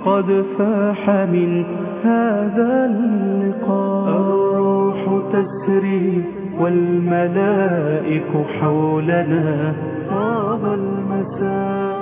قد فاح من هذا اللقاء الروح تسري والملائك حولنا طاب المساء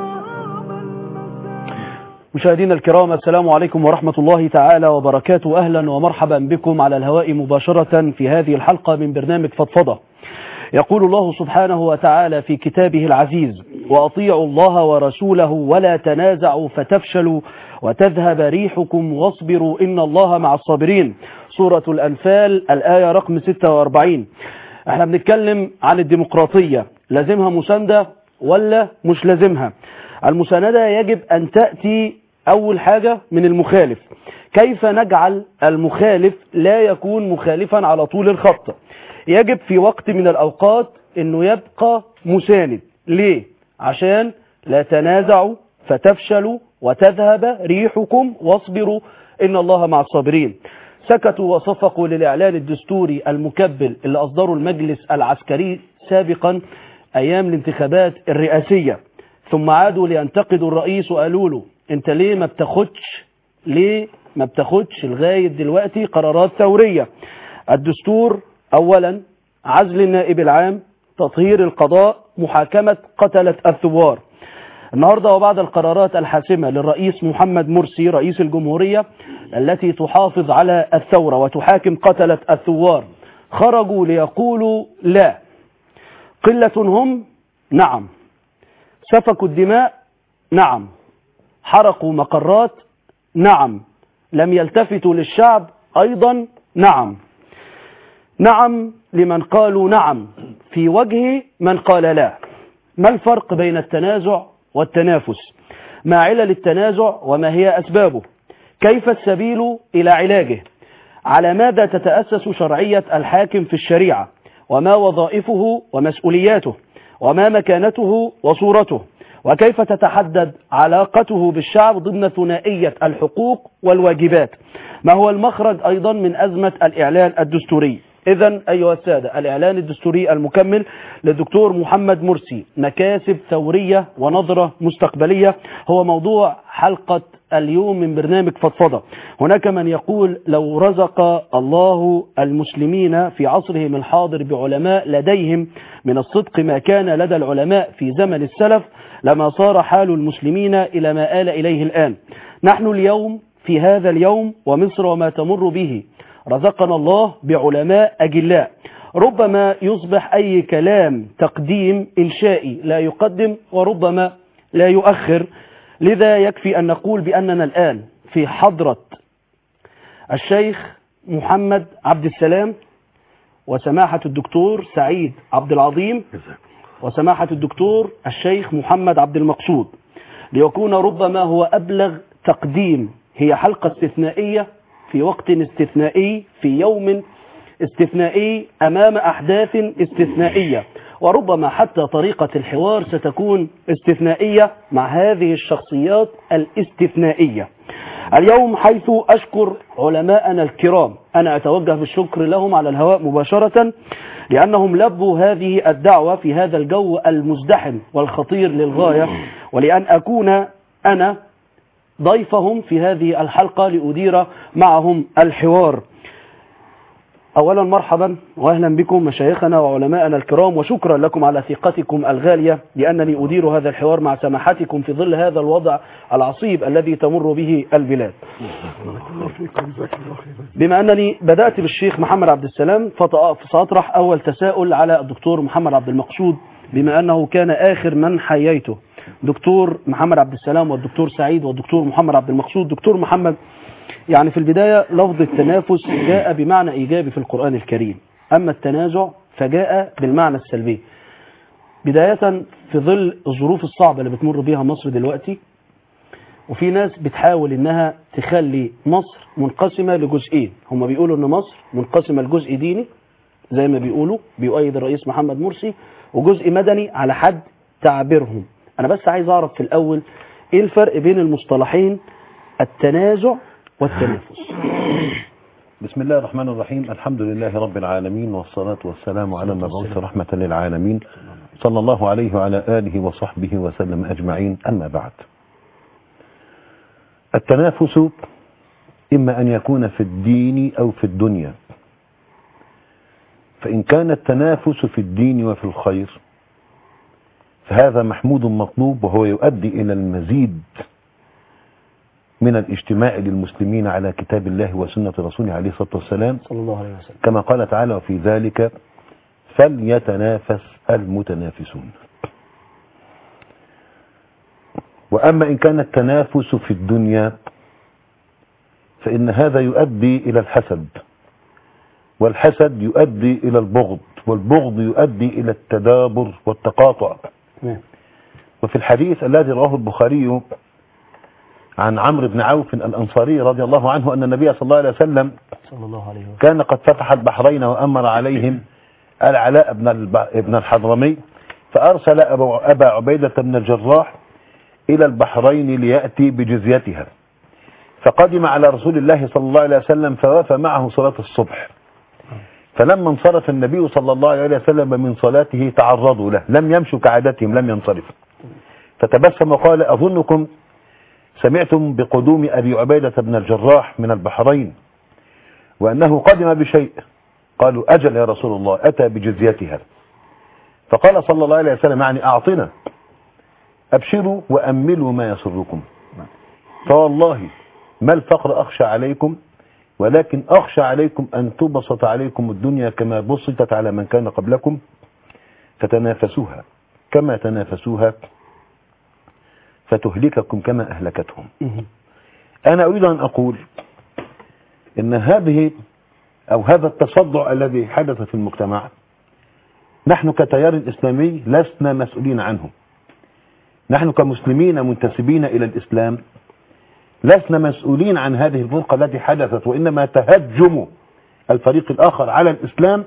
مشاهدينا الكرام السلام عليكم ورحمة الله تعالى وبركاته أهلا ومرحبا بكم على الهواء مباشرة في هذه الحلقة من برنامج فضفضة يقول الله سبحانه وتعالى في كتابه العزيز وأطيعوا الله ورسوله ولا تنازعوا فتفشلوا وتذهب ريحكم واصبروا إن الله مع الصابرين سورة الأنفال الآية رقم 46 احنا بنتكلم عن الديمقراطية لازمها مساندة ولا مش لازمها المساندة يجب أن تأتي أول حاجة من المخالف كيف نجعل المخالف لا يكون مخالفا على طول الخط يجب في وقت من الأوقات أنه يبقى مساند ليه؟ عشان لا تنازعوا فتفشلوا وتذهب ريحكم واصبروا إن الله مع الصابرين سكتوا وصفقوا للإعلان الدستوري المكبل اللي أصدره المجلس العسكري سابقا أيام الانتخابات الرئاسية ثم عادوا لينتقدوا الرئيس وقالوا له انت ليه ما بتاخدش ليه ما بتاخدش لغاية دلوقتي قرارات ثورية الدستور اولا عزل النائب العام تطهير القضاء محاكمة قتلة الثوار النهاردة وبعد القرارات الحاسمة للرئيس محمد مرسي رئيس الجمهورية التي تحافظ على الثورة وتحاكم قتلة الثوار خرجوا ليقولوا لا قلة هم نعم سفكوا الدماء نعم حرقوا مقرات نعم لم يلتفتوا للشعب أيضا نعم نعم لمن قالوا نعم في وجه من قال لا ما الفرق بين التنازع والتنافس ما علل التنازع وما هي أسبابه كيف السبيل إلى علاجه على ماذا تتأسس شرعية الحاكم في الشريعة وما وظائفه ومسؤولياته وما مكانته وصورته وكيف تتحدد علاقته بالشعب ضمن ثنائية الحقوق والواجبات ما هو المخرج أيضا من أزمة الإعلان الدستوري إذا أيها السادة الإعلان الدستوري المكمل للدكتور محمد مرسي مكاسب ثورية ونظرة مستقبلية هو موضوع حلقة اليوم من برنامج فضفضة هناك من يقول لو رزق الله المسلمين في عصرهم الحاضر بعلماء لديهم من الصدق ما كان لدى العلماء في زمن السلف لما صار حال المسلمين إلى ما آل إليه الآن نحن اليوم في هذا اليوم ومصر وما تمر به رزقنا الله بعلماء أجلاء ربما يصبح أي كلام تقديم إنشائي لا يقدم وربما لا يؤخر لذا يكفي أن نقول بأننا الآن في حضرة الشيخ محمد عبد السلام وسماحة الدكتور سعيد عبد العظيم وسماحة الدكتور الشيخ محمد عبد المقصود ليكون ربما هو أبلغ تقديم هي حلقة استثنائية في وقت استثنائي في يوم استثنائي أمام أحداث استثنائية وربما حتى طريقة الحوار ستكون استثنائية مع هذه الشخصيات الاستثنائية اليوم حيث أشكر علماءنا الكرام أنا أتوجه بالشكر لهم على الهواء مباشرة لأنهم لبوا هذه الدعوة في هذا الجو المزدحم والخطير للغاية ولأن أكون أنا ضيفهم في هذه الحلقة لأدير معهم الحوار أولا مرحبا وأهلا بكم مشايخنا وعلماءنا الكرام وشكرا لكم على ثقتكم الغالية لأنني أدير هذا الحوار مع سماحتكم في ظل هذا الوضع العصيب الذي تمر به البلاد بما أنني بدأت بالشيخ محمد عبد السلام فسأطرح أول تساؤل على الدكتور محمد عبد المقصود بما أنه كان آخر من حييته دكتور محمد عبد السلام والدكتور سعيد والدكتور محمد عبد المقصود دكتور محمد يعني في البداية لفظ التنافس جاء بمعنى إيجابي في القرآن الكريم أما التنازع فجاء بالمعنى السلبي بداية في ظل الظروف الصعبة اللي بتمر بيها مصر دلوقتي وفي ناس بتحاول انها تخلي مصر منقسمة لجزئين هم بيقولوا ان مصر منقسمة لجزء ديني زي ما بيقولوا بيؤيد الرئيس محمد مرسي وجزء مدني على حد تعبيرهم انا بس عايز اعرف في الاول ايه الفرق بين المصطلحين التنازع والتنافس بسم الله الرحمن الرحيم الحمد لله رب العالمين والصلاة والسلام على المبعوث رحمة للعالمين صلى الله عليه وعلى آله وصحبه وسلم أجمعين أما بعد التنافس إما أن يكون في الدين أو في الدنيا فإن كان التنافس في الدين وفي الخير فهذا محمود مطلوب وهو يؤدي إلى المزيد من الاجتماع للمسلمين على كتاب الله وسنة رسوله عليه الصلاة والسلام صلى الله عليه وسلم كما قال تعالى وفي ذلك فليتنافس المتنافسون وأما إن كان التنافس في الدنيا فإن هذا يؤدي إلى الحسد والحسد يؤدي إلى البغض والبغض يؤدي إلى التدابر والتقاطع تمام وفي الحديث الذي رواه البخاري عن عمرو بن عوف الأنصاري رضي الله عنه أن النبي صلى الله عليه وسلم صلى الله عليه وسلم كان قد فتح البحرين وأمر عليهم العلاء بن الب- بن الحضرمي فأرسل أبو أبا عبيدة بن الجراح إلى البحرين ليأتي بجزيتها فقدم على رسول الله صلى الله عليه وسلم فوافى معه صلاة الصبح فلما انصرف النبي صلى الله عليه وسلم من صلاته تعرضوا له لم يمشوا كعادتهم لم ينصرفوا فتبسم وقال أظنكم سمعتم بقدوم أبي عبيدة بن الجراح من البحرين وأنه قدم بشيء قالوا أجل يا رسول الله أتى بجزيتها فقال صلى الله عليه وسلم يعني أعطنا أبشروا وأملوا ما يسركم فوالله ما الفقر أخشى عليكم ولكن أخشى عليكم أن تبسط عليكم الدنيا كما بسطت على من كان قبلكم فتنافسوها كما تنافسوها فتهلككم كما أهلكتهم مهم. أنا أريد أن أقول إن هذه أو هذا التصدع الذي حدث في المجتمع نحن كتيار إسلامي لسنا مسؤولين عنه نحن كمسلمين منتسبين إلى الإسلام لسنا مسؤولين عن هذه الفرقة التي حدثت وإنما تهجم الفريق الآخر على الإسلام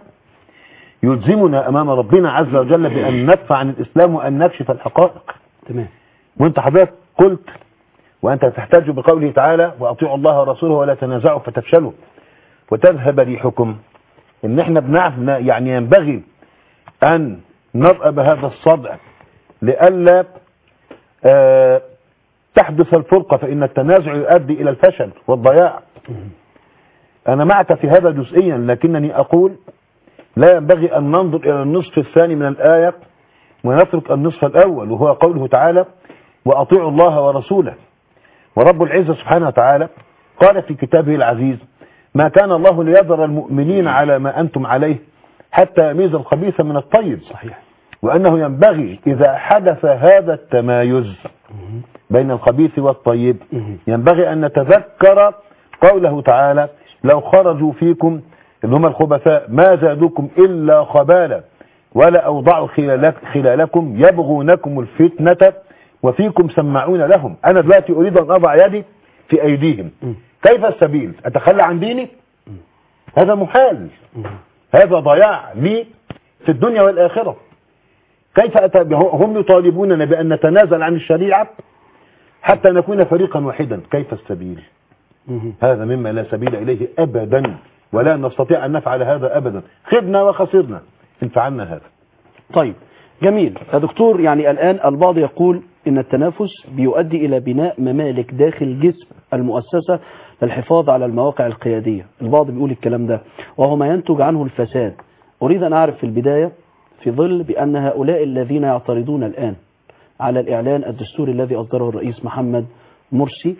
يلزمنا أمام ربنا عز وجل بأن ندفع عن الإسلام وأن نكشف الحقائق تمام وانت حضرتك قلت وانت تحتاج بقوله تعالى واطيعوا الله ورسوله ولا تنازعوا فتفشلوا وتذهب ريحكم ان احنا بنعرف يعني ينبغي ان نرأى بهذا الصدع لئلا آه تحدث الفرقة فإن التنازع يؤدي إلى الفشل والضياع أنا معك في هذا جزئيا لكنني أقول لا ينبغي أن ننظر إلى النصف الثاني من الآية ونترك النصف الأول وهو قوله تعالى وأطيعوا الله ورسوله ورب العزة سبحانه وتعالى قال في كتابه العزيز ما كان الله ليذر المؤمنين على ما أنتم عليه حتى يميز الخبيث من الطيب صحيح وأنه ينبغي إذا حدث هذا التمايز بين الخبيث والطيب مهم. ينبغي أن نتذكر قوله تعالى لو خرجوا فيكم اللي هم الخبثاء ما زادوكم إلا خبالا ولا أوضعوا خلالك خلالكم يبغونكم الفتنة وفيكم سمعون لهم أنا دلوقتي أريد أن أضع يدي في أيديهم مم. كيف السبيل أتخلى عن ديني هذا محال مهم. هذا ضياع لي في الدنيا والآخرة كيف أتى هم يطالبوننا بأن نتنازل عن الشريعة حتى نكون فريقا واحدا كيف السبيل مهم. هذا مما لا سبيل إليه أبدا ولا نستطيع أن نفعل هذا أبدا خبنا وخسرنا إن فعلنا هذا طيب جميل يا دكتور يعني الآن البعض يقول إن التنافس بيؤدي إلى بناء ممالك داخل جسم المؤسسة للحفاظ على المواقع القيادية البعض بيقول الكلام ده وهو ما ينتج عنه الفساد أريد أن أعرف في البداية في ظل بأن هؤلاء الذين يعترضون الآن على الإعلان الدستوري الذي أصدره الرئيس محمد مرسي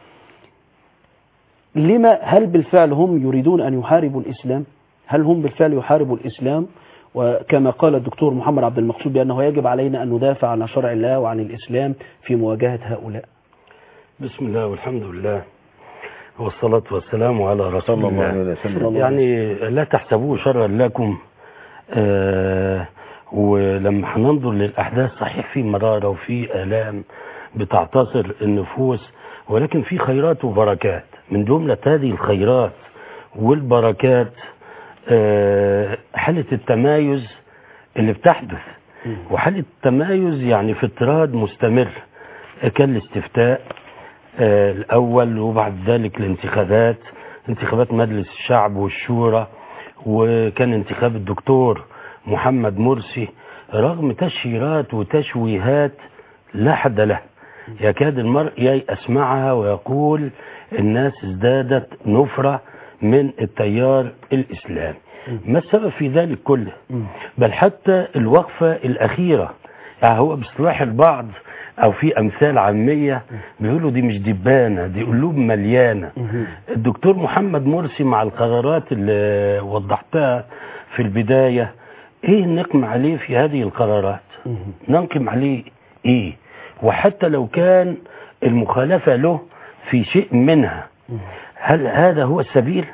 لما هل بالفعل هم يريدون أن يحاربوا الإسلام هل هم بالفعل يحاربوا الإسلام وكما قال الدكتور محمد عبد المقصود بأنه يجب علينا أن ندافع عن شرع الله وعن الإسلام في مواجهة هؤلاء بسم الله والحمد لله والصلاة والسلام على رسول صلى الله الله عليه وسلم الله يعني لا تحسبوه شرا لكم آه ولما هننظر للأحداث صحيح في مرارة وفي آلام بتعتصر النفوس ولكن في خيرات وبركات من جملة هذه الخيرات والبركات آه حالة التمايز اللي بتحدث وحالة التمايز يعني في اضطراد مستمر كان الاستفتاء آه، الأول وبعد ذلك الانتخابات انتخابات مجلس الشعب والشورى وكان انتخاب الدكتور محمد مرسي رغم تشهيرات وتشويهات لا حد له يكاد المرء ييأس معها ويقول الناس ازدادت نفرة من التيار الإسلامي ما السبب في ذلك كله بل حتى الوقفة الأخيرة يعني هو باصطلاح البعض أو في أمثال عامية بيقولوا دي مش دبانة دي قلوب مليانة الدكتور محمد مرسي مع القرارات اللي وضحتها في البداية ايه نقم عليه في هذه القرارات ننقم عليه ايه وحتى لو كان المخالفة له في شيء منها هل هذا هو السبيل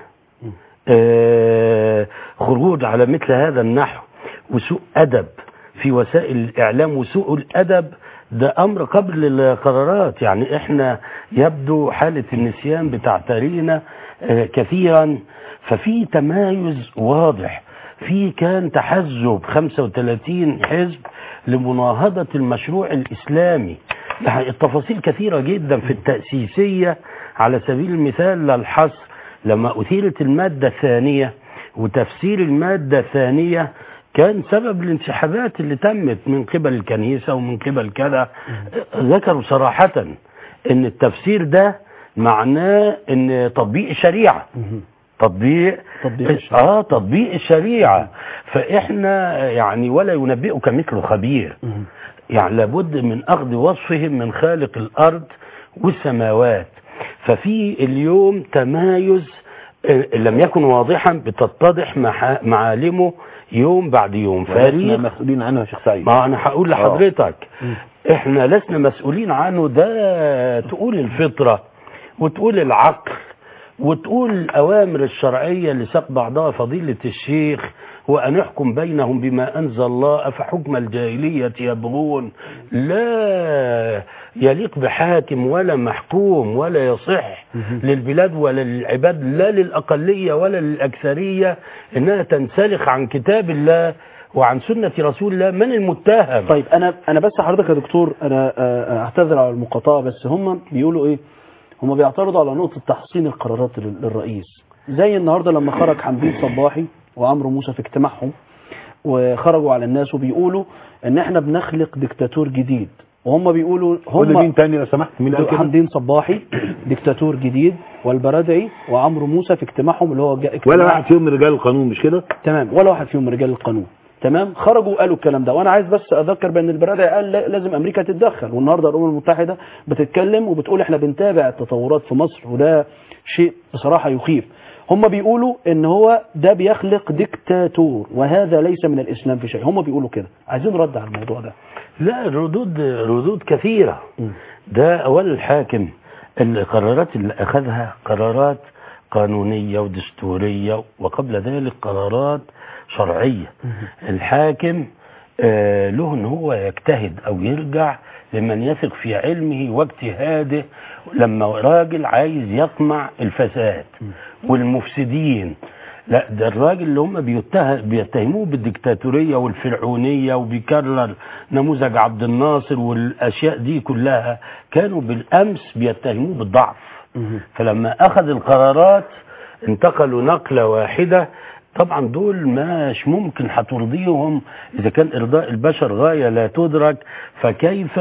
آه خروج على مثل هذا النحو وسوء أدب في وسائل الإعلام وسوء الأدب ده أمر قبل القرارات يعني إحنا يبدو حالة النسيان بتعترينا آه كثيرا ففي تمايز واضح في كان تحزب 35 حزب لمناهضة المشروع الإسلامي يعني التفاصيل كثيرة جدا في التأسيسية على سبيل المثال للحصر لما أثيرت المادة الثانية وتفسير المادة الثانية كان سبب الانسحابات اللي تمت من قبل الكنيسة ومن قبل كذا ذكروا صراحة ان التفسير ده معناه ان تطبيق الشريعة تطبيق تطبيق الشريعة. اه تطبيق الشريعة فاحنا يعني ولا ينبئك مثل خبير يعني لابد من اخذ وصفهم من خالق الارض والسماوات ففي اليوم تمايز آه، لم يكن واضحا بتتضح مح- معالمه يوم بعد يوم ولسنا فريق مسؤولين عنه يا شيخ سعيد ما انا هقول لحضرتك احنا لسنا مسؤولين عنه ده تقول الفطرة وتقول العقل وتقول الأوامر الشرعية اللي ساق بعضها فضيلة الشيخ وأن يحكم بينهم بما أنزل الله أفحكم الجاهلية يبغون لا يليق بحاكم ولا محكوم ولا يصح للبلاد ولا للعباد لا للأقلية ولا للأكثرية إنها تنسلخ عن كتاب الله وعن سنة رسول الله من المتهم طيب انا انا بس حضرتك يا دكتور انا آه، اعتذر على المقاطعه بس هم بيقولوا ايه هم بيعترضوا على نقطه تحصين القرارات لل- للرئيس زي النهارده لما خرج حمدين صباحي وعمرو موسى في اجتماعهم وخرجوا على الناس وبيقولوا ان احنا بنخلق ديكتاتور جديد وهم بيقولوا قول لي هم مين تاني لو سمحت مين اللي قال كده حمدين صباحي ديكتاتور جديد والبرادعي وعمرو موسى في اجتماعهم اللي هو جا- اجتماع ولا واحد فيهم من رجال القانون مش كده تمام ولا واحد فيهم من رجال القانون تمام خرجوا وقالوا الكلام ده وانا عايز بس اذكر بان البرادعي قال لا- لازم امريكا تتدخل والنهارده الامم المتحده بتتكلم وبتقول احنا بنتابع التطورات في مصر وده شيء بصراحه يخيف هم بيقولوا ان هو ده بيخلق ديكتاتور وهذا ليس من الاسلام في شيء هم بيقولوا كده عايزين رد على الموضوع ده لا ردود ردود كثيرة ده أول الحاكم القرارات اللي أخذها قرارات قانونية ودستورية وقبل ذلك قرارات شرعية الحاكم آه، له ان هو يجتهد او يرجع لمن يثق في علمه واجتهاده لما راجل عايز يقمع الفساد والمفسدين لا ده الراجل اللي هم بيته- بيتهموه بالديكتاتورية والفرعونية وبيكرر نموذج عبد الناصر والأشياء دي كلها كانوا بالأمس بيتهموه بالضعف فلما أخذ القرارات انتقلوا نقلة واحدة طبعا دول مش ممكن هترضيهم إذا كان إرضاء البشر غاية لا تدرك فكيف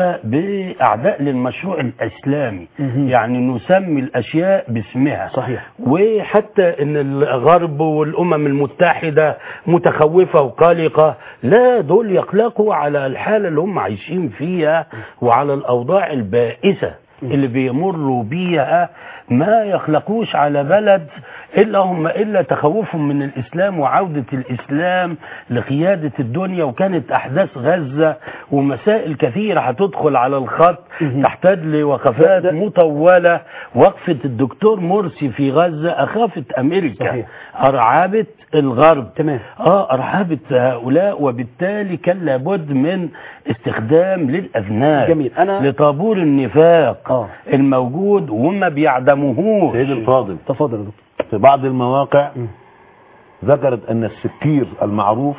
بأعداء للمشروع الإسلامي يعني نسمي الأشياء باسمها صحيح. وحتى ان الغرب والامم المتحده متخوفه وقلقه لا دول يقلقوا على الحاله اللي هم عايشين فيها وعلى الاوضاع البائسه اللي بيمروا بيها ما يخلقوش على بلد الا هم الا تخوفهم من الاسلام وعوده الاسلام لقياده الدنيا وكانت احداث غزه ومسائل كثيره هتدخل على الخط تحتاج لوقفات ده- مطوله وقفه الدكتور مرسي في غزه اخافت امريكا صحيح. ارعبت الغرب تمام. اه ارهبت هؤلاء وبالتالي كان لابد من استخدام للاذناب جميل. أنا- لطابور النفاق آه. الموجود وما بيعدموهوش سيد الفاضل تفضل يا دكتور في بعض المواقع ذكرت ان السكير المعروف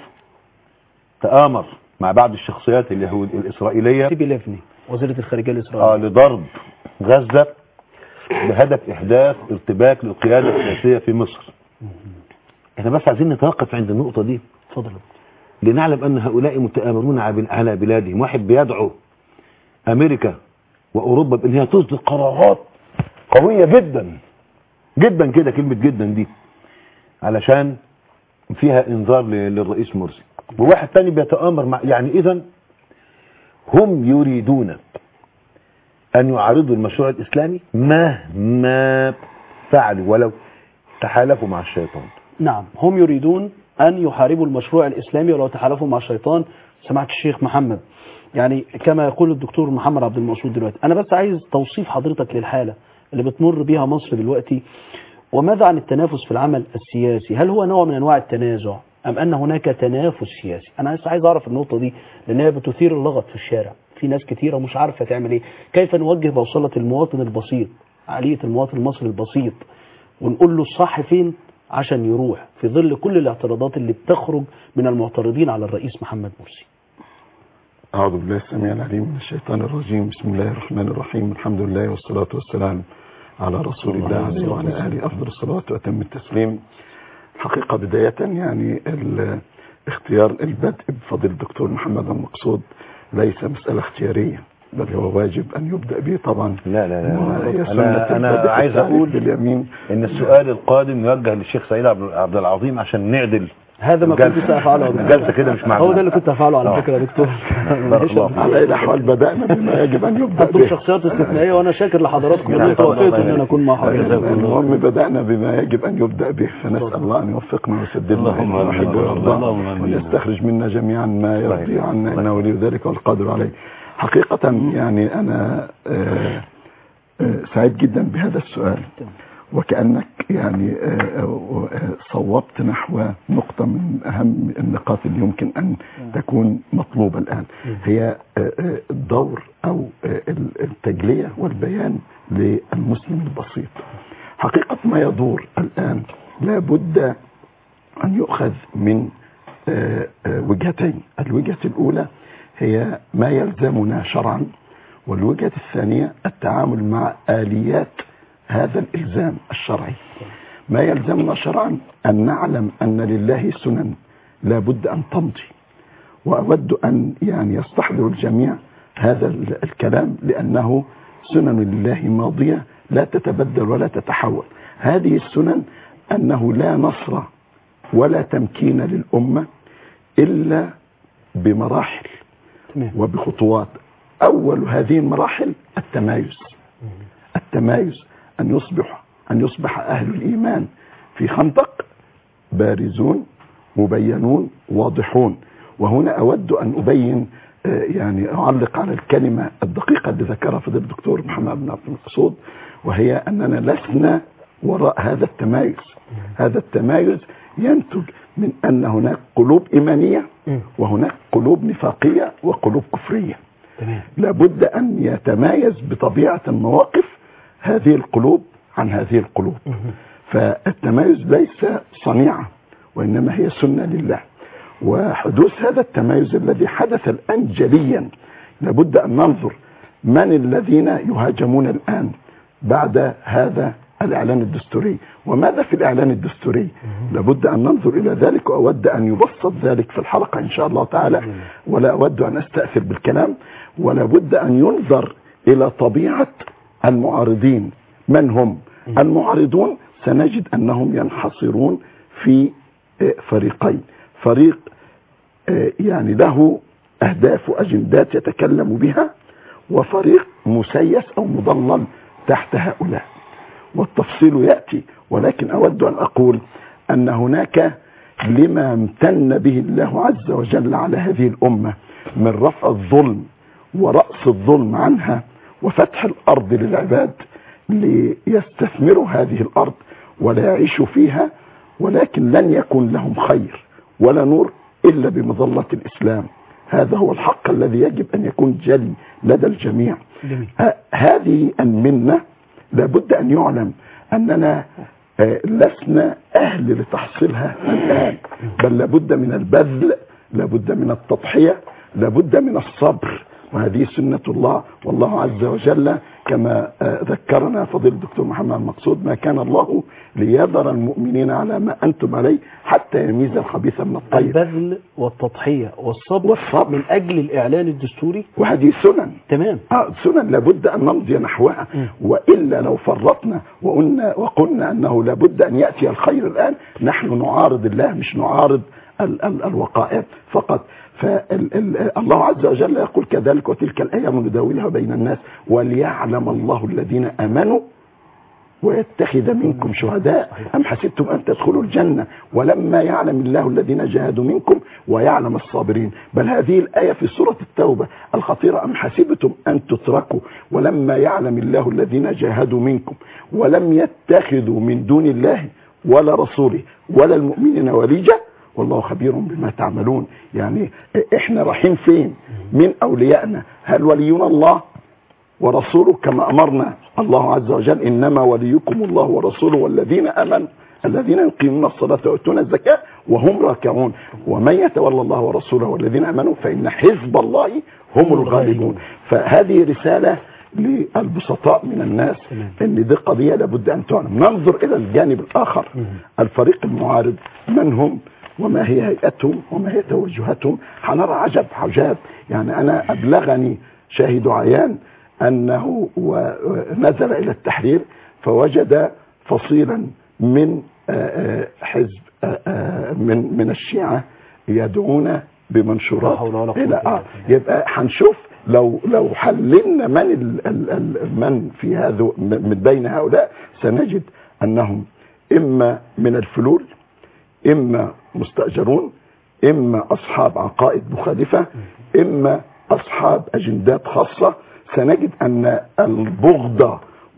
تآمر مع بعض الشخصيات اليهود الإسرائيلية تيبي ليفني وزيره الخارجيه آه الاسرائيليه لضرب غزة بهدف إحداث ارتباك للقيادة السياسية في مصر احنا بس عايزين نتوقف عند النقطة دي اتفضل يا دكتور. لنعلم أن هؤلاء متآمرون على على بلادهم واحد بيدعو أمريكا واوروبا بان هي تصدر قرارات قويه جدا جدا كده كلمه جدا دي علشان فيها انذار ل- للرئيس مرسي وواحد تاني بيتآمر مع يعني اذا هم يريدون ان يعارضوا المشروع الاسلامي مهما فعلوا ولو تحالفوا مع الشيطان نعم هم يريدون أن يحاربوا المشروع الإسلامي ولو تحالفوا مع الشيطان سمعت الشيخ محمد يعني كما يقول الدكتور محمد عبد المقصود دلوقتي أنا بس عايز توصيف حضرتك للحالة اللي بتمر بيها مصر دلوقتي وماذا عن التنافس في العمل السياسي هل هو نوع من أنواع التنازع أم أن هناك تنافس سياسي أنا بس عايز أعرف النقطة دي لأن هي بتثير اللغط في الشارع في ناس كتيرة مش عارفة تعمل إيه كيف نوجه بوصلة المواطن البسيط عالية المواطن المصري البسيط ونقول له الصح فين عشان يروح في ظل كل الاعتراضات اللي بتخرج من المعترضين على الرئيس محمد مرسي أعوذ بالله السميع العليم من الشيطان الرجيم بسم الله الرحمن الرحيم الحمد لله والصلاة والسلام على رسول الله عليه وعلى آله أفضل الصلاة وأتم التسليم حقيقة بداية يعني ال- اختيار البدء بفضل الدكتور محمد المقصود ليس مسألة اختيارية بل هو واجب أن يبدأ به طبعا لا لا لا وهي أنا- سنة أنا البدء عايز التعريف أقول باليمين ان السؤال القادم يوجه للشيخ سعيد عبد عبد العظيم عشان نعدل هذا ما كنت الجلسة. سأفعله يا دكتور. الجلسة كده مش معدولة. هو ده اللي كنت هفعله على آه. فكرة يا دكتور بارك الله فيك. على أي الأحوال بدأنا بما يجب أن يبدأ انتم به شخصيات استثنائية وانا شاكر لحضراتكم ان جزاك انتم الله وافقتوا خير. ان انا اكون مع حضرتك المهم بدأنا بما يجب أن يبدأ به فنسأل الله أن يوفقنا ويسددنا اللهم اللهم آمين. يحب ويرضى اللهم آمين. وأن يستخرج منا جميعا ما يرضي عنا إنه ولي ذلك والقادر عليه حقيقة يعني أنا آه، آه، سعيد جدا بهذا السؤال وكأنك يعني آه، آه، آه، صوبت نحو نقطة من أهم النقاط اللي يمكن أن تكون مطلوبة الآن هي آه، آه، الدور أو آه، التجلية والبيان للمسلم البسيط حقيقة ما يدور الآن لابد أن يؤخذ من آه، آه، وجهتين الوجهة الأولى هي ما يلزمنا شرعا والوجهة الثانية التعامل مع آليات هذا الإلزام الشرعي ما يلزمنا شرعا أن نعلم أن لله سنن لا بد أن تمضي وأود أن يعني يستحضر الجميع هذا ال- الكلام لأنه سنن لله ماضية لا تتبدل ولا تتحول هذه السنن أنه لا نصر ولا تمكين للأمة إلا بمراحل تمام وبخطوات أول هذه المراحل التمايز التمايز أن يصبح أن يصبح أهل الإيمان في خندق بارزون مبينون واضحون وهنا أود أن أبين آه، يعني أعلق على الكلمة الدقيقة اللي ذكرها فضل الدكتور محمد بن عبد المقصود وهي أننا لسنا وراء هذا التمايز هذا التمايز ينتج من أن هناك قلوب إيمانية وهناك قلوب نفاقية وقلوب كفرية تمام لابد أن يتمايز بطبيعة المواقف هذه القلوب عن هذه القلوب فالتمايز ليس صنيعة وإنما هي سنة لله وحدوث هذا التمايز الذي حدث الآن جليا لابد أن ننظر من الذين يهاجمون الآن بعد هذا الإعلان الدستوري وماذا في الإعلان الدستوري لابد أن ننظر إلى ذلك وأود أن يبسط ذلك في الحلقة إن شاء الله تعالى ولا أود أن أستأثر بالكلام ولا بد أن ينظر إلى طبيعة المعارضين من هم المعارضون سنجد أنهم ينحصرون في آه، فريقين فريق آه، يعني له أهداف وأجندات يتكلم بها وفريق مسيس أو مضلل تحت هؤلاء والتفصيل يأتي ولكن أود أن أقول أن هناك لما امتن به الله عز وجل على هذه الأمة من رفع الظلم ورأس الظلم عنها وفتح الأرض للعباد ليستثمروا هذه الأرض ولا يعيشوا فيها ولكن لن يكن لهم خير ولا نور إلا بمظلة الإسلام هذا هو الحق الذي يجب أن يكون جلي لدى الجميع جميل. ه- هذه المنة لابد أن يعلم أننا آه، لسنا أهل لتحصيلها الآن بل لابد من البذل لابد من التضحية لابد من الصبر وهذه سنة الله والله عز وجل كما آه، ذكرنا فضيل الدكتور محمد المقصود ما كان الله ليذر المؤمنين على ما أنتم عليه حتى يميز الخبيث من الطيب البذل والتضحية والصبر, والصبر. من أجل الإعلان الدستوري وهذه سنن تمام آه، سنن لابد أن نمضي نحوها وإلا لو فرطنا وقلنا, وقلنا أنه لابد أن يأتي الخير الآن نحن نعارض الله مش نعارض ال ال الوقائع فقط فالله عز وجل يقول كذلك وتلك الأيام نداولها بين الناس وليعلم الله الذين آمنوا ويتخذ منكم شهداء أم حسبتم أن تدخلوا الجنة ولما يعلم الله الذين جاهدوا منكم ويعلم الصابرين بل هذه الآية في سورة التوبة الخطيرة أم حسبتم أن تتركوا ولما يعلم الله الذين جاهدوا منكم ولم يتخذوا من دون الله ولا رسوله ولا المؤمنين وليجة والله خبير بما تعملون يعني احنا رايحين فين من اوليائنا هل ولينا الله ورسوله كما امرنا الله عز وجل انما وليكم الله ورسوله والذين امنوا الذين يقيمون الصلاة ويؤتون الزكاة وهم راكعون ومن يتولى الله ورسوله والذين امنوا فان حزب الله هم الغالبون فهذه رسالة للبسطاء من الناس ان دي قضية لابد ان تعلم ننظر الى الجانب الاخر الفريق المعارض من هم وما هي هيئتهم وما هي توجهاتهم هنرى عجب عجاب يعني انا ابلغني شاهد عيان انه و- نزل الى التحرير فوجد فصيلا من آه، آه، حزب آه، آه، من من الشيعه يدعون بمنشورات لا حول ولا قوة الى إلا اه بالله. يبقى هنشوف لو لو حللنا من ال ال ال من في هذا من بين هؤلاء سنجد انهم اما من الفلول اما مستاجرون اما اصحاب عقائد مخالفه اما اصحاب اجندات خاصه سنجد ان البغضه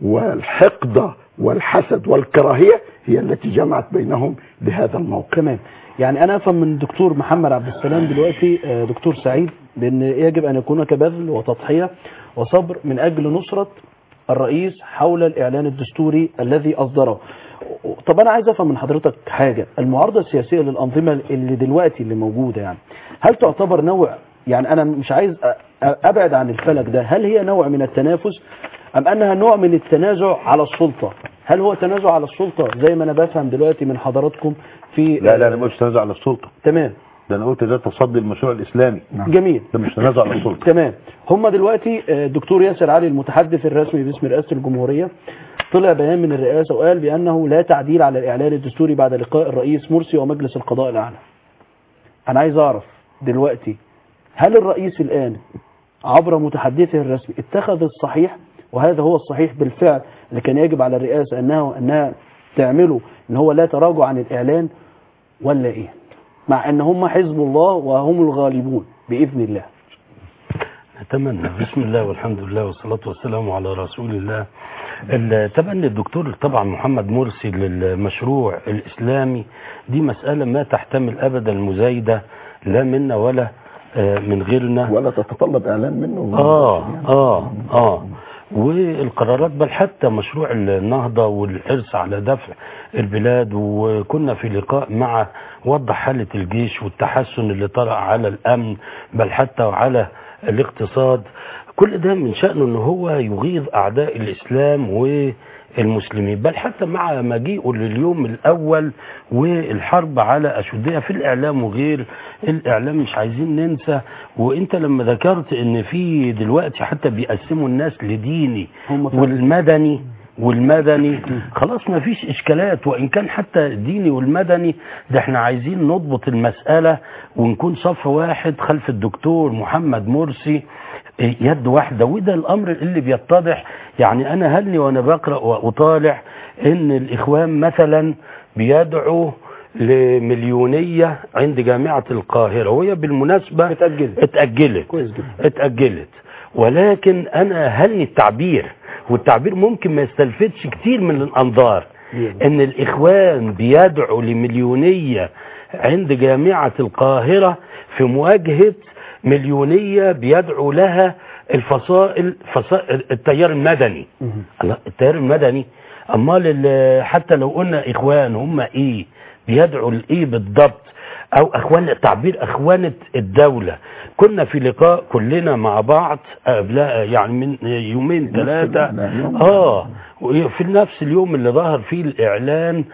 والحقد والحسد والكراهيه هي التي جمعت بينهم لهذا الموقف تمام يعني انا افهم من الدكتور محمد عبد السلام دلوقتي آه، دكتور سعيد بان يجب ان يكون هناك بذل وتضحيه وصبر من اجل نصره الرئيس حول الاعلان الدستوري الذي اصدره طب انا عايز افهم من حضرتك حاجه المعارضه السياسيه للانظمه اللي دلوقتي اللي موجوده يعني هل تعتبر نوع يعني انا مش عايز أ- أ- ابعد عن الفلك ده هل هي نوع من التنافس ام انها نوع من التنازع على السلطه هل هو تنازع على السلطه زي ما انا بفهم دلوقتي من حضراتكم في لا لا انا مش تنازع على السلطه تمام ده انا قلت ده تصدي المشروع الاسلامي جميل ده مش تنازع على السلطه تمام هم دلوقتي آه، الدكتور ياسر علي المتحدث الرسمي باسم رئاسه الجمهوريه طلع بيان من الرئاسه وقال بانه لا تعديل على الاعلان الدستوري بعد لقاء الرئيس مرسي ومجلس القضاء الاعلى انا عايز اعرف دلوقتي هل الرئيس الان عبر متحدثه الرسمي اتخذ الصحيح وهذا هو الصحيح بالفعل اللي كان يجب على الرئاسه انها انها تعمله ان هو لا تراجع عن الاعلان ولا ايه مع ان هم حزب الله وهم الغالبون باذن الله نتمنى بسم الله والحمد لله والصلاة والسلام على رسول الله ال- تبني الدكتور طبعا محمد مرسي للمشروع الإسلامي دي مسألة ما تحتمل أبدا المزايدة لا منا ولا آه، من غيرنا ولا تتطلب اعلان منه اه اه اه والقرارات بل حتى مشروع النهضة والحرص على دفع البلاد وكنا في لقاء مع وضح حالة الجيش والتحسن اللي طرأ على الأمن بل حتى على الاقتصاد كل ده من شأنه ان هو يغيظ أعداء الإسلام والمسلمين بل حتى مع مجيئه لليوم الأول والحرب على أشدها في الإعلام وغير الإعلام مش عايزين ننسى وانت لما ذكرت ان في دلوقتي حتى بيقسموا الناس لديني هم فعلا. والمدني والمدني خلاص ما فيش اشكالات وان كان حتى الديني والمدني ده احنا عايزين نضبط المسألة ونكون صف واحد خلف الدكتور محمد مرسي إيه، يد واحدة وده الامر اللي بيتضح يعني انا هلني وانا بقرأ واطالع ان الاخوان مثلا بيدعوا لمليونية عند جامعة القاهرة وهي بالمناسبة اتأجلت. اتأجلت كويس جدا. اتأجلت ولكن أنا هلني التعبير والتعبير ممكن ما يستلفتش كتير من الأنظار إن الإخوان بيدعوا لمليونية عند جامعة القاهرة في مواجهة مليونية بيدعو لها الفصائل فصائل التيار المدني الله، التيار المدني امال ال- حتى لو قلنا اخوان هم ايه بيدعوا لايه بالضبط او اخوان تعبير اخوانة الدولة كنا في لقاء كلنا مع بعض قبلها يعني من يومين ثلاثة اه في نفس اليوم اللي ظهر فيه الاعلان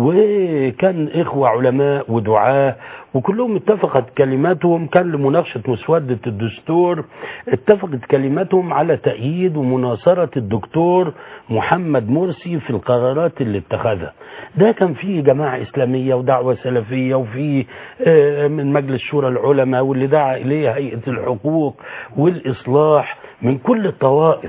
وكان اخوة علماء ودعاة وكلهم اتفقت كلماتهم كان لمناقشة مسودة الدستور اتفقت كلماتهم على تأييد ومناصرة الدكتور محمد مرسي في القرارات اللي اتخذها ده كان فيه جماعة إسلامية ودعوة سلفية وفي آه، من مجلس شورى العلماء واللي دعا إليه هيئة الحقوق والإصلاح من كل الطوائف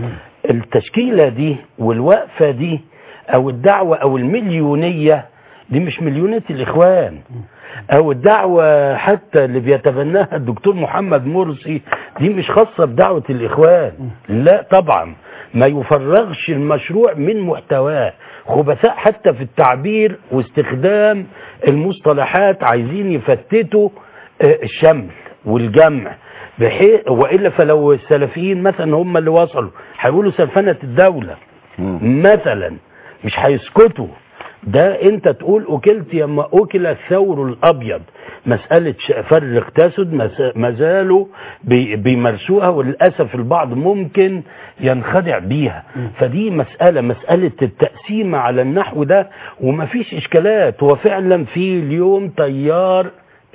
التشكيلة دي والوقفة دي أو الدعوة أو المليونية دي مش مليونية الإخوان أو الدعوة حتى اللي بيتبناها الدكتور محمد مرسي دي مش خاصة بدعوة الإخوان لا طبعا ما يفرغش المشروع من محتواه خبثاء حتى في التعبير واستخدام المصطلحات عايزين يفتتوا آه، الشمل والجمع بحيث والا فلو السلفيين مثلا هم اللي وصلوا هيقولوا سلفنه الدوله مثلا مش هيسكتوا ده انت تقول اكلت يما اكل الثور الابيض مسألة ش- فرق تسد مس- ما زالوا بي- بيمارسوها وللأسف البعض ممكن ينخدع بيها فدي مسألة مسألة التقسيم على النحو ده ومفيش إشكالات هو فعلا في اليوم تيار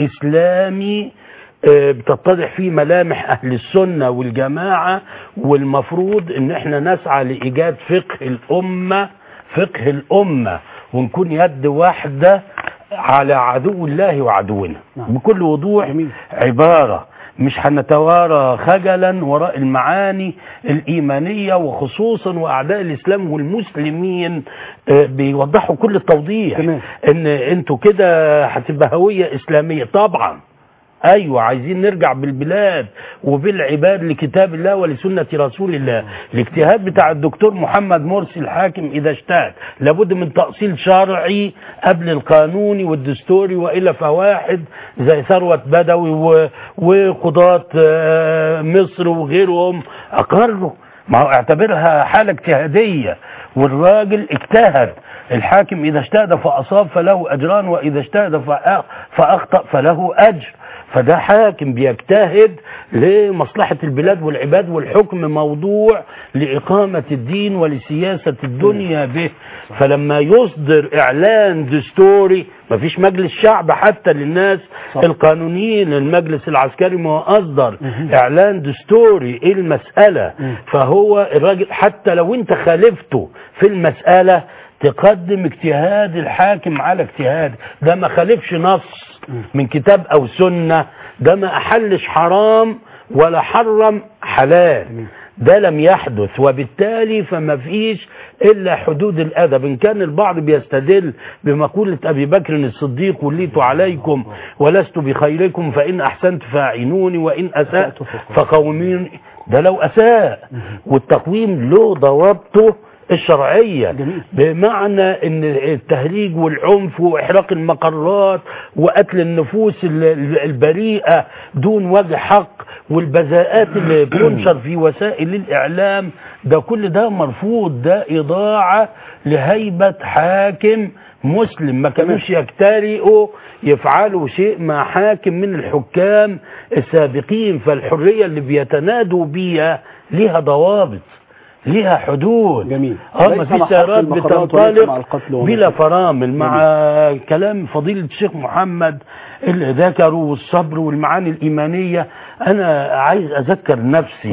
إسلامي آه، بتتضح فيه ملامح أهل السنة والجماعة والمفروض إن احنا نسعى لإيجاد فقه الأمة فقه الأمة ونكون يد واحدة على عدو الله وعدونا نعم. بكل وضوح جميل. عبارة مش هنتوارى خجلا وراء المعاني الإيمانية وخصوصا وأعداء الإسلام والمسلمين آه، بيوضحوا كل التوضيح تمام. ان انتوا كده هتبقى هوية إسلامية طبعا ايوه عايزين نرجع بالبلاد وبالعباد لكتاب الله ولسنه رسول الله الاجتهاد بتاع الدكتور محمد مرسي الحاكم اذا اجتهد لابد من تاصيل شرعي قبل القانوني والدستوري والا فواحد زي ثروه بدوي و- وقضاه آه، مصر وغيرهم اقروا ما هو اعتبرها حاله اجتهاديه والراجل اجتهد الحاكم اذا اجتهد فاصاب فله اجران واذا اجتهد فأ- فاخطا فله اجر فده حاكم بيجتهد لمصلحة البلاد والعباد والحكم موضوع لإقامة الدين ولسياسة الدنيا به فلما يصدر إعلان دستوري مفيش مجلس شعب حتى للناس صح. القانونيين المجلس العسكري ما هو أصدر إعلان دستوري إيه المسألة فهو الراجل حتى لو أنت خالفته في المسألة تقدم اجتهاد الحاكم على اجتهاد ده ما خالفش نص من كتاب او سنة ده ما احلش حرام ولا حرم حلال ده لم يحدث وبالتالي فما فيش الا حدود الادب ان كان البعض بيستدل بمقولة ابي بكر الصديق وليت عليكم ولست بخيركم فان احسنت فاعينوني وان اسأت فقوموني ده لو اساء والتقويم له ضوابطه الشرعية جميل. بمعنى ان التهريج والعنف واحراق المقرات وقتل النفوس ال- ال- البريئة دون وجه حق والبذاءات اللي بتنشر في وسائل الاعلام ده كل ده مرفوض ده اضاعة لهيبة حاكم مسلم ما كانوش يجترئوا يفعلوا شيء مع حاكم من الحكام السابقين فالحرية اللي بيتنادوا بيها ليها ضوابط ليها حدود جميل. اه ليس ما مع في حق سيارات المقرات وليس مع بتنطلق القتل وما بلا فيه. فرامل مع كلام فضيلة الشيخ محمد اللي ذكروا والصبر والمعاني الإيمانية أنا عايز أذكر نفسي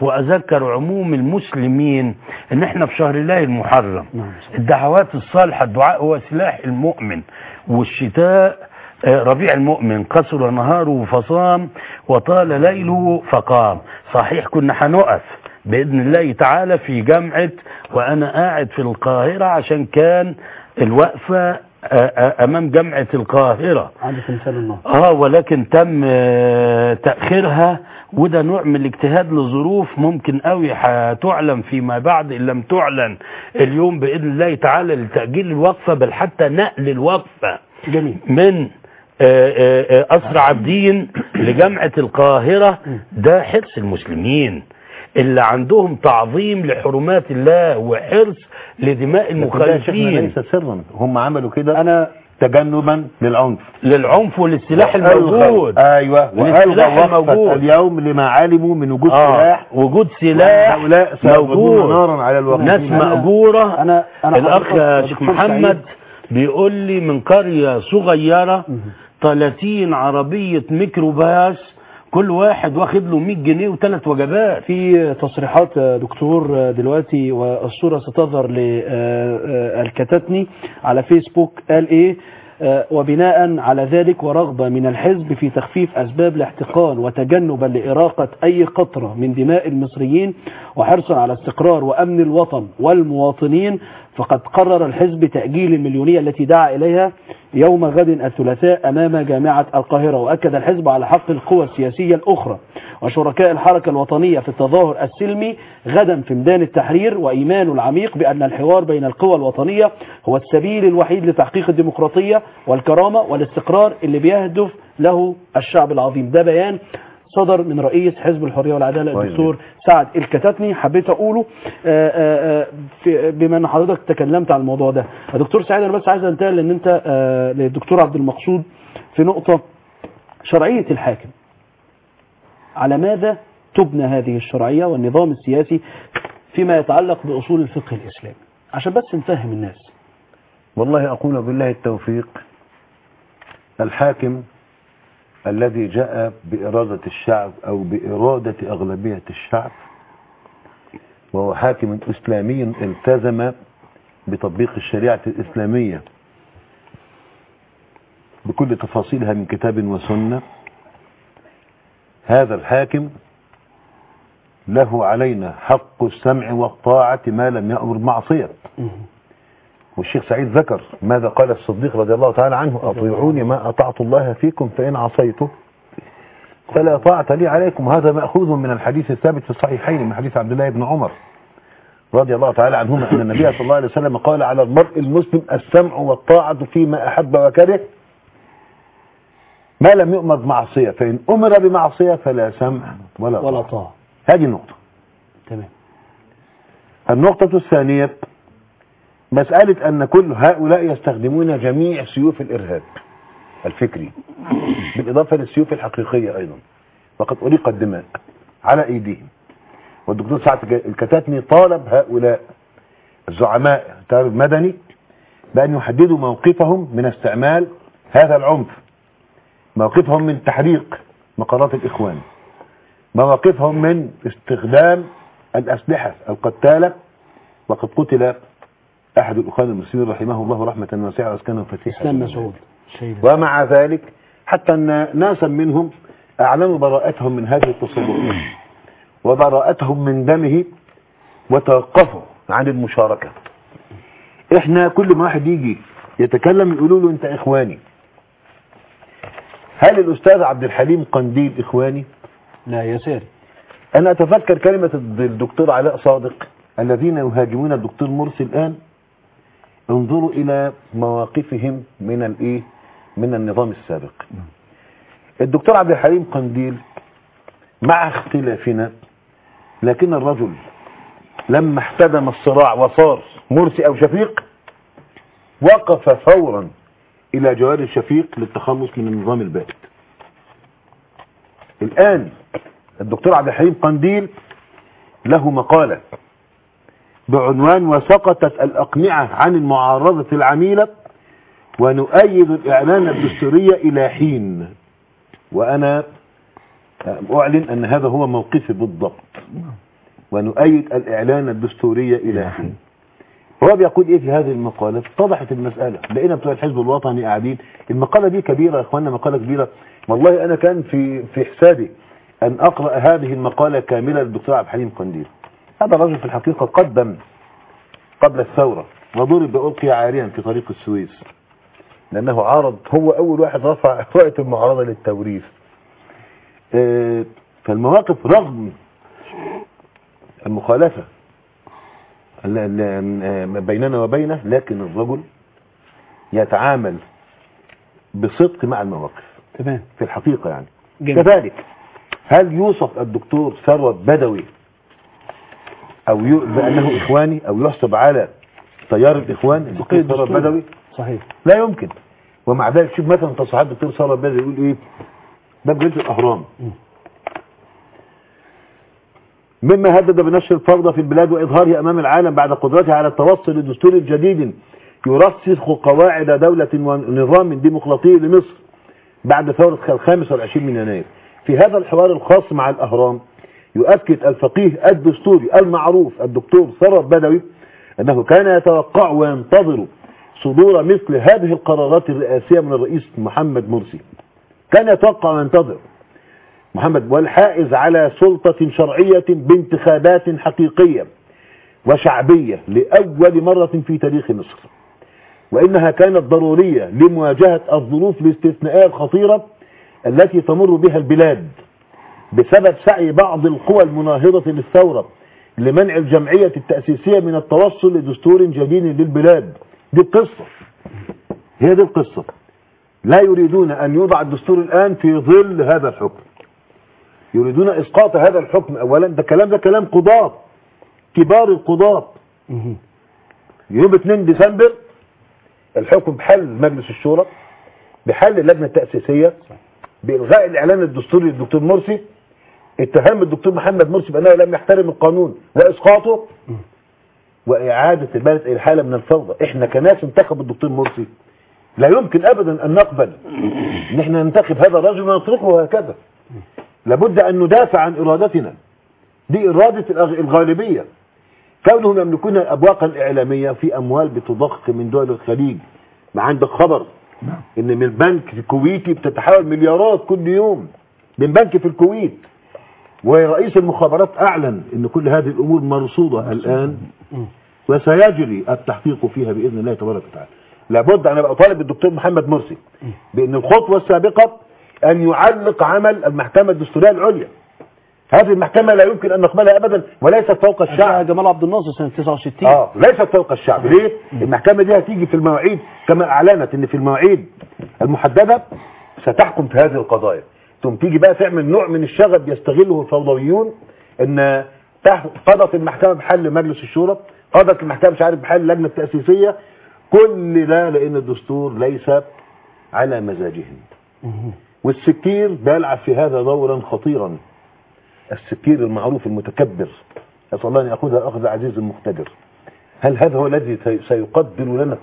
وأذكر عموم المسلمين إن إحنا في شهر الله المحرم نعم. الدعوات الصالحة الدعاء هو سلاح المؤمن والشتاء آه، ربيع المؤمن قصر نهاره فصام وطال ليله فقام صحيح كنا هنقف بإذن الله تعالى في جامعة وأنا قاعد في القاهرة عشان كان الوقفة آه، آه، أمام جامعة القاهرة عادة مثال النهر اه ولكن تم آه، تأخيرها وده نوع من الاجتهاد لظروف ممكن قوي هتعلن فيما بعد ان لم تعلن اليوم باذن الله تعالى لتاجيل الوقفه بل حتى نقل الوقفه جميل من آه، آه، آه، قصر عابدين لجامعه القاهره ده حرص المسلمين اللي عندهم تعظيم لحرمات الله وحرص لدماء لكن ده يا شيخنا المخالفين ليس سرا هم عملوا كده انا تجنبا للعنف للعنف والاستلاح وألغوا- الموجود ايوه والاستلاح والغى وقفة الموجود. اليوم لما علموا من وجود آه سلاح وجود سلاح هؤلاء سيضربون موجود نارا على الواقفين ناس أنا- مأجورة أنا أنا الأخ حضرتك شيخ دكتور محمد سعيد. بيقول لي من قرية صغيرة 30 عربية ميكروباص كل واحد واخد له 100 جنيه وثلاث وجبات في تصريحات آه، دكتور آه، دلوقتي والصورة ستظهر للكتتني على فيسبوك قال ايه آه، وبناء على ذلك ورغبة من الحزب في تخفيف أسباب الاحتقان وتجنبا لإراقة أي قطرة من دماء المصريين وحرصا على استقرار وأمن الوطن والمواطنين فقد قرر الحزب تأجيل المليونية التي دعا إليها يوم غد الثلاثاء أمام جامعة القاهرة وأكد الحزب على حق القوى السياسية الأخرى وشركاء الحركة الوطنية في التظاهر السلمي غدا في ميدان التحرير وإيمانه العميق بأن الحوار بين القوى الوطنية هو السبيل الوحيد لتحقيق الديمقراطية والكرامة والاستقرار اللي بيهدف له الشعب العظيم ده بيان صدر من رئيس حزب الحرية والعدالة طيب. الدكتور سعد الكتاتني حبيت أقوله آه، آه، آه، في- بما أن حضرتك تكلمت عن الموضوع ده دكتور سعيد أنا بس عايز أنتقل لأن أنت آه، للدكتور عبد المقصود في نقطة شرعية الحاكم على ماذا تبنى هذه الشرعية والنظام السياسي فيما يتعلق بأصول الفقه الإسلامي عشان بس نفهم الناس والله أقول بالله التوفيق الحاكم الذي جاء بإرادة الشعب أو بإرادة أغلبية الشعب وهو حاكم إسلامي التزم بتطبيق الشريعة الإسلامية بكل تفاصيلها من كتاب وسنة هذا الحاكم له علينا حق السمع والطاعة ما لم يأمر معصية والشيخ سعيد ذكر ماذا قال الصديق رضي الله تعالى عنه أطيعوني ما أطعت الله فيكم فإن عصيته فلا طاعة لي عليكم هذا مأخوذ من الحديث الثابت في الصحيحين من حديث عبد الله بن عمر رضي الله تعالى عنهما أن النبي صلى الله عليه وسلم قال على المرء المسلم السمع والطاعة فيما أحب وكره ما لم يؤمر بمعصية فإن أمر بمعصية فلا سمع ولا ولا طاعة طاعة هذه النقطة تمام النقطة الثانية مسألة أن كل هؤلاء يستخدمون جميع سيوف الإرهاب الفكري بالإضافة للسيوف الحقيقية أيضا وقد أريق الدماء على أيديهم والدكتور سعد الكتاتني طالب هؤلاء الزعماء التيار المدني بأن يحددوا موقفهم من استعمال هذا العنف موقفهم من تحريق مقرات الإخوان مواقفهم من استخدام الأسلحة القتالة وقد قتل أحد الأخوان المسلمين رحمه الله رحمة واسعة واسكنه فتيحا إسلام مسعود شيء ومع ذلك حتى أن ناسا منهم أعلنوا براءتهم من هذه التصرفات وبراءتهم من دمه وتوقفوا عن المشاركة احنا كل ما واحد يجي يتكلم يقولوا له انت اخواني هل الاستاذ عبد الحليم قنديل اخواني لا يساري انا اتذكر كلمة الدكتور علاء صادق الذين يهاجمون الدكتور مرسي الان انظروا الى مواقفهم من الايه من النظام السابق الدكتور عبد الحليم قنديل مع اختلافنا لكن الرجل لما احتدم الصراع وصار مرسي او شفيق وقف فورا الى جوار الشفيق للتخلص من النظام البائد الان الدكتور عبد الحليم قنديل له مقالة بعنوان وسقطت الأقنعة عن المعارضة العميلة ونؤيد الإعلان الدستورية إلى حين وأنا أعلن أن هذا هو موقفي بالضبط ونؤيد الإعلان الدستورية إلى حين هو بيقول ايه في هذه المقالة اتضحت المسألة لقينا بتوع الحزب الوطني قاعدين المقالة دي كبيرة يا اخوانا مقالة كبيرة والله انا كان في في حسابي ان اقرأ هذه المقالة كاملة للدكتور عبد الحليم قنديل هذا الرجل في الحقيقة قدم قبل الثورة وضرب ألقي عاريا في طريق السويس لأنه عارض هو أول واحد رفع رأية المعارضة للتوريث آه، فالمواقف رغم المخالفة ال- ال- بيننا وبينه لكن الرجل يتعامل بصدق مع المواقف تمام في الحقيقة يعني جميل. كذلك هل يوصف الدكتور ثروت بدوي او ي... بانه اخواني او يحسب على تيار الاخوان الدكتور ثروت الدستور. بدوي صحيح لا يمكن ومع ذلك شوف مثلا تصريحات الدكتور ثروت بدر يقول ايه ده جريده الاهرام مما هدد بنشر الفوضى في البلاد واظهارها امام العالم بعد قدرتها على التوصل لدستور جديد يرسخ قواعد دولة ونظام ديمقراطي لمصر بعد ثورة الخامس والعشرين من يناير في هذا الحوار الخاص مع الأهرام يؤكد الفقيه الدستوري المعروف الدكتور ثروت بدوي أنه كان يتوقع وينتظر صدور مثل هذه القرارات الرئاسية من الرئيس محمد مرسي كان يتوقع وينتظر محمد والحائز على سلطة شرعية بانتخابات حقيقية وشعبية لأول مرة في تاريخ مصر وإنها كانت ضرورية لمواجهة الظروف الاستثنائية الخطيرة التي تمر بها البلاد بسبب سعي بعض القوى المناهضة للثورة لمنع الجمعية التأسيسية من التوصل لدستور جديد للبلاد دي القصة هي دي القصة لا يريدون أن يوضع الدستور الآن في ظل هذا الحكم يريدون إسقاط هذا الحكم أولا ده كلام ده كلام قضاة كبار القضاة يوم 2 ديسمبر الحكم بحل مجلس الشورى بحل اللجنة التأسيسية بإلغاء الإعلان الدستوري للدكتور مرسي اتهام الدكتور محمد مرسي بأنه لم يحترم القانون وإسقاطه وإعادة البلد إلى حالة من الفوضى إحنا كناس انتخب الدكتور مرسي لا يمكن أبدا أن نقبل إن إحنا ننتخب هذا الرجل ونتركه هكذا لابد أن ندافع عن إرادتنا دي إرادة الأغ- الغالبية كونهم يملكون أبواقا إعلامية في أموال بتضخ من دول الخليج ما عندك خبر إن من بنك الكويتي بتتحول مليارات كل يوم من بنك في الكويت ورئيس المخابرات أعلن إن كل هذه الأمور مرصودة الآن وسيجري التحقيق فيها بإذن الله تبارك وتعالى لابد أن أبقى طالب الدكتور محمد مرسي بأن الخطوة السابقة أن يعلق عمل المحكمة الدستورية العليا هذه المحكمة لا يمكن أن نقبلها أبدا وليست فوق الشاعر الشعب جمال عبد الناصر سنة 69 اه ليست فوق الشعب ليه المحكمة دي هتيجي في المواعيد كما اعلنت ان في المواعيد المحددة ستحكم في هذه القضايا ثم تيجي بقى تعمل نوع من الشغب يستغله الفوضويون ان تحت قضت المحكمة بحل مجلس الشورى قضت المحكمة مش عارف بحل اللجنة التأسيسية كل ده لان الدستور ليس على مزاجهم والسكير بيلعب في هذا دورا خطيرا السكير المعروف المتكبر أسأل الله أن يأخذها أخذ عزيز مقتدر هل هذا هو الذي سي- سيقدر لنا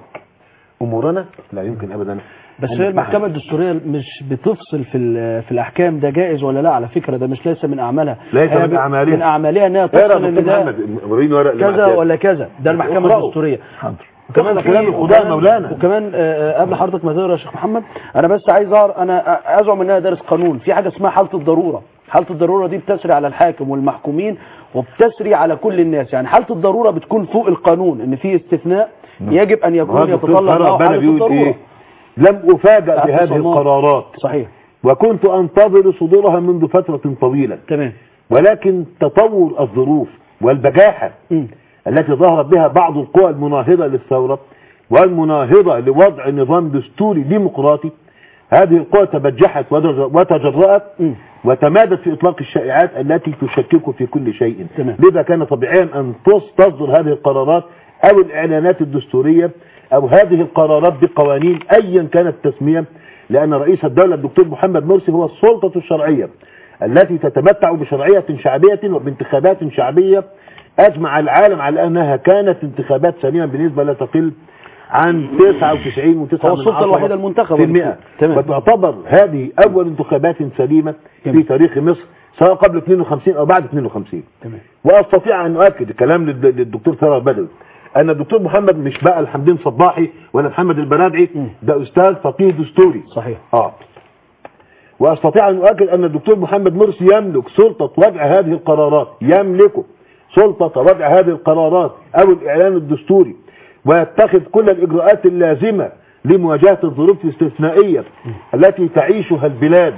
أمورنا لا يمكن أبدا بس أن هي نسمعها. المحكمة الدستورية مش بتفصل في ال- في الأحكام ده جائز ولا لا على فكرة ده مش ليس من أعمالها ليس هي من ب- أعمالها. من أعمالها إنها اقرا تفصل إن دكتور ده محمد وريني ورق اللي كذا معاك. ولا كذا ده المحكمة اقرأوا. الدستورية حاضر وكمان في- كلام القضاء وكمان- مولانا. وكمان آه، آه، قبل حضرتك ما تقرا يا شيخ محمد انا بس عايز أعرف انا آه، ازعم انها دارس قانون في حاجه اسمها حاله الضروره حاله الضروره دي بتسري على الحاكم والمحكومين وبتسري على كل الناس يعني حاله الضروره بتكون فوق القانون ان في استثناء يجب ان يكون وهذا الدكتور يتطلب فرج له بنا حاله بيقول الضروره إيه لم أفاجأ بتاعت بهذه الصمام. القرارات صحيح وكنت أنتظر صدورها منذ فترة طويلة تمام ولكن تطور الظروف والبجاحة مم. التي ظهرت بها بعض القوى المناهضة للثورة والمناهضة لوضع نظام دستوري ديمقراطي هذه القوى تبجحت وتج- وتجرأت مم. وتمادت في إطلاق الشائعات التي تشكك في كل شيء تمام. لذا كان طبيعيا أن تص- تصدر هذه القرارات أو الإعلانات الدستورية أو هذه القرارات بقوانين أيا كانت التسمية لأن رئيس الدولة الدكتور محمد مرسي هو السلطة الشرعية التي تتمتع بشرعية شعبية وبانتخابات شعبية أجمع العالم على أنها كانت انتخابات سليمة بنسبة لا تقل عن 99 و9 هو السلطة الوحيدة المنتخبة في المئة تمام. وتعتبر هذه أول انتخابات سليمة في جميل. تاريخ مصر سواء قبل 52 أو بعد 52 تمام واستطيع ان اؤكد الكلام للد- للدكتور ثروت بدوي ان الدكتور محمد مش بقى الحمدين صباحي ولا محمد البرادعي مم. ده استاذ فقيه دستوري صحيح اه واستطيع ان اؤكد ان الدكتور محمد مرسي يملك سلطه وضع هذه القرارات يملكه سلطه وضع هذه القرارات او الاعلان الدستوري ويتخذ كل الاجراءات اللازمه لمواجهه الظروف الاستثنائيه التي تعيشها البلاد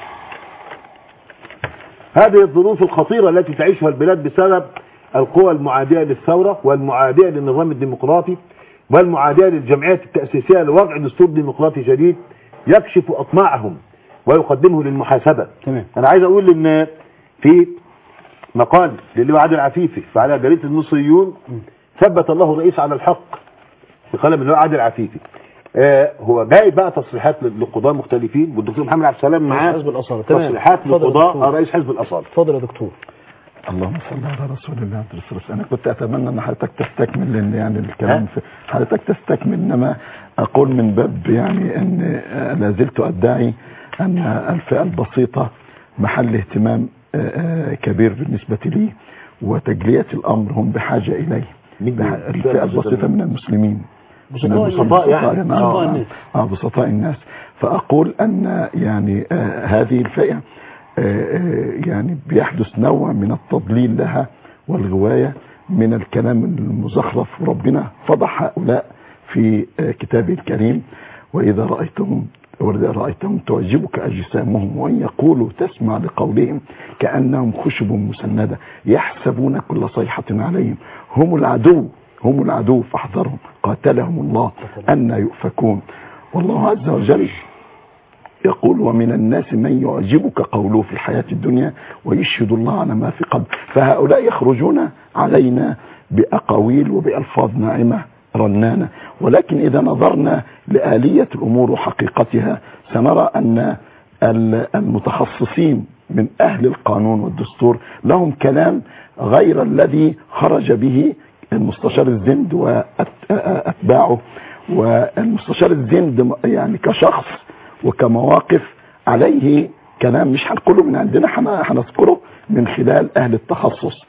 هذه الظروف الخطيرة التي تعيشها البلاد بسبب القوى المعادية للثورة والمعادية للنظام الديمقراطي والمعادية للجمعيات التأسيسية لوضع دستور ديمقراطي جديد يكشف أطماعهم ويقدمه للمحاسبة تمام. أنا عايز أقول إن في مقال للي عادل عفيفي فعلى جريدة المصريون ثبت الله الرئيس على الحق في قلم اللواء عادل عفيفي آه هو جاي بقى تصريحات ل- لقضاة مختلفين والدكتور محمد عبد السلام معاه حزب الأصالة. تمام. تصريحات اتفضل يا لقضاة دكتور. رئيس حزب الأصالة اتفضل يا دكتور اللهم صل على رسول الله عبد الرسول انا كنت اتمنى ان حضرتك تستكمل لان يعني الكلام في حضرتك تستكمل انما اقول من باب يعني ان آه، لا زلت ادعي ان الفئه البسيطه محل اهتمام آه، آه، كبير بالنسبه لي وتجليه الامر هم بحاجه اليه مين بح- الفئة الفئه البسيطة البسيطه مين؟ من المسلمين بسطاء من الناس. بسطاء يعني. نعم، بسطاء نعم. الناس. اه بسطاء الناس فاقول ان يعني آه هذه الفئه آه آه، يعني بيحدث نوع من التضليل لها والغوايه من الكلام المزخرف وربنا فضح هؤلاء في آه كتابه الكريم واذا رايتهم وإذا رأيتهم تعجبك أجسامهم وإن يقولوا تسمع لقولهم كأنهم خشب مسندة يحسبون كل صيحة عليهم هم العدو هم العدو فاحذرهم قاتلهم الله أن يؤفكون والله عز وجل يقول ومن الناس من يعجبك قوله في الحياة الدنيا ويشهد الله على ما في قلب فهؤلاء يخرجون علينا بأقاويل وبألفاظ ناعمة رنانة ولكن إذا نظرنا لآلية الأمور وحقيقتها سنرى أن ال- المتخصصين من أهل القانون والدستور لهم كلام غير الذي خرج به المستشار الزند وأتباعه والمستشار الزند يعني كشخص وكمواقف عليه كلام مش هنقوله من عندنا هن- هنذكره من خلال أهل التخصص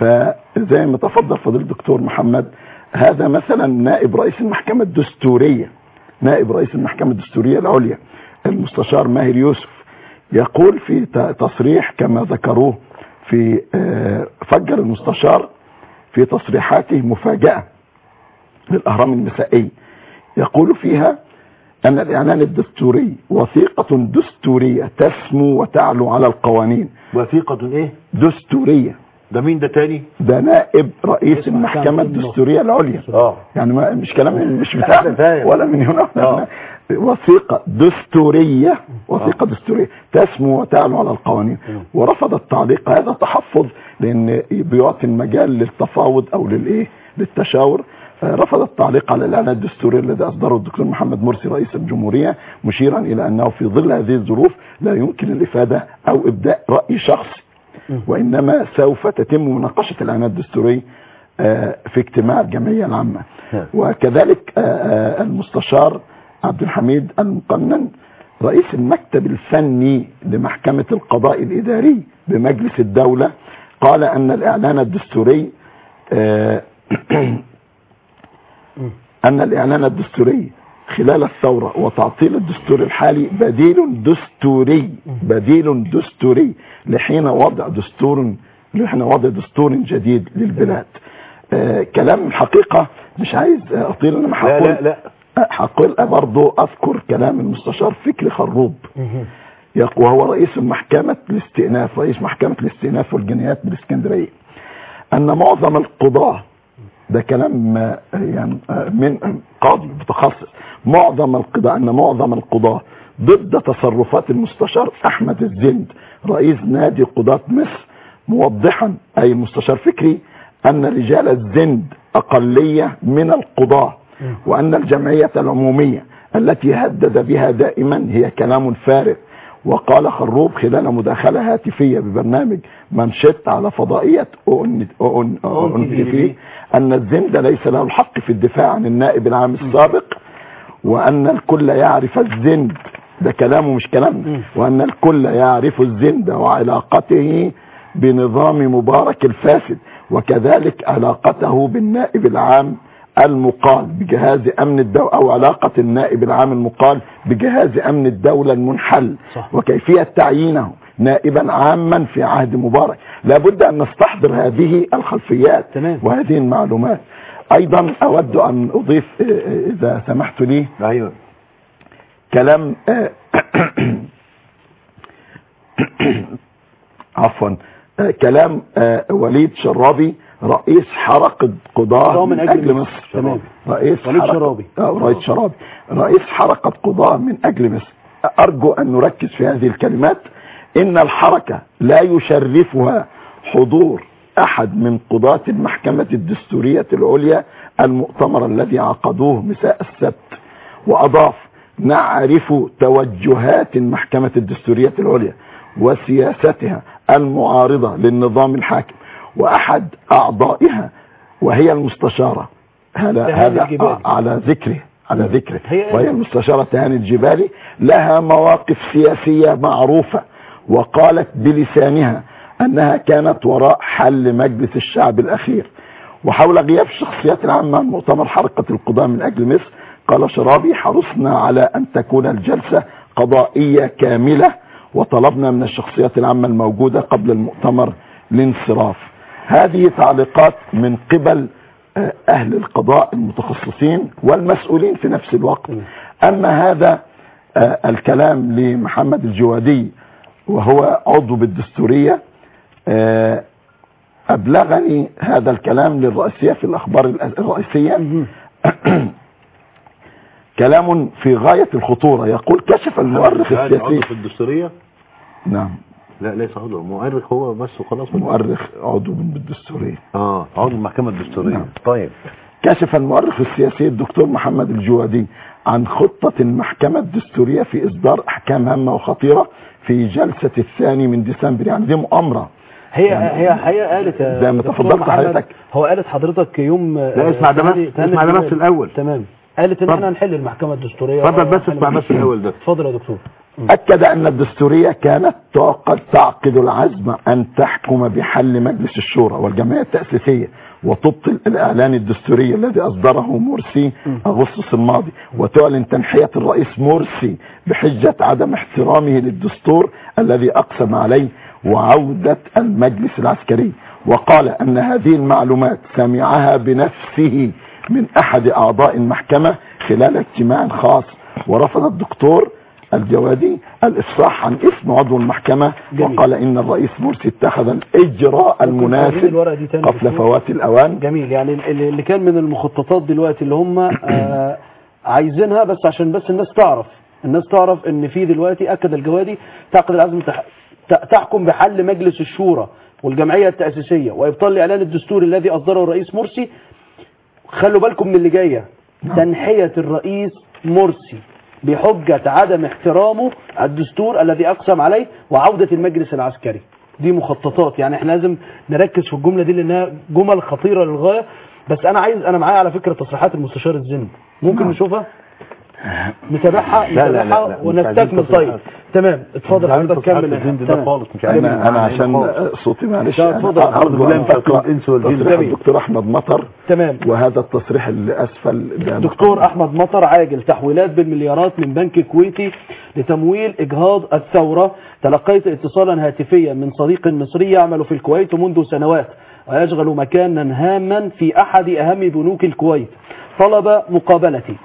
فزي ما تفضل فضيل الدكتور محمد هذا مثلا نائب رئيس المحكمة الدستورية نائب رئيس المحكمة الدستورية العليا المستشار ماهر يوسف يقول في ت- تصريح كما ذكروه في آه، فجر المستشار في تصريحاته مفاجأة للأهرام المسائي يقول فيها أن الإعلان الدستوري وثيقة دستورية تسمو وتعلو على القوانين وثيقة ايه دستورية ده مين ده تاني ده نائب رئيس اسمع المحكمة كلام الدستورية العليا اه يعني ما مش كلام مش أنا بتاعنا فاهم. ولا من هنا ولا آه. هنا. وثيقة دستورية وثيقة دستورية تسمو وتعلو على القوانين ورفض التعليق هذا تحفظ لأن بيعطي المجال للتفاوض أو للإيه للتشاور رفض التعليق على الإعلان الدستوري الذي أصدره الدكتور محمد مرسي رئيس الجمهورية مشيرا إلى أنه في ظل هذه الظروف لا يمكن الإفادة أو إبداء رأي شخصي وإنما سوف تتم مناقشة الإعلان الدستوري آه، في اجتماع الجمعية العامة نعم. وكذلك آه، آه، المستشار عبد الحميد المقنن رئيس المكتب الفني لمحكمة القضاء الإداري بمجلس الدولة قال أن الإعلان الدستوري آه، أن الإعلان الدستوري خلال الثورة وتعطيل الدستور الحالي بديل دستوري بديل دستوري لحين وضع دستور لحين وضع دستور جديد للبلاد آه كلام الحقيقة مش عايز أطيل أنا لا هقول لا لا هقول برضه أذكر كلام المستشار فكري خروب يق- وهو رئيس محكمة الاستئناف رئيس محكمة الاستئناف والجنايات بالاسكندرية أن معظم القضاة ده كلام آه، يعني آه، من قاضي متخصص معظم القضاة أن معظم القضاة ضد تصرفات المستشار أحمد الزند رئيس نادي قضاة مصر موضحا أي المستشار فكري أن رجال الزند أقلية من القضاة وأن الجمعية العمومية التي هدد بها دائما هي كلام فارغ وقال خروب خلال مداخلة هاتفية ببرنامج منشط على فضائية أون أون أون تي في أن الزند ليس له الحق في الدفاع عن النائب العام السابق وأن الكل يعرف الزند ده كلامه مش كلامنا وأن الكل يعرف الزند وعلاقته بنظام مبارك الفاسد وكذلك علاقته بالنائب العام المقال بجهاز امن الدولة او علاقة النائب العام المقال بجهاز امن الدولة المنحل صح. وكيفية تعيينه نائبا عاما في عهد مبارك لابد ان نستحضر هذه الخلفيات تمام. وهذه المعلومات ايضا اود ان اضيف آه، آه، اذا سمحت لي ايوه كلام آه، عفوا آه، كلام آه، وليد شرابي رئيس حركة قضاة قضاة من من أجل أجل مصر. مصر تمام. رئيس وليد حركة- شرابي. آه، رئيس شرابي رئيس حركة قضاة من أجل مصر أرجو أن نركز في هذه الكلمات إن الحركة لا يشرفها حضور أحد من قضاة المحكمة الدستورية العليا المؤتمر الذي عقدوه مساء السبت وأضاف نعرف توجهات المحكمة الدستورية العليا وسياستها المعارضة للنظام الحاكم وأحد أعضائها وهي المستشارة هذا تهاني هذا الجبالي. على ذكره على ذكره هي- وهي المستشارة تهاني الجبالي لها مواقف سياسية معروفة وقالت بلسانها أنها كانت وراء حل مجلس الشعب الأخير وحول غياب الشخصيات العامة عن مؤتمر حركة القضاء من أجل مصر قال شرابي حرصنا على أن تكون الجلسة قضائية كاملة وطلبنا من الشخصيات العامة الموجودة قبل المؤتمر الانصراف هذه تعليقات من قبل آه، أهل القضاء المتخصصين والمسؤولين في نفس الوقت أما هذا آه، الكلام لمحمد الجوادي وهو عضو بالدستورية آه، أبلغني هذا الكلام للرئيسية في الأخبار الأ- الرئيسية كلام في غاية الخطورة يقول كشف المؤرخ عضو السياسي في الدستورية نعم لا ليس عضو مؤرخ هو بس وخلاص مؤرخ عضو بالدستورية اه عضو المحكمة الدستورية نعم. طيب كشف المؤرخ السياسي الدكتور محمد الجوادي عن خطة المحكمة الدستورية في إصدار أحكام هامة وخطيرة في جلسة الثاني من ديسمبر يعني دي مؤامرة هي هي هي قالت يا زي ما دكتور تفضلت محمد، حضرتك. هو قالت حضرتك يوم لا، اسمع ده بس، اسمع ده بس الأول. تمام قالت ان اتفضل. احنا هنحل المحكمة الدستورية اتفضل بس وهنحل اسمع بس الأول ده. اتفضل يا دكتور أكد أن الدستورية كانت تعقد تعقد العزم أن تحكم بحل مجلس الشورى والجمعية التأسيسية وتبطل الإعلان الدستوري الذي أصدره مرسي أغسطس الماضي وتعلن تنحية الرئيس مرسي بحجة عدم احترامه للدستور الذي أقسم عليه وعودة المجلس العسكري وقال أن هذه المعلومات سمعها بنفسه من أحد أعضاء المحكمة خلال اجتماع خاص ورفض الدكتور الجوادي الافصاح عن اسم عضو المحكمة جميل. وقال ان الرئيس مرسي اتخذ الاجراء تعيد المناسب الورقة دي تاني قبل دكتور؟ فوات الاوان جميل يعني ال- اللي كان من المخططات دلوقتي اللي هم آه، عايزينها بس عشان بس الناس تعرف الناس تعرف ان في دلوقتي اكد الجوادي تعقد العزم تح- ت- تحكم بحل مجلس الشورى والجمعية التأسيسية وإبطال الإعلان الدستوري الذي أصدره الرئيس مرسي خلوا بالكم من اللي جاية تنحية الرئيس مرسي بحجة عدم احترامه الدستور الذي أقسم عليه وعودة المجلس العسكري دي مخططات يعني احنا لازم نركز في الجملة دي لأنها جمل خطيرة للغاية بس أنا عايز أنا معايا على فكرة تصريحات المستشار الزند ممكن نشوفها نتابعها لا، لا، لا، نتابعها لا، مش عايزين ونستكمل طيب تصريحات. تمام اتفضل مش عايزين حضرتك تصريحات كمل الزند ده تمام. خالص، مش عايزين انا انا عشان خالص. صوتي معلش لا، أنا اتفضل. أرجو أعوذ بالله أن من شياطين أقرأ الإنس والجن. تصريح جميل. الدكتور احمد مطر تمام وهذا التصريح اللي اسفل ده دكتور احمد مطر عاجل تحويلات بالمليارات من بنك كويتي لتمويل اجهاض الثوره تلقيت اتصالا هاتفيا من صديق مصري يعمل في الكويت منذ سنوات ويشغل مكانا هاما في احد اهم بنوك الكويت طلب مقابلتي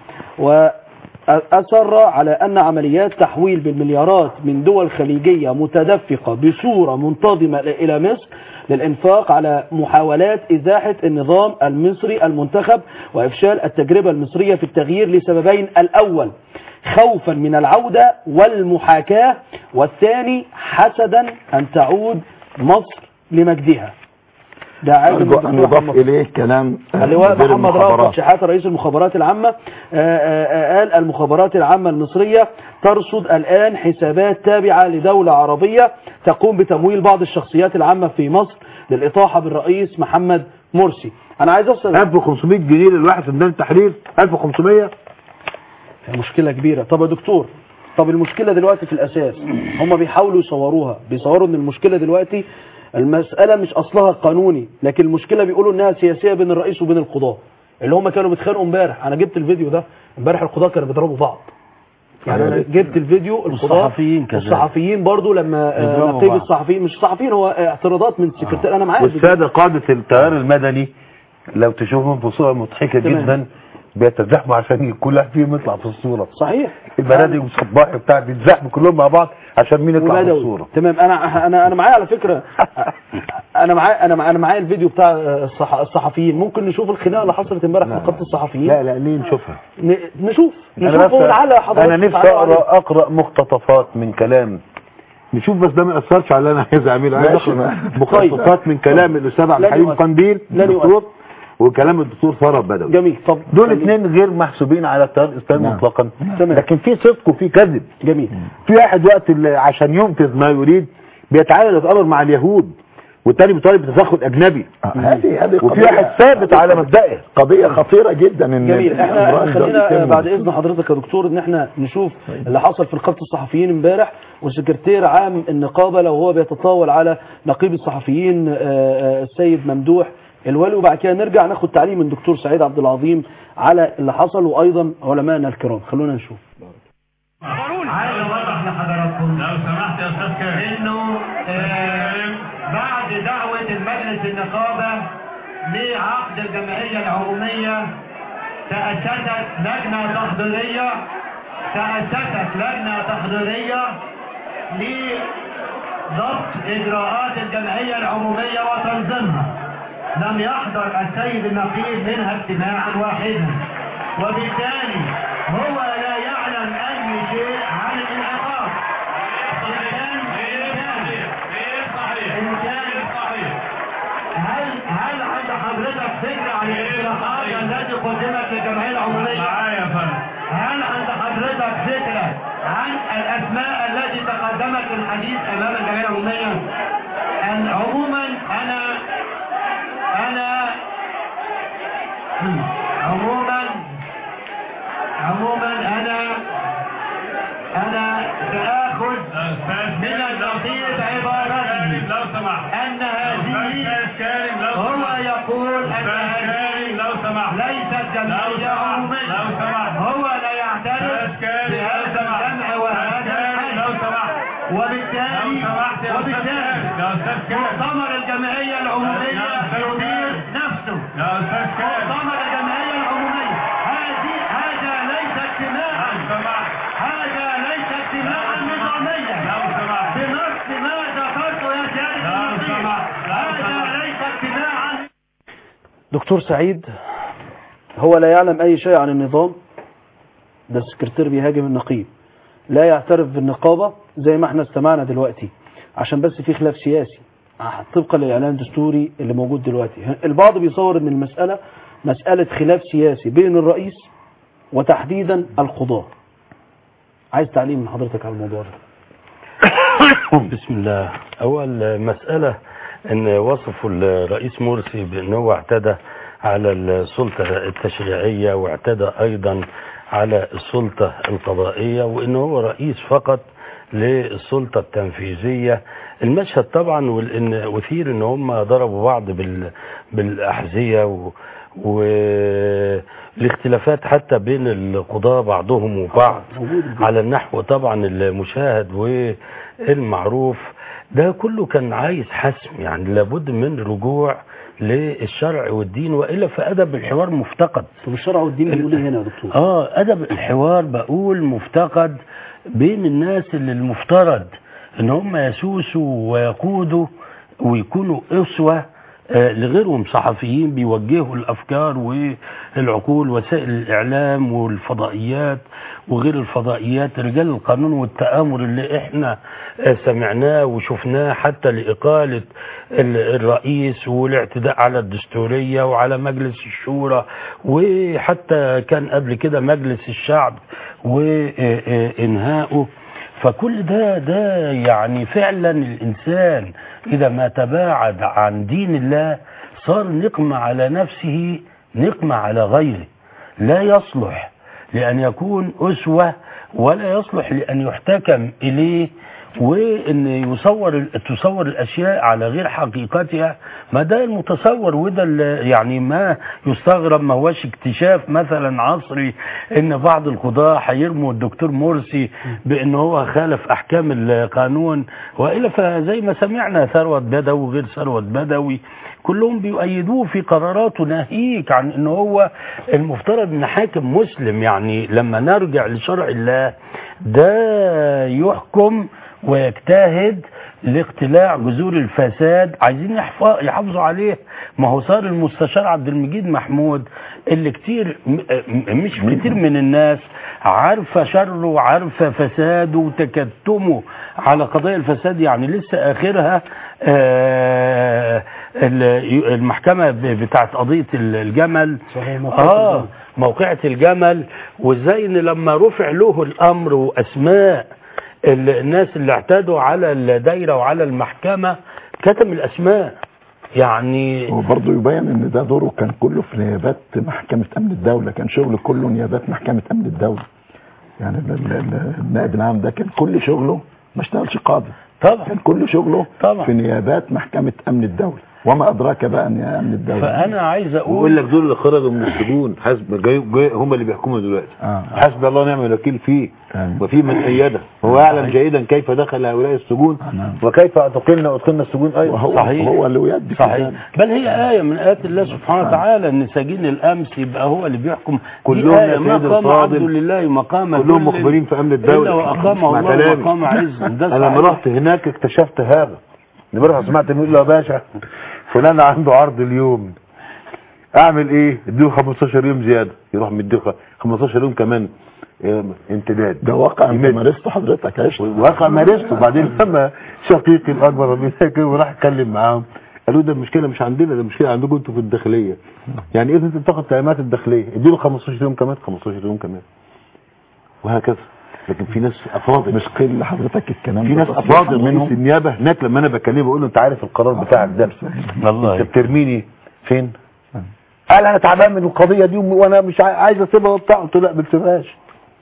وأصر على أن عمليات تحويل بالمليارات من دول خليجية متدفقة بصورة منتظمة إلى مصر للإنفاق على محاولات إزاحة النظام المصري المنتخب وإفشال التجربة المصرية في التغيير لسببين الأول خوفا من العودة والمحاكاة والثاني حسدا أن تعود مصر لمجدها ده عاجل ارجو ان الدكتور يضاف محمد اليه كلام اللواء مدير محمد رافع المخابرات. شحاتة رئيس المخابرات العامة آه، آه، آه، قال المخابرات العامة المصرية ترصد الآن حسابات تابعة لدولة عربية تقوم بتمويل بعض الشخصيات العامة في مصر للإطاحة بالرئيس محمد مرسي أنا عايز أصل 1500 جنيه للواحد في ميدان التحرير 1500 مشكلة كبيرة طب يا دكتور طب المشكلة دلوقتي في الأساس هم بيحاولوا يصوروها بيصوروا ان المشكلة دلوقتي المسألة مش أصلها قانوني لكن المشكلة بيقولوا انها سياسية بين الرئيس وبين القضاة اللي هم كانوا بيتخانقوا امبارح انا جبت الفيديو ده امبارح القضاة كانوا بيضربوا بعض يعني انا جبت الفيديو القضاة والصحفيين كذلك. والصحفيين برضو لما آه، بيضربوا نقيب بعض. الصحفيين مش صحفيين هو آه، اعتراضات من السكرتير انا معايا الفيديو. والسادة قادة التيار المدني لو تشوفهم بصورة مضحكة تمام. جدا بيتزاحموا عشان كل واحد فيهم يطلع في الصورة صحيح البنادق والصباحي بتاع بيتزاحموا كلهم مع بعض عشان مين يطلع في وبدوي الصورة تمام انا انا انا معايا على فكره انا معايا انا معايا انا معايا الفيديو بتاع الصح... الصحفيين ممكن نشوف الخناقه اللي حصلت امبارح في نقابه الصحفيين لا لا ليه نشوفها ن... نشوف انا نشوف بس ولعل حضرتك انا نفسي تتعلقوا عليه. اقرا اقرا مقتطفات من كلام نشوف بس ده ما ياثرش على اللي انا عايز اعمله عايز ماشي، اخد ما- مخططات من كلام الاستاذ عبد لن الحليم يؤثر. قنديل لن دكتور وكلام الدكتور ثروت بدوي جميل طب دول خلينا- اثنين غير محسوبين على التيار الاسلامي نعم. مطلقا تمام. لكن في صدق وفي كذب جميل في واحد وقت اللي عشان ينقذ ما يريد بيتعامل يتامر مع اليهود والتاني بيطالب بتدخل اجنبي آه، هذه هذه وفي قضية- واحد ثابت على مبدئه قضية خطيرة جدا ان جميل احنا الأمراض دول خلينا يتم- بعد اذن حضرتك يا دكتور ان احنا نشوف اللي حصل في نقابه الصحفيين امبارح وسكرتير عام النقابه لو هو بيتطاول على نقيب الصحفيين آه، آه، السيد ممدوح الولي وبعد كده نرجع ناخد تعليم من دكتور سعيد عبد العظيم على اللي حصل وايضا علمائنا الكرام خلونا نشوف عايز اوضح لحضراتكم لو سمحت يا استاذ كريم انه آه، بعد دعوه المجلس النقابه لعقد الجمعيه العموميه تاسست لجنه تحضيريه تاسست لجنه تحضيريه لضبط اجراءات الجمعيه العموميه وتنظيمها لم يحضر السيد النقيب منها اجتماعا واحدا وبالتالي هو لا يعلم اي شيء عن الانعقاد إن كان إن كان هل هل عند حضرتك فكره عن الاقتراحات التي قدمت للجمعيه العموميه؟ معايا يا فندم. هل عند حضرتك فكره عن الاسماء التي تقدمت للحديث امام الجمعيه العموميه؟ أن عموما انا انا عموما عموما انا انا ساخذ من النقيض عبارته لو سمحت ان هذه هو يقول ان هذه لو سمحت ليست جمعيه عموميه لو سمحت هو لا يعترف بهذا الجمع وهذا الحل لو سمحت وبالتالي وبالتالي مؤتمر الجمعيه العموميه يدير نفسه مؤتمر الجمعيه العموميه هذه هذا ليس اجتماعا هذا ليس اجتماعا نظاميا بنص ما ذكرته يا سياده النقيب هذا ليس اجتماعا دكتور سعيد هو لا يعلم أي شيء عن النظام ده السكرتير بيهاجم النقيب لا يعترف بالنقابة زي ما احنا استمعنا دلوقتي عشان بس في خلاف سياسي طبقا للإعلان الدستوري اللي موجود دلوقتي البعض بيصور ان المسألة مسألة خلاف سياسي بين الرئيس وتحديدا القضاة عايز تعليم من حضرتك على الموضوع ده بسم الله أول مسألة أن وصفوا الرئيس مرسي بأنه اعتدى على السلطة التشريعية واعتدى أيضا على السلطة القضائية وأنه هو رئيس فقط للسلطة التنفيذية المشهد طبعا والإن أثير أن هم ضربوا بعض بال بالأحذية و والاختلافات حتى بين القضاة بعضهم وبعض على النحو طبعا المشاهد والمعروف ده كله كان عايز حسم يعني لابد من رجوع للشرع والدين وإلا فأدب الحوار مفتقد طب الشرع والدين بيقول ايه هنا يا دكتور اه ادب الحوار بقول مفتقد بين الناس اللي المفترض ان هم يسوسوا ويقودوا ويكونوا اسوه آه، لغيرهم صحفيين بيوجهوا الافكار والعقول وسائل الاعلام والفضائيات وغير الفضائيات رجال القانون والتآمر اللي احنا آه، سمعناه وشفناه حتى لإقالة ال- الرئيس والاعتداء على الدستورية وعلى مجلس الشورى وحتى كان قبل كده مجلس الشعب وإنهائه فكل ده ده يعني فعلا الإنسان إذا ما تباعد عن دين الله صار نقمة على نفسه نقمة على غيره لا يصلح لأن يكون أسوة ولا يصلح لأن يحتكم إليه وان يصور تصور الاشياء على غير حقيقتها ما ده المتصور وده اللي يعني ما يستغرب ما هوش اكتشاف مثلا عصري ان بعض القضاة هيرموا الدكتور مرسي بان هو خالف احكام القانون والا فزي ما سمعنا ثروت بدوي وغير ثروت بدوي كلهم بيؤيدوه في قراراته ناهيك عن ان هو المفترض ان حاكم مسلم يعني لما نرجع لشرع الله ده يحكم ويجتهد لاقتلاع جذور الفساد عايزين يحف- يحافظوا عليه ما هو صار المستشار عبد المجيد محمود اللي كتير م- م- مش كتير من الناس عارفة شره وعارفة فساده وتكتمه على قضايا الفساد يعني لسه آخرها آه، ال- المحكمة ب- بتاعت قضية ال- الجمل صحيح، موقعة اه الجمل. موقعة الجمل وازاي ان لما رفع له الامر واسماء ال- الناس اللي اعتادوا على الدايرة وعلى المحكمة كتم الاسماء يعني وبرضه يبين ان ده دوره كان كله في نيابات محكمة امن الدولة كان شغله كله نيابات محكمة امن الدولة يعني ال- ال- ال- النائب العام ده كان كل شغله ما اشتغلش قاضي طبعا كان كل شغله طبعا. في نيابات محكمة امن الدولة وما ادراك بقى ان امن الدولة فانا عايز ويقول اقول لك دول اللي خرجوا من السجون حسب جاي جاي هم اللي بيحكموا دلوقتي آه. حسبي الله ونعم الوكيل فيه آمين. وفي من أيده هو يعلم جيدا كيف دخل هؤلاء السجون نعم. وكيف اعتقلنا وادخلنا السجون ايضا وهو صحيح. هو اللي يؤدي في صحيح ذلك. بل هي آية من آيات الله سبحانه وتعالى إن سجين الأمس يبقى هو اللي بيحكم دي كلهم آية يا ما سيد قام الفاضل، عبد لله مقام كلهم كل مخبرين في أمن الدولة إلا وأقامه اسمع الله كلامي. مقام عز ده انا لما صحيح. رحت هناك اكتشفت هذا امبارح سمعت انه يقول له يا باشا فلان عنده عرض اليوم اعمل ايه اديله 15 يوم زياده يروح مديله 15 يوم كمان آه، امتداد ده واقع انت يمد. مارسته حضرتك عشت واقع مارسته وبعدين لما شقيقي الاكبر ربنا يسكن وراح اتكلم معاهم قالوا ده المشكله مش عندنا ده المشكله عندكم انتوا في الداخليه يعني اذا انت بتاخد تعليمات الداخليه اديله 15 يوم كمان 15 يوم كمان وهكذا لكن في ناس افاضل مش قيل لحضرتك الكلام في ده ناس تصريح افاضل منهم رئيس النيابه هناك لما انا بكلمه بقول له انت عارف القرار بتاعك ده انت والله بترميني فين؟ قال انا تعبان من القضيه دي وانا مش عاي- عايز اسيبها وبتاع قلت له لا ما تسيبهاش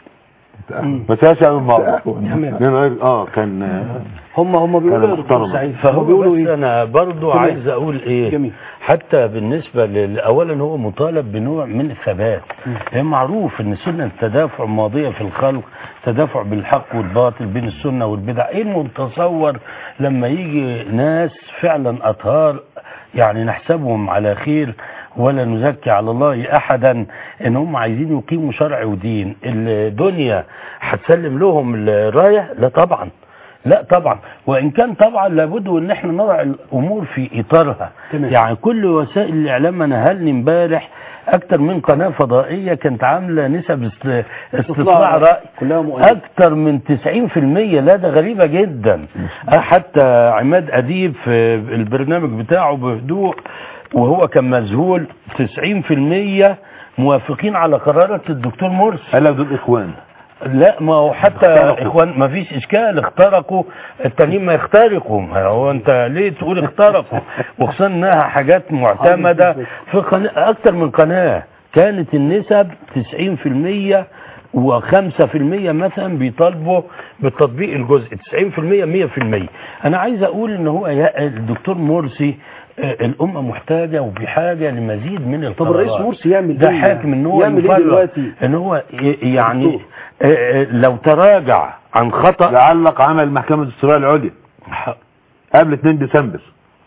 ما تسيبهاش يا الموضوع تمام. اه كان آه، هم هم بيقولوا يا دكتور محترم. سعيد فهو فهو بيقولوا بس ايه انا برضو تمام. عايز اقول ايه جميل. حتى بالنسبه لل- اولا هو مطالب بنوع من الثبات هي معروف ان سنه التدافع ماضيه في الخلق تدافع بالحق والباطل بين السنه والبدع ايه المتصور لما يجي ناس فعلا اطهار يعني نحسبهم على خير ولا نزكي على الله احدا ان هم عايزين يقيموا شرع ودين الدنيا هتسلم لهم الرايه لا طبعا لا طبعا وان كان طبعا لابد ان احنا نضع الامور في اطارها تمام. يعني كل وسائل الاعلام انا هلني امبارح اكتر من قناه فضائيه كانت عامله نسب است- استطلاع راي كلها مؤيدة اكتر من 90% لا ده غريبه جدا أه حتى عماد اديب في البرنامج بتاعه بهدوء وهو كان مذهول 90% موافقين على قرارات الدكتور مرسي قال لك دول اخوان لا ما هو حتى اخترقوا. اخوان ما فيش اشكال اخترقوا التانيين ما يخترقوا هو انت ليه تقول اخترقوا وخصوصا انها حاجات معتمده في قناة اكتر من قناه كانت النسب 90% و5% مثلا بيطالبوا بالتطبيق الجزئي 90% 100% انا عايز اقول ان هو يا- الدكتور مرسي آه، الامه محتاجه وبحاجه لمزيد من طب القرارات الرئيس مرسي يعمل ده ايه حاكم ان هو يعمل ايه يفرق. دلوقتي ان هو ي- يعني دكتور. آه، آه، لو تراجع عن خطأ لعلق عمل محكمه الدستوريه العليا قبل 2 ديسمبر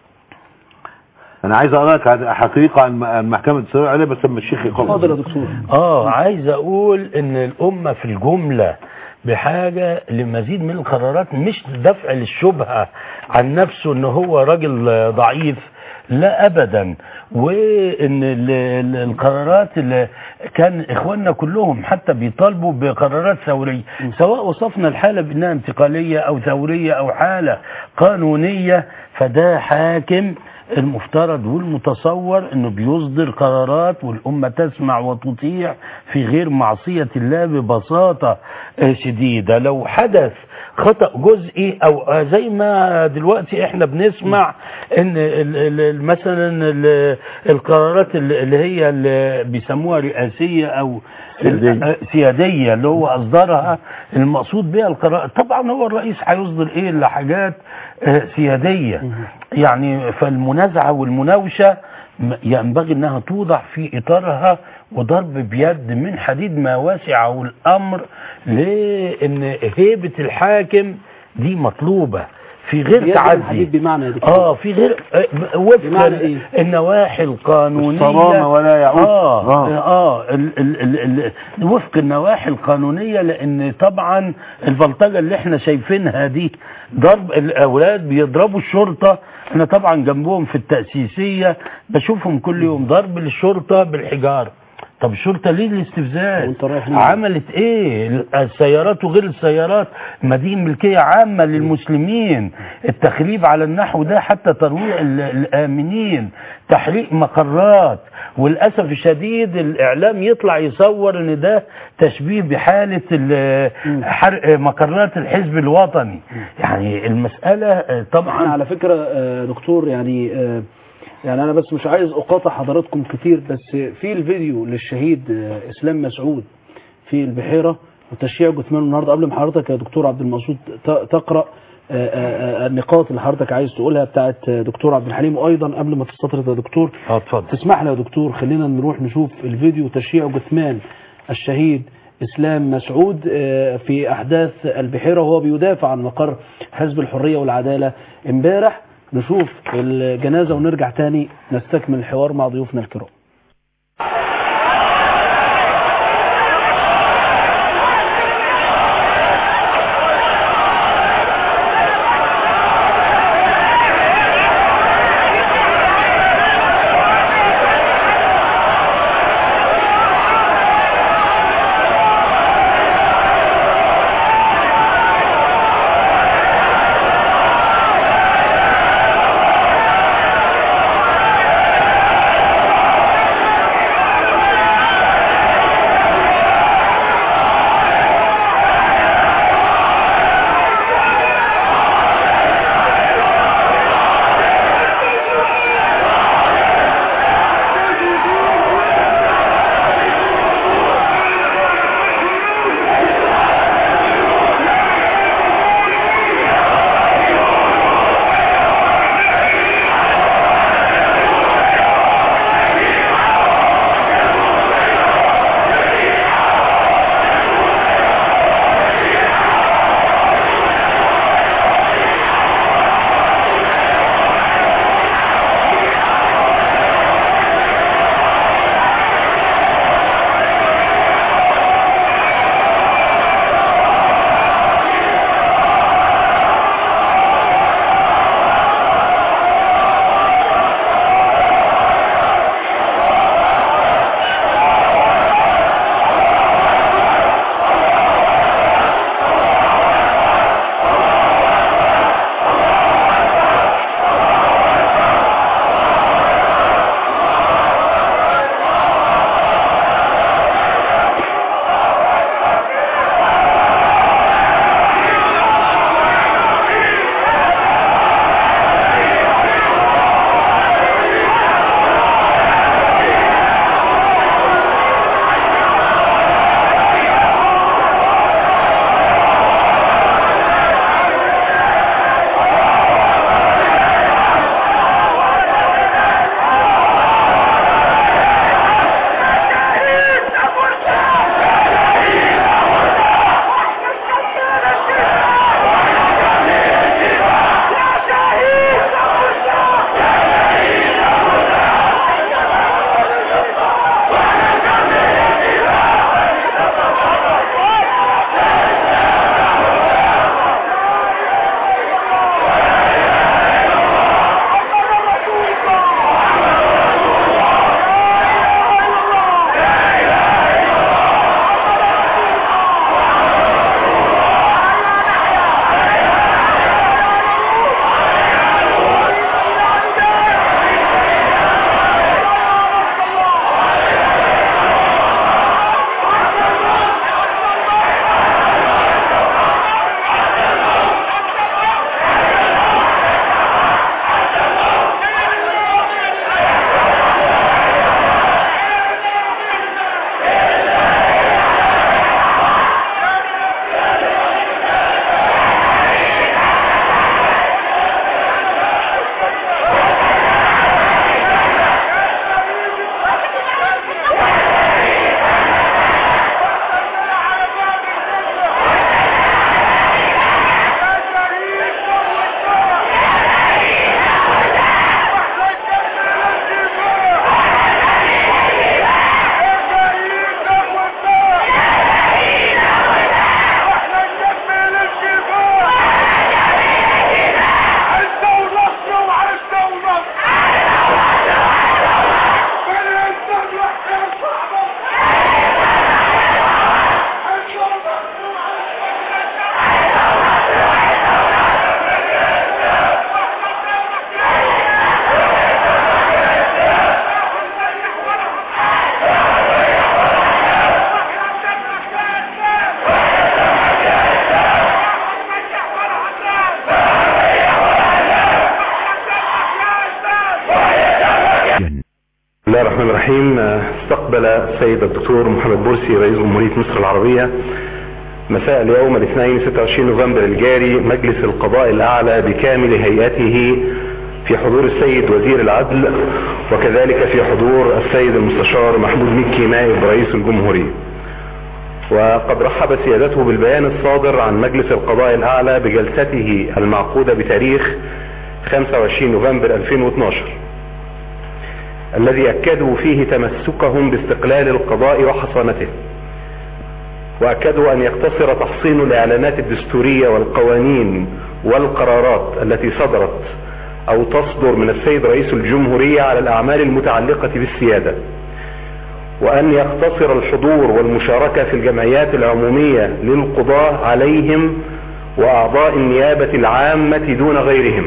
انا عايز اقرا لك على حقيقه عن عن محكمه الدستوريه العليا بس لما الشيخ يخلص اتفضل يا دكتور اه عايز اقول ان الامه في الجمله بحاجه لمزيد من القرارات مش دفع للشبهه عن نفسه ان هو راجل آه، ضعيف لا ابدا وان ال- ال- القرارات اللي كان اخواننا كلهم حتى بيطالبوا بقرارات ثوريه سواء وصفنا الحاله بانها انتقاليه او ثوريه او حاله قانونيه فده حاكم المفترض والمتصور انه بيصدر قرارات والامه تسمع وتطيع في غير معصيه الله ببساطه آه، شديده لو حدث خطا جزئي او آه، زي ما دلوقتي احنا بنسمع ان ال- ال- ال- مثلا ال- القرارات اللي اللي هي اللي بيسموها رئاسيه او سيادية. آه، سياديه اللي هو اصدرها المقصود بها القرار طبعا هو الرئيس هيصدر ايه الا حاجات آه، سياديه يعني فالمنازعه والمناوشه م- ينبغي انها توضع في اطارها وضرب بيد من حديد ما وسعه الامر لان هيبه الحاكم دي مطلوبه في غير بيد من تعدي حديد بمعنى يا دكتور اه في غير آه، وفق بمعنى إيه؟ النواحي القانونيه الصرامة ولا يعود. اه آه. اه ال ال ال ال وفق النواحي القانونيه لان طبعا البلطجه اللي احنا شايفينها دي ضرب الاولاد بيضربوا الشرطه انا طبعا جنبهم في التاسيسيه بشوفهم كل يوم ضرب للشرطه بالحجاره طب الشرطه ليه الاستفزاز وانت رايح ليه؟ عملت ايه السيارات وغير السيارات مدينه ملكيه عامه للمسلمين التخريب على النحو ده حتى ترويع ال- الامنين تحريق مقرات وللاسف الشديد الاعلام يطلع يصور ان ده تشبيه بحاله ال- حرق مقرات الحزب الوطني يعني المساله آه، انا طبعا على فكرة آه، دكتور يعني آه، يعني انا بس مش عايز اقاطع حضراتكم كتير بس في الفيديو للشهيد آه، اسلام مسعود في البحيرة وتشييع جثمانه النهارده قبل ما حضرتك يا دكتور عبد المقصود ت- تقرا آه، آه، آه، النقاط اللي حضرتك عايز تقولها بتاعت آه، دكتور عبد الحليم وايضا قبل ما تستطرد يا دكتور اه اتفضل تسمح لي يا دكتور خلينا نروح نشوف الفيديو تشييع جثمان الشهيد اسلام مسعود آه، في احداث البحيره وهو بيدافع عن مقر حزب الحريه والعداله امبارح نشوف الجنازه ونرجع تاني نستكمل الحوار مع ضيوفنا الكرام Thank استقبل السيد الدكتور محمد مرسي رئيس جمهورية مصر العربية مساء اليوم الاثنين 26 نوفمبر الجاري مجلس القضاء الأعلى بكامل هيئته في حضور السيد وزير العدل وكذلك في حضور السيد المستشار محمود مكي نائب رئيس الجمهورية وقد رحب سيادته بالبيان الصادر عن مجلس القضاء الأعلى بجلسته المعقودة بتاريخ 25 نوفمبر 2012 الذي أكدوا فيه تمسكهم باستقلال القضاء وحصانته وأكدوا أن يقتصر تحصين الإعلانات الدستورية والقوانين والقرارات التي صدرت أو تصدر من السيد رئيس الجمهورية على الأعمال المتعلقة بالسيادة وأن يقتصر الحضور والمشاركة في الجمعيات العمومية للقضاة عليهم وأعضاء النيابة العامة دون غيرهم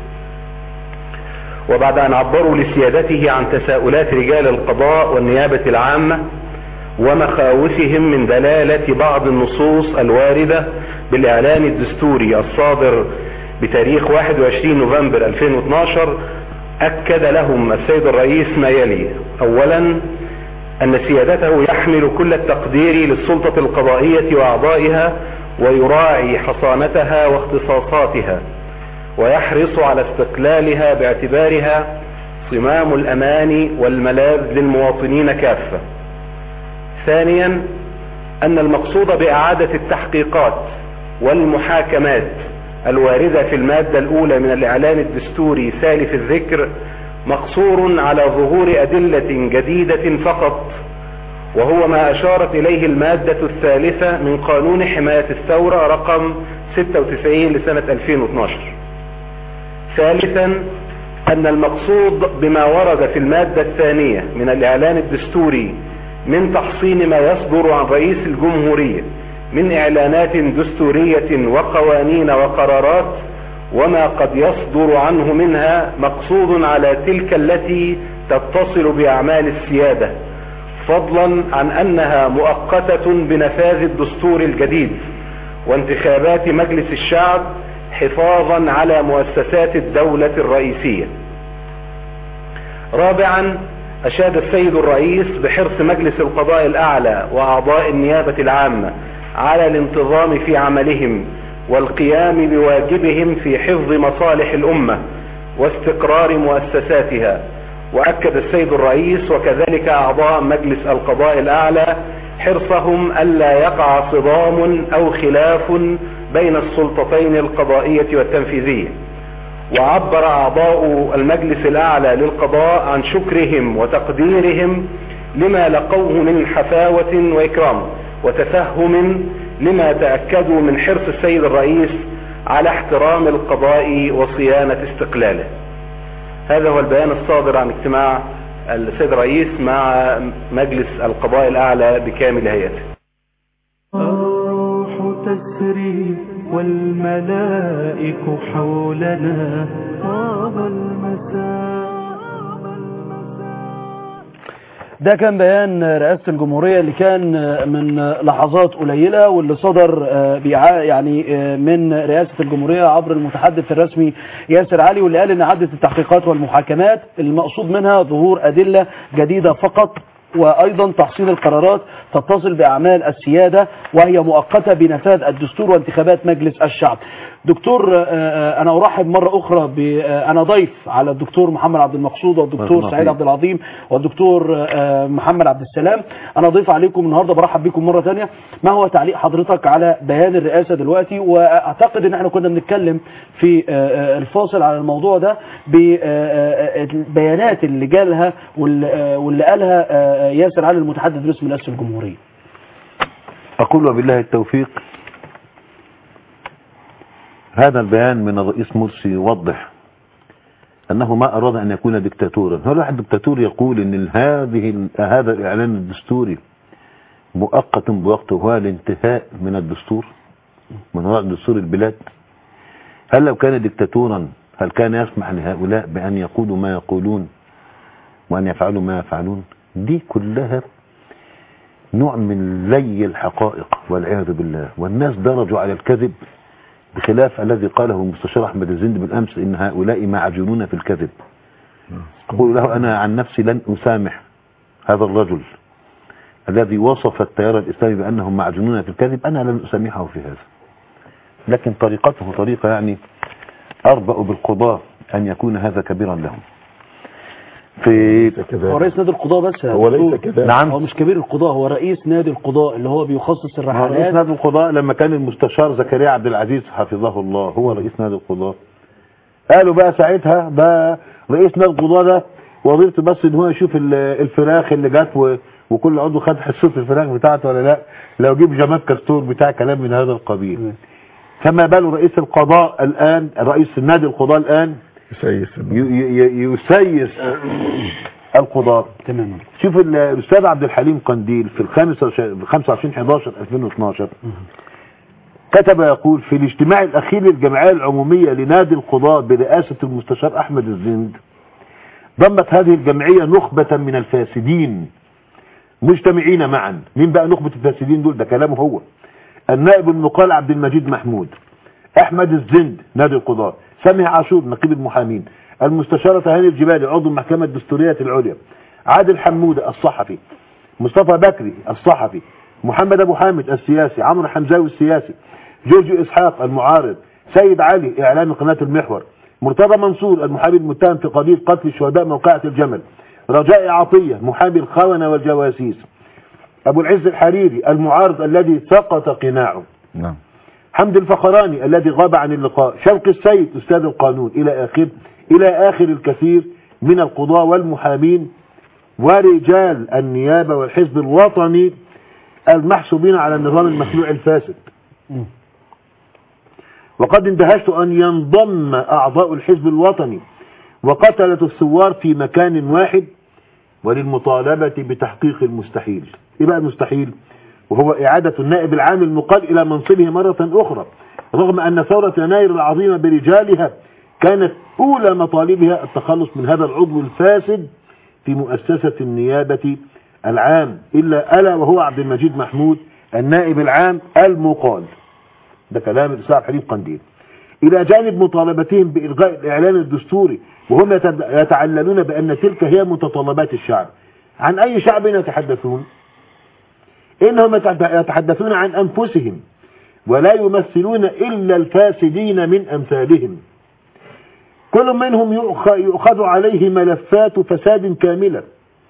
وبعد أن عبروا لسيادته عن تساؤلات رجال القضاء والنيابة العامة ومخاوفهم من دلالة بعض النصوص الواردة بالإعلان الدستوري الصادر بتاريخ 21 نوفمبر 2012 أكد لهم السيد الرئيس ما يلي أولا أن سيادته يحمل كل التقدير للسلطة القضائية وأعضائها ويراعي حصانتها واختصاصاتها ويحرص على استقلالها باعتبارها صمام الأمان والملاذ للمواطنين كافة ثانيا أن المقصود بإعادة التحقيقات والمحاكمات الواردة في المادة الأولى من الإعلان الدستوري سالف الذكر مقصور على ظهور أدلة جديدة فقط وهو ما أشارت إليه المادة الثالثة من قانون حماية الثورة رقم 96 لسنة 2012 ثالثا أن المقصود بما ورد في المادة الثانية من الإعلان الدستوري من تحصين ما يصدر عن رئيس الجمهورية من إعلانات دستورية وقوانين وقرارات وما قد يصدر عنه منها مقصود على تلك التي تتصل بأعمال السيادة فضلا عن أنها مؤقتة بنفاذ الدستور الجديد وانتخابات مجلس الشعب حفاظا على مؤسسات الدولة الرئيسية رابعا أشاد السيد الرئيس بحرص مجلس القضاء الأعلى وأعضاء النيابة العامة على الانتظام في عملهم والقيام بواجبهم في حفظ مصالح الأمة واستقرار مؤسساتها وأكد السيد الرئيس وكذلك أعضاء مجلس القضاء الأعلى حرصهم ألا يقع صدام أو خلاف بين السلطتين القضائية والتنفيذية وعبر أعضاء المجلس الأعلى للقضاء عن شكرهم وتقديرهم لما لقوه من حفاوة وإكرام وتفهم لما تأكدوا من حرص السيد الرئيس على احترام القضاء وصيانة استقلاله هذا هو البيان الصادر عن اجتماع السيد الرئيس مع مجلس القضاء الأعلى بكامل هيئته الروح تسري والملائك حولنا طاب المساء ده كان بيان رئاسة الجمهورية اللي كان من لحظات قليلة واللي صدر بيع- يعني من رئاسة الجمهورية عبر المتحدث الرسمي ياسر علي واللي قال ان عدة التحقيقات والمحاكمات المقصود منها ظهور أدلة جديدة فقط وأيضا تحصيل القرارات تتصل بأعمال السيادة وهي مؤقتة بنفاذ الدستور وانتخابات مجلس الشعب دكتور آه، آه، أنا أرحب مرة أخرى ب- آه، أنا ضيف على الدكتور محمد عبد المقصود والدكتور الله سعيد يخليك. عبد العظيم والدكتور آه، محمد عبد السلام أنا ضيف عليكم النهاردة برحب بكم مرة تانية ما هو تعليق حضرتك على بيان الرئاسة دلوقتي وأعتقد إن احنا كنا بنتكلم في آه، آه، الفاصل على الموضوع ده بالبيانات اللي جالها واللي آه، واللي قالها آه، ياسر علي المتحدث باسم رئاسة الجمهورية أقول وبالله التوفيق هذا البيان من الرئيس مرسي يوضح أنه ما أراد أن يكون دكتاتورا هل واحد دكتاتور يقول أن هذه هذا الإعلان الدستوري مؤقت بوقته هو الانتهاء من الدستور من وراء دستور البلاد هل لو كان دكتاتورا هل كان يسمح لهؤلاء بأن يقولوا ما يقولون وأن يفعلوا ما يفعلون دي كلها نوع من لي الحقائق والعياذ بالله والناس درجوا على الكذب بخلاف الذي قاله المستشار أحمد الزند بالأمس إن هؤلاء معجونون في الكذب أقول له أنا عن نفسي لن أسامح هذا الرجل الذي وصف التيار الإسلامي بأنهم معجونون في الكذب أنا لن أسامحه في هذا لكن طريقته طريقة يعني أربأ بالقضاة أن يكون هذا كبيرا لهم في هو رئيس نادي القضاء بس يا هو ليس دكتور. كذلك. نعم. هو مش كبير القضاء هو رئيس نادي القضاء اللي هو بيخصص ما هو رئيس الرحلات نادي القضاء لما كان المستشار زكريا عبد العزيز حفظه الله هو رئيس نادي القضاء قالوا بقى ساعتها ده رئيس نادي القضاء ده وظيفته بس ان هو يشوف ال- الفراخ اللي جت و- وكل عضو خد حصته الفراخ بتاعته ولا لا لو جيب جماد كاستور بتاع كلام من هذا القبيل فما بال رئيس القضاء الان رئيس نادي القضاء الان يسيس ي- ي- يسيس القضاء تماما شوف ال- الاستاذ عبد الحليم قنديل في الخامس 25 11 2012 كتب يقول في الاجتماع الاخير للجمعيه العموميه لنادي القضاء برئاسه المستشار احمد الزند ضمت هذه الجمعيه نخبه من الفاسدين مجتمعين معا مين بقى نخبه الفاسدين دول ده كلامه هو النائب المقال عبد المجيد محمود احمد الزند نادي القضاء سامح عاشور نقيب المحامين المستشارة هاني الجبالي عضو المحكمة الدستورية العليا عادل حمودة الصحفي مصطفى بكري الصحفي محمد ابو حامد السياسي عمرو حمزاوي السياسي جورج اسحاق المعارض سيد علي اعلامي قناة المحور مرتضى منصور المحامي المتهم في قضية قتل شهداء موقعة الجمل رجاء عطية محامي الخونة والجواسيس ابو العز الحريري المعارض الذي سقط قناعه نعم حمد الفخراني الذي غاب عن اللقاء شوقي السيد أستاذ القانون إلى آخر إلى آخر الكثير من القضاة والمحامين ورجال النيابة والحزب الوطني المحسوبين على النظام المخلوع الفاسد وقد اندهشت أن ينضم أعضاء الحزب الوطني وقتلة الثوار في مكان واحد وللمطالبة بتحقيق المستحيل إيه بقى المستحيل وهو إعادة النائب العام المقال إلى منصبه مرة أخرى رغم أن ثورة يناير العظيمة برجالها كانت أولى مطالبها التخلص من هذا العضو الفاسد في مؤسسة النيابة العام إلا ألا وهو عبد المجيد محمود النائب العام المقال ده كلام الأستاذ عبد الحليم قنديل إلى جانب مطالبتهم بإلغاء الإعلان الدستوري وهم يتد- يتعللون بأن تلك هي متطلبات الشعب عن أي شعب يتحدثون إنهم يتح- يتحدثون عن أنفسهم ولا يمثلون إلا الفاسدين من أمثالهم كل منهم يؤخ- يؤخذ عليه ملفات فساد كاملة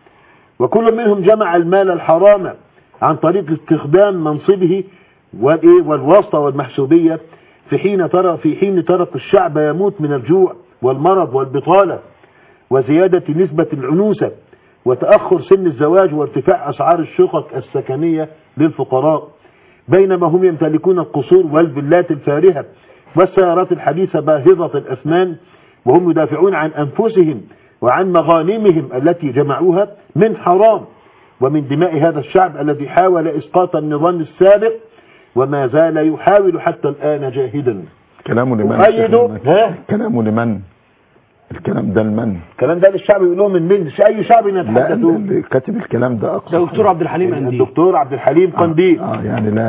وكل منهم جمع المال الحرام عن طريق استخدام منصبه والإيه والواسطة والمحسوبية في حين ترى في حين ترك الشعب يموت من الجوع والمرض والبطالة وزيادة نسبة العنوسة وتأخر سن الزواج وارتفاع أسعار الشقق السكنية للفقراء بينما هم يمتلكون القصور والفيلات الفارهة والسيارات الحديثة باهظة الأثمان وهم يدافعون عن أنفسهم وعن مغانمهم التي جمعوها من حرام ومن دماء هذا الشعب الذي حاول إسقاط النظام السابق وما زال يحاول حتى الآن جاهدا كلامه لمن أؤيده ها كلامه لمن الكلام ده لمن الكلام ده للشعب يقول لهم من من أي شعب لا يتحدثون اللي كاتب الكلام ده اقصد ده دكتور عبد الحليم قنديل الدكتور عبد الحليم قنديل اه يعني لا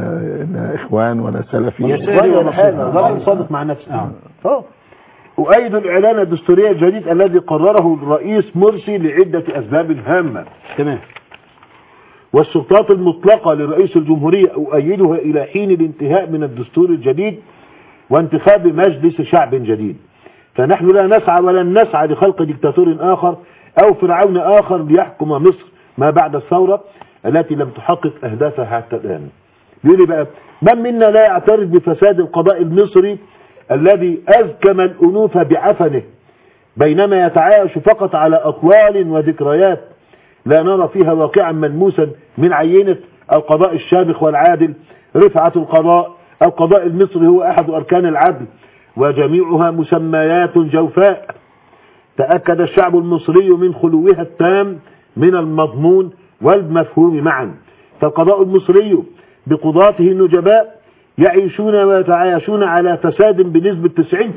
لا اخوان ولا سلفي يساري ولا ونصير. حاجة راجل صادق مع نفسه اه أؤيد الإعلان الدستوري الجديد الذي قرره الرئيس مرسي لعدة أسباب هامة تمام والسلطات المطلقة لرئيس الجمهورية أؤيدها إلى حين الانتهاء من الدستور الجديد وانتخاب مجلس شعب جديد فنحن لا نسعى ولن نسعى لخلق دكتاتور آخر أو فرعون آخر ليحكم مصر ما بعد الثورة التي لم تحقق أهدافها حتى الآن بيقول لي بقى من منا لا يعترف بفساد القضاء المصري الذي أزكم الأنوف بعفنه بينما يتعايش فقط على أقوال وذكريات لا نرى فيها واقعا ملموسا من عينة القضاء الشامخ والعادل رفعة القضاء القضاء المصري هو أحد أركان العدل وجميعها مسميات جوفاء تأكد الشعب المصري من خلوها التام من المضمون والمفهوم معا فالقضاء المصري بقضاته النجباء يعيشون ويتعايشون على فساد بنسبة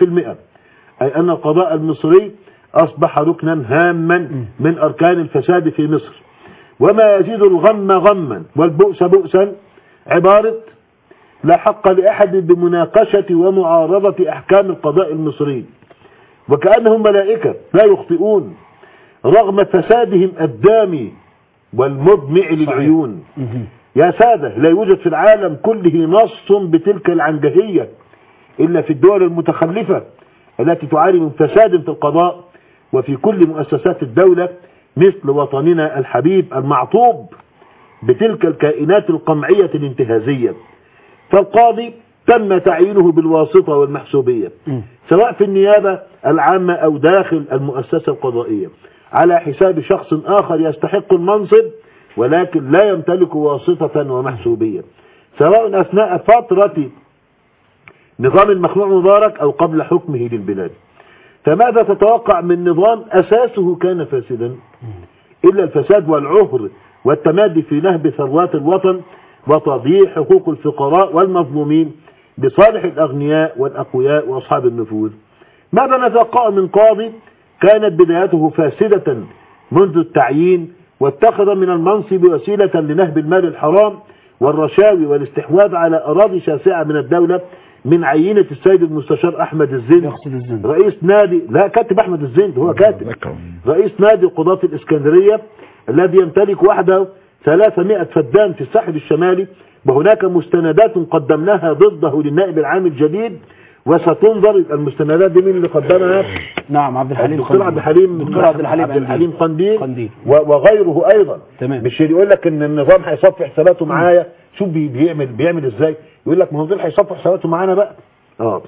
90% أي أن القضاء المصري أصبح ركنا هاما من أركان الفساد في مصر وما يزيد الغم غما والبؤس بؤسا عبارة لا حق لأحد بمناقشة ومعارضة أحكام القضاء المصري وكأنهم ملائكة لا يخطئون رغم فسادهم الدامي والمضمع للعيون يا سادة لا يوجد في العالم كله نص بتلك العنجهية إلا في الدول المتخلفة التي تعاني من فساد في القضاء وفي كل مؤسسات الدولة مثل وطننا الحبيب المعطوب بتلك الكائنات القمعية الانتهازية فالقاضي تم تعيينه بالواسطة والمحسوبية سواء في النيابة العامة أو داخل المؤسسة القضائية على حساب شخص آخر يستحق المنصب ولكن لا يمتلك واسطة ومحسوبية سواء أثناء فترة نظام المخلوع مبارك أو قبل حكمه للبلاد فماذا تتوقع من نظام أساسه كان فاسدا إلا الفساد والعهر والتمادي في نهب ثروات الوطن وتضييع حقوق الفقراء والمظلومين بصالح الأغنياء والأقوياء وأصحاب النفوذ ماذا نتوقع من قاضي كانت بدايته فاسدة منذ التعيين واتخذ من المنصب وسيلة لنهب المال الحرام والرشاوي والاستحواذ على أراضي شاسعة من الدولة من عينة السيد المستشار أحمد الزند يقصد الزند. رئيس نادي لا كاتب أحمد الزند هو كاتب رئيس نادي قضاة الإسكندرية الذي يمتلك وحده 300 فدان في الساحل الشمالي وهناك مستندات قدمناها ضده للنائب العام الجديد وستنظر المستندات دي مين اللي قدمها نعم عبد الحليم الدكتور عبد الحليم دكتور عبد الحليم عبد الحليم قنديل. قنديل, قنديل. و- وغيره ايضا تمام. مش يقول لك ان النظام هيصفي حساباته معايا شوف بي- بيعمل بيعمل ازاي يقول لك ما هو دول هيصفوا حساباته معانا بقى اه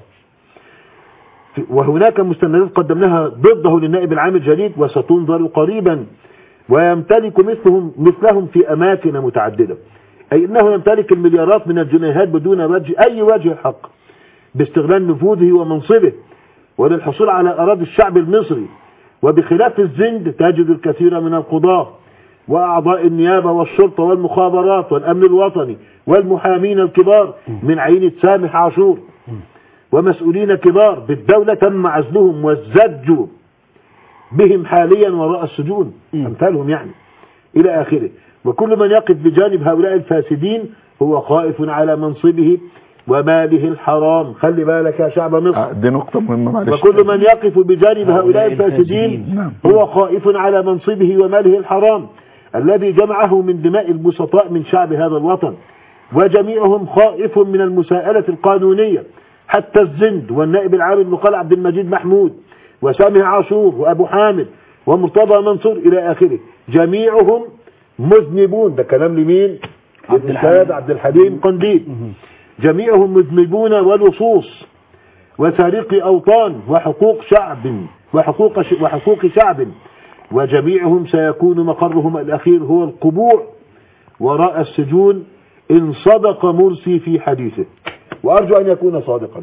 في- وهناك مستندات قدمناها ضده للنائب العام الجديد وستنظر قريبا ويمتلك مثلهم مثلهم في اماكن متعدده اي انه يمتلك المليارات من الجنيهات بدون وجه اي وجه حق باستغلال نفوذه ومنصبه وللحصول على اراضي الشعب المصري وبخلاف الزند تجد الكثير من القضاه واعضاء النيابه والشرطه والمخابرات والامن الوطني والمحامين الكبار من عينه سامح عاشور ومسؤولين كبار بالدولة تم عزلهم والزج بهم حاليا وراء السجون أمثالهم يعني إلى آخره وكل من يقف بجانب هؤلاء الفاسدين هو خائف على منصبه وماله الحرام خلي بالك يا شعب مصر آه، دي نقطة مهمة معلش وكل من يقف بجانب هؤلاء هؤلاء الفاسدين الفاسدين. نعم. هو خائف على منصبه وماله الحرام الذي جمعه من دماء البسطاء من شعب هذا الوطن وجميعهم خائف من المساءلة القانونية حتى الزند والنائب العام المقال عبد المجيد محمود وسامح عاشور وأبو حامد ومرتضى منصور إلى آخره جميعهم مذنبون ده كلام لمين؟ عبد للأستاذ الحليم. عبد الحليم قنديل جميعهم مذنبون ولصوص وسارقي أوطان وحقوق شعب وحقوق ش... وحقوق شعب وجميعهم سيكون مقرهم الأخير هو القبوع وراء السجون إن صدق مرسي في حديثه وأرجو أن يكون صادقا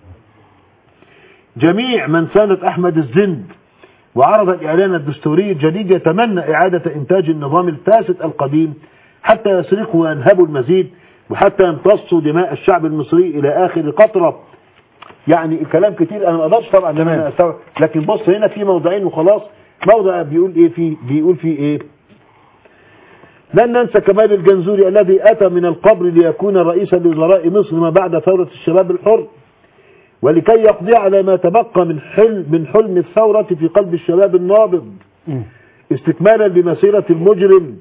جميع من ساند أحمد الزند وعرض الإعلان الدستوري الجديد يتمنى إعادة إنتاج النظام الفاسد القديم حتى يسرقوا وينهبوا المزيد وحتى يمتصوا دماء الشعب المصري إلى آخر قطرة يعني الكلام كتير أنا ما أقدرش طبعا إن أنا أستوعب لكن بص هنا في موضعين وخلاص موضع بيقول إيه فيه بيقول فيه إيه لن ننسى كمال الجنزوري الذي أتى من القبر ليكون رئيسا لوزراء مصر ما بعد ثورة الشباب الحر ولكي يقضي على ما تبقى من حلم من حلم الثورة في قلب الشباب النابض استكمالا لمسيرة المجرم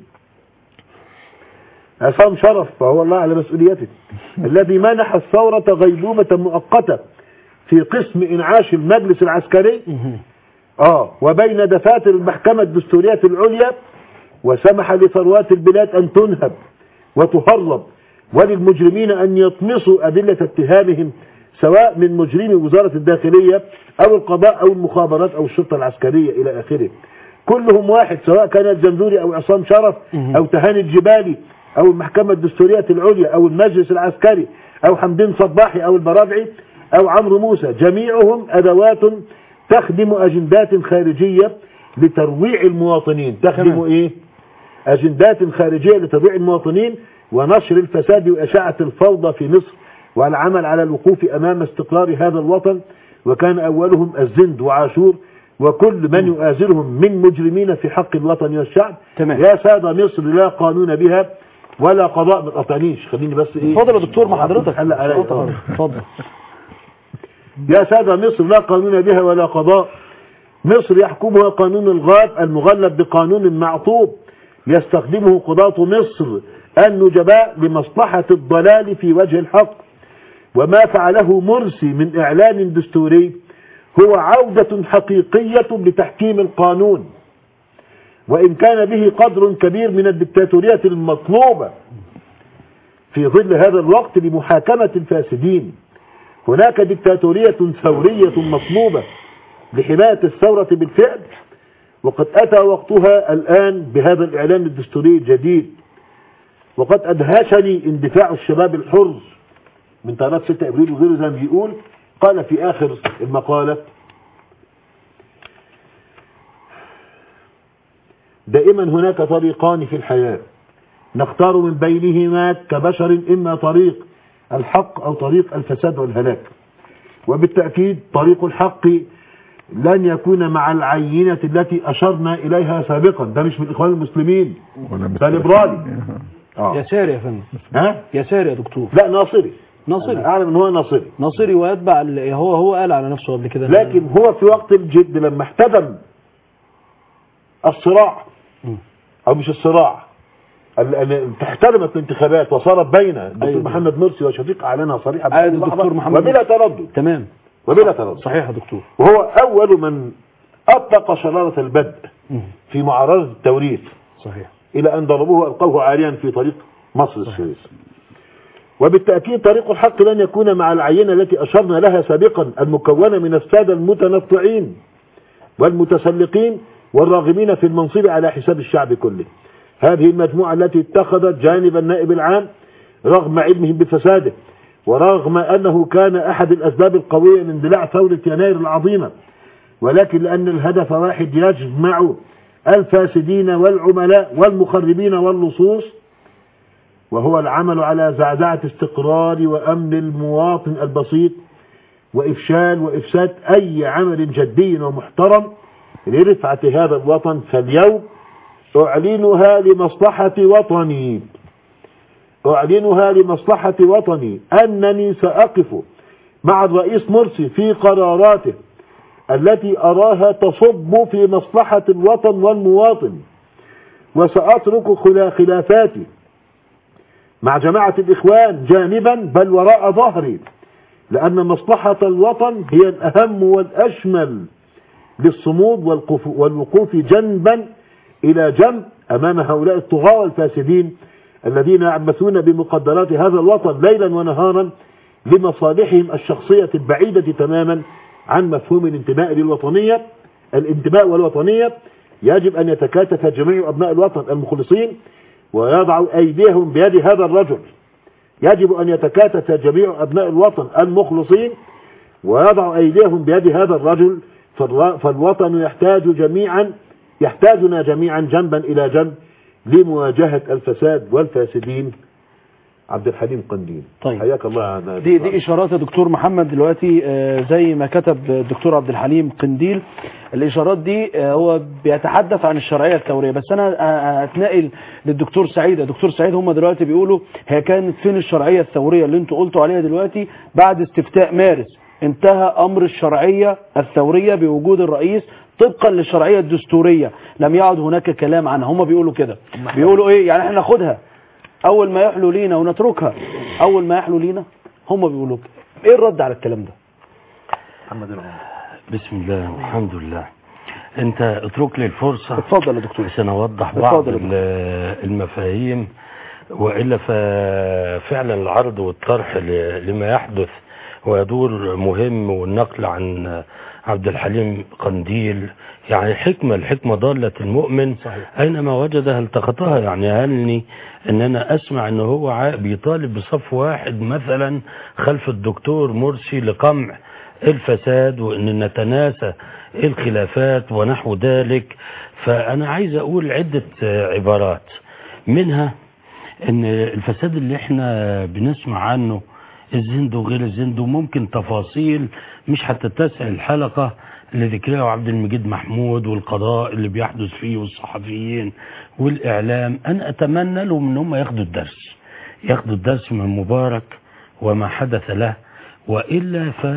عصام شرف فهو الله على مسؤوليته الذي منح الثورة غيبوبة مؤقتة في قسم إنعاش المجلس العسكري آه وبين دفاتر المحكمة الدستورية العليا وسمح لثروات البلاد أن تنهب وتهرب وللمجرمين أن يطمسوا أدلة اتهامهم سواء من مجرمي وزارة الداخلية أو القضاء أو المخابرات أو الشرطة العسكرية إلى آخره كلهم واحد سواء كان الجندوري أو عصام شرف أو تهاني الجبالي أو المحكمة الدستورية العليا أو المجلس العسكري أو حمدين صباحي أو البرادعي أو عمرو موسى جميعهم أدوات تخدم أجندات خارجية لترويع المواطنين تخدم تمام. إيه أجندات خارجية لترويع المواطنين ونشر الفساد وإشاعة الفوضى في مصر والعمل على الوقوف أمام استقرار هذا الوطن وكان أولهم الزند وعاشور وكل من يؤازرهم من مجرمين في حق الوطن والشعب تمام. يا سادة مصر لا قانون بها ولا قضاء ما تقطعنيش خليني بس ايه اتفضل يا دكتور مع حضرتك حلق عليا. آه. اتفضل يا سادة مصر لا قانون بها ولا قضاء مصر يحكمها قانون الغاب المغلب بقانون معطوب يستخدمه قضاة مصر النجباء لمصلحة الضلال في وجه الحق وما فعله مرسي من إعلان دستوري هو عودة حقيقية لتحكيم القانون وإن كان به قدر كبير من الدكتاتورية المطلوبة في ظل هذا الوقت لمحاكمة الفاسدين هناك دكتاتورية ثورية مطلوبة لحماية الثورة بالفعل وقد أتى وقتها الآن بهذا الإعلان الدستوري الجديد وقد أدهشني اندفاع الشباب الحر من طيارات 6 ابريل وغيره زي ما بيقول قال في اخر المقاله دائما هناك طريقان في الحياه نختار من بينهما كبشر اما طريق الحق او طريق الفساد والهلاك وبالتاكيد طريق الحق لن يكون مع العينه التي اشرنا اليها سابقا ده مش من الاخوان المسلمين ده ليبرالي اه يساري يا فندم ها يساري يا دكتور لا ناصري ناصري أنا اعلم ان هو ناصري ناصري ويتبع ال- هو هو قال على نفسه قبل كده لكن هو في وقت الجد لما احتدم الصراع مم. او مش الصراع ال- ال- احتدمت الانتخابات وصارت بين الدكتور أيوة. محمد مرسي وشفيق اعلنها صريحه قال بكل الدكتور لحظة محمد وبلا مرسي. تردد تمام وبلا تردد صحيح يا دكتور وهو اول من اطلق شراره البدء مم. في معارضه التوريث صحيح إلى أن ضربوه وألقوه عاريا في طريق مصر السويس وبالتأكيد طريق الحق لن يكون مع العينة التي أشرنا لها سابقا المكونة من السادة المتنطعين والمتسلقين والراغبين في المنصب على حساب الشعب كله هذه المجموعة التي اتخذت جانب النائب العام رغم علمهم بفساده ورغم أنه كان أحد الأسباب القوية لاندلاع ثورة يناير العظيمة ولكن لأن الهدف واحد يجمع الفاسدين والعملاء والمخربين واللصوص وهو العمل على زعزعة استقرار وأمن المواطن البسيط وإفشال وإفساد أي عمل جدي ومحترم لرفعة هذا الوطن فاليوم أعلنها لمصلحة وطني أعلنها لمصلحة وطني أنني سأقف مع الرئيس مرسي في قراراته التي أراها تصب في مصلحة الوطن والمواطن وسأترك خلا- خلافاتي مع جماعة الإخوان جانبا بل وراء ظهري لأن مصلحة الوطن هي الأهم والأشمل للصمود والقف- والوقوف جنبا إلى جنب أمام هؤلاء الطغاة والفاسدين الذين يعبثون بمقدرات هذا الوطن ليلا ونهارا لمصالحهم الشخصية البعيدة تماما عن مفهوم الانتماء للوطنية الانتماء والوطنية يجب أن يتكاتف جميع أبناء الوطن المخلصين ويضعوا أيديهم بيد هذا الرجل يجب أن يتكاتف جميع أبناء الوطن المخلصين ويضعوا أيديهم بيد هذا الرجل فالر- فالوطن يحتاج جميعا يحتاجنا جميعا جنبا إلى جنب لمواجهة الفساد والفاسدين عبد الحليم قنديل طيب. حياك الله يا عبد دي دي اشارات يا دكتور محمد دلوقتي آه، زي ما كتب الدكتور عبد الحليم قنديل الاشارات دي آه، هو بيتحدث عن الشرعيه الثوريه بس انا آه، هتنقل للدكتور سعيد يا دكتور سعيد هم دلوقتي بيقولوا هي كانت فين الشرعيه الثوريه اللي انتوا قلتوا عليها دلوقتي بعد استفتاء مارس انتهى امر الشرعيه الثوريه بوجود الرئيس طبقا للشرعيه الدستوريه لم يعد هناك كلام عنها هم بيقولوا كده بيقولوا ايه يعني احنا ناخدها اول ما يحلو لينا ونتركها اول ما يحلو لينا هم بيقولوا كده ايه الرد على الكلام ده محمد العمر بسم الله والحمد لله انت اترك لي الفرصة اتفضل يا دكتور عشان اوضح اتفضل بعض يا دكتور. ال- المفاهيم والا ففعلا العرض والطرح ل- لما يحدث ويدور مهم والنقل عن عبد الحليم قنديل يعني الحكمة الحكمة ضالة المؤمن صحيح. أينما وجدها التقطها يعني هلني أن أنا أسمع أنه هو عا- بيطالب بصف واحد مثلا خلف الدكتور مرسي لقمع الفساد وأن نتناسى الخلافات ونحو ذلك فأنا عايز أقول عدة آه، عبارات منها ان الفساد اللي احنا بنسمع عنه الزند وغير الزند وممكن تفاصيل مش هتتسع الحلقة اللي ذكرها عبد المجيد محمود والقضاء اللي بيحدث فيه والصحفيين والإعلام أنا أتمنى لهم ان هم ياخدوا الدرس ياخدوا الدرس من مبارك وما حدث له وإلا ف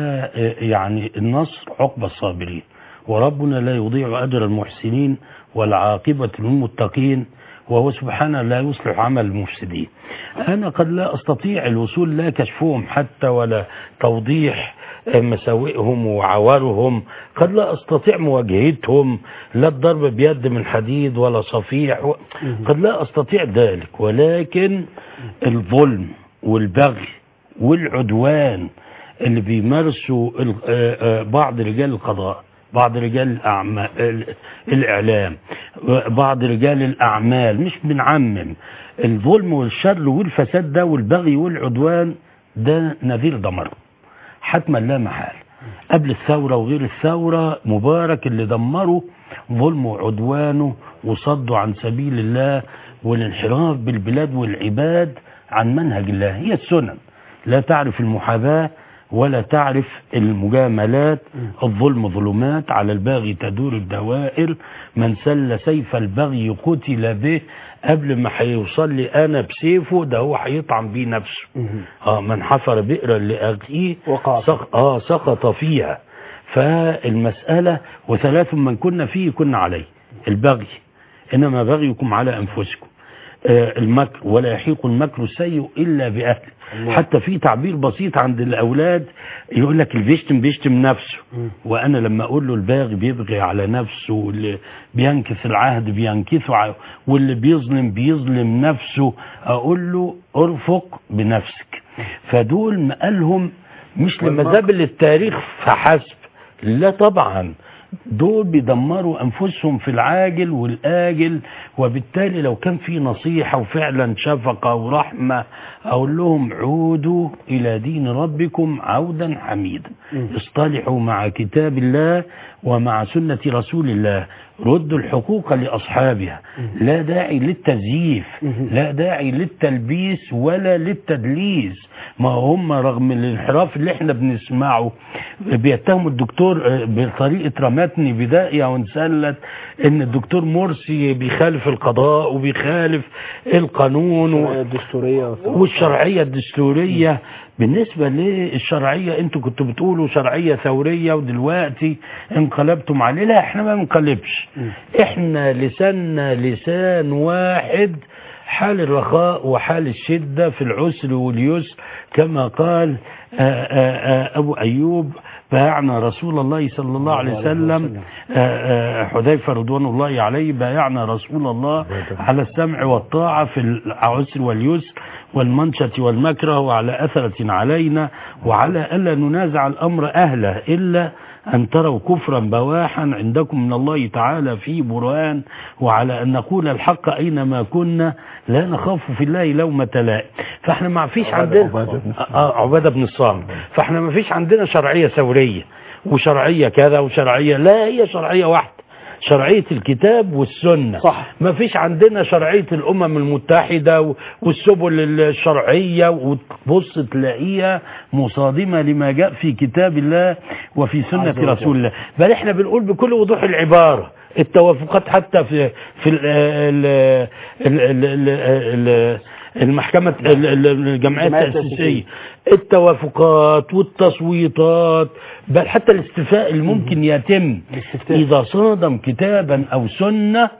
يعني النصر عقب الصابرين وربنا لا يضيع أجر المحسنين والعاقبة للمتقين وهو سبحانه لا يصلح عمل المفسدين أنا قد لا أستطيع الوصول لا كشفهم حتى ولا توضيح مساوئهم وعوارهم قد لا أستطيع مواجهتهم لا الضرب بيد من حديد ولا صفيح و- قد لا أستطيع ذلك ولكن الظلم والبغي والعدوان اللي بيمارسوا ال- آه، آه، بعض رجال القضاء بعض رجال الأعمال الإعلام بعض رجال الأعمال مش بنعمم الظلم والشر والفساد ده والبغي والعدوان ده نذير دمر حتما لا محال قبل الثورة وغير الثورة مبارك اللي دمره ظلمه وعدوانه وصده عن سبيل الله والانحراف بالبلاد والعباد عن منهج الله هي السنن لا تعرف المحاباة ولا تعرف المجاملات الظلم ظلمات على الباغي تدور الدوائر من سل سيف البغي قتل به قبل ما هيوصل لي انا بسيفه ده هو هيطعن بيه نفسه اه من حفر بئرا لاخيه وقع سق... اه سقط فيها فالمسألة وثلاث من كنا فيه كنا عليه البغي إنما بغيكم على أنفسكم آه المكر ولا يحيق المكر السيء إلا بأهله حتى في تعبير بسيط عند الأولاد يقول لك اللي بيشتم بيشتم نفسه وأنا لما أقول له الباغي بيبغي على نفسه واللي بينكث العهد بينكثه ع- واللي بيظلم بيظلم نفسه أقول له ارفق بنفسك فدول مقالهم مش لمذابل التاريخ فحسب لا طبعا دول بيدمروا انفسهم في العاجل والاجل وبالتالي لو كان في نصيحه وفعلا شفقه ورحمه اقول لهم عودوا الى دين ربكم عودا حميدا اصطلحوا مع كتاب الله ومع سنه رسول الله ردوا الحقوق لاصحابها لا داعي للتزييف لا داعي للتلبيس ولا للتدليس ما هم رغم الانحراف اللي احنا بنسمعه بيتهموا الدكتور آه، بطريقه رمتني بدائيه وانسلت ان الدكتور مرسي بيخالف القضاء وبيخالف القانون و... الدستورية والشرعية الدستورية بالنسبة للشرعية انتوا كنتوا بتقولوا شرعية ثورية ودلوقتي انقلبتم عليه لا احنا ما بنقلبش احنا لساننا لسان واحد حال الرخاء وحال الشدة في العسر واليسر كما قال آآ آآ أبو أيوب بايعنا رسول الله صلى الله عليه وسلم آآ آآ حذيفة رضوان الله عليه بايعنا رسول الله على السمع والطاعة في العسر واليسر والمنشة والمكره وعلى أثرة علينا وعلى ألا ننازع الأمر أهله إلا أن تروا كفرا بواحا عندكم من الله تعالى في برهان وعلى أن نقول الحق أينما كنا لا نخاف في الله لومة لائم فاحنا ما فيش عندنا آه عبادة بن الصامت فاحنا ما فيش عندنا شرعية ثورية وشرعية كذا وشرعية لا هي شرعية واحدة شرعية الكتاب والسنة صح. ما فيش عندنا شرعية الأمم المتحدة و- والسبل الشرعية وتبص تلاقيها مصادمة لما جاء في كتاب الله وفي سنة رسول الله بل احنا بنقول بكل وضوح العبارة التوافقات حتى في في ال ال ال ال ال ال المحكمة ال- ال- الجمعية الجمعية التأسيسية التوافقات والتصويتات بل حتى الاستفاء اللي ممكن يتم إذا صادم كتابا أو سنة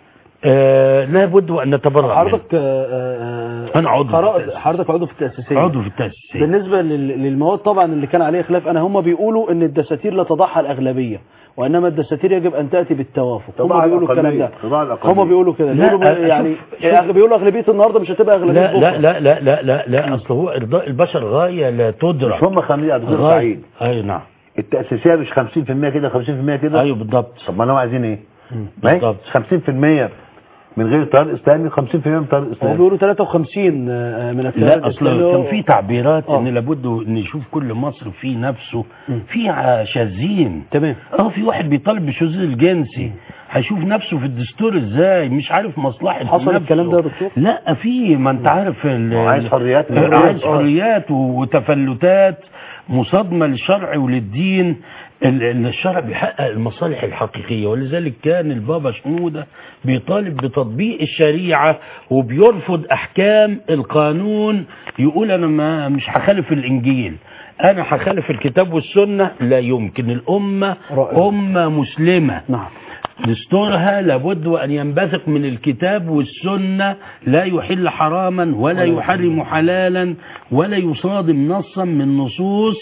آه لابد وأن نتبرع منه. حضرتك آه، آه، أنا عضو في قرأت التأسيس. حضرتك عضو في التأسيسية عضو في التأسيسية بالنسبة لل- للمواد طبعا اللي كان عليه خلاف أنا هم بيقولوا إن الدساتير لا تضعها الأغلبية وإنما الدساتير يجب أن تأتي بالتوافق هم تضع بيقولوا الكلام الأقلية. ده تضع الأقلية. هم بيقولوا كده لا، بيقولوا أ- يعني شوف- شوف. بيقولوا أغلبية النهاردة مش هتبقى أغلبية لا بكرة لا لا لا لا لا لا أصل هو إرضاء البشر غاية لا تدرك مش هم خمسين يا دكتور غاية سعيد أي نعم التأسيسية مش 50% كده 50% كده أيوه بالضبط طب ما انا عايزين ايه؟ ما هي بالضبط. 50% من غير تيار اسلامي 50% من تيار هم اسلامي بيقولوا 53 آه، من التيار لا اصل الإسلامي كان في تعبيرات آه. ان لابد ان يشوف كل مصر في نفسه في شاذين تمام اه في واحد بيطالب بالشذوذ الجنسي هيشوف نفسه في الدستور ازاي مش عارف مصلحه حصل نفسه. الكلام ده يا دكتور؟ لا في ما انت عارف ال- هو عايز حريات آه، للناس. عايز آه. حريات وتفلتات مصادمه للشرع وللدين ال- ال- الشرع بيحقق المصالح الحقيقيه ولذلك كان البابا شنوده بيطالب بتطبيق الشريعه وبيرفض احكام القانون يقول انا ما مش هخالف الانجيل انا هخالف الكتاب والسنه لا يمكن الامه رائع. امه مسلمه نعم دستورها لابد وأن ينبثق من الكتاب والسنة لا يحل حراما ولا يحرم حلالا ولا يصادم نصا من نصوص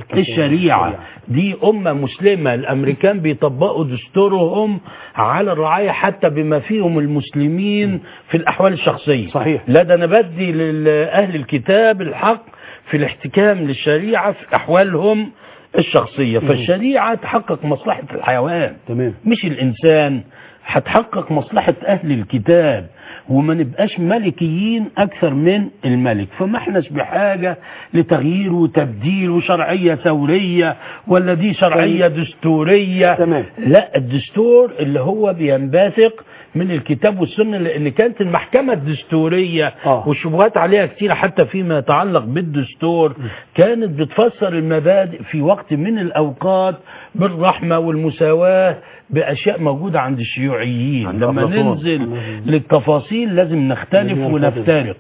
الشريعة دي أمة مسلمة الأمريكان بيطبقوا دستورهم على الرعاية حتى بما فيهم المسلمين في الأحوال الشخصية صحيح. لا ده أنا بدي لأهل الكتاب الحق في الاحتكام للشريعة في أحوالهم الشخصية فالشريعة تحقق مصلحة الحيوان تمام مش الإنسان هتحقق مصلحة أهل الكتاب وما نبقاش ملكيين أكثر من الملك فما احناش بحاجة لتغيير وتبديل وشرعية ثورية ولا دي شرعية دستورية تمام. لا الدستور اللي هو بينبثق من الكتاب والسنة لأن كانت المحكمة الدستورية آه. والشبهات عليها كتيرة حتى فيما يتعلق بالدستور كانت بتفسر المبادئ في وقت من الأوقات بالرحمة والمساواة بأشياء موجودة عند الشيوعيين عند لما أفلاطون. ننزل للتفاصيل لازم نختلف لازم ونفترق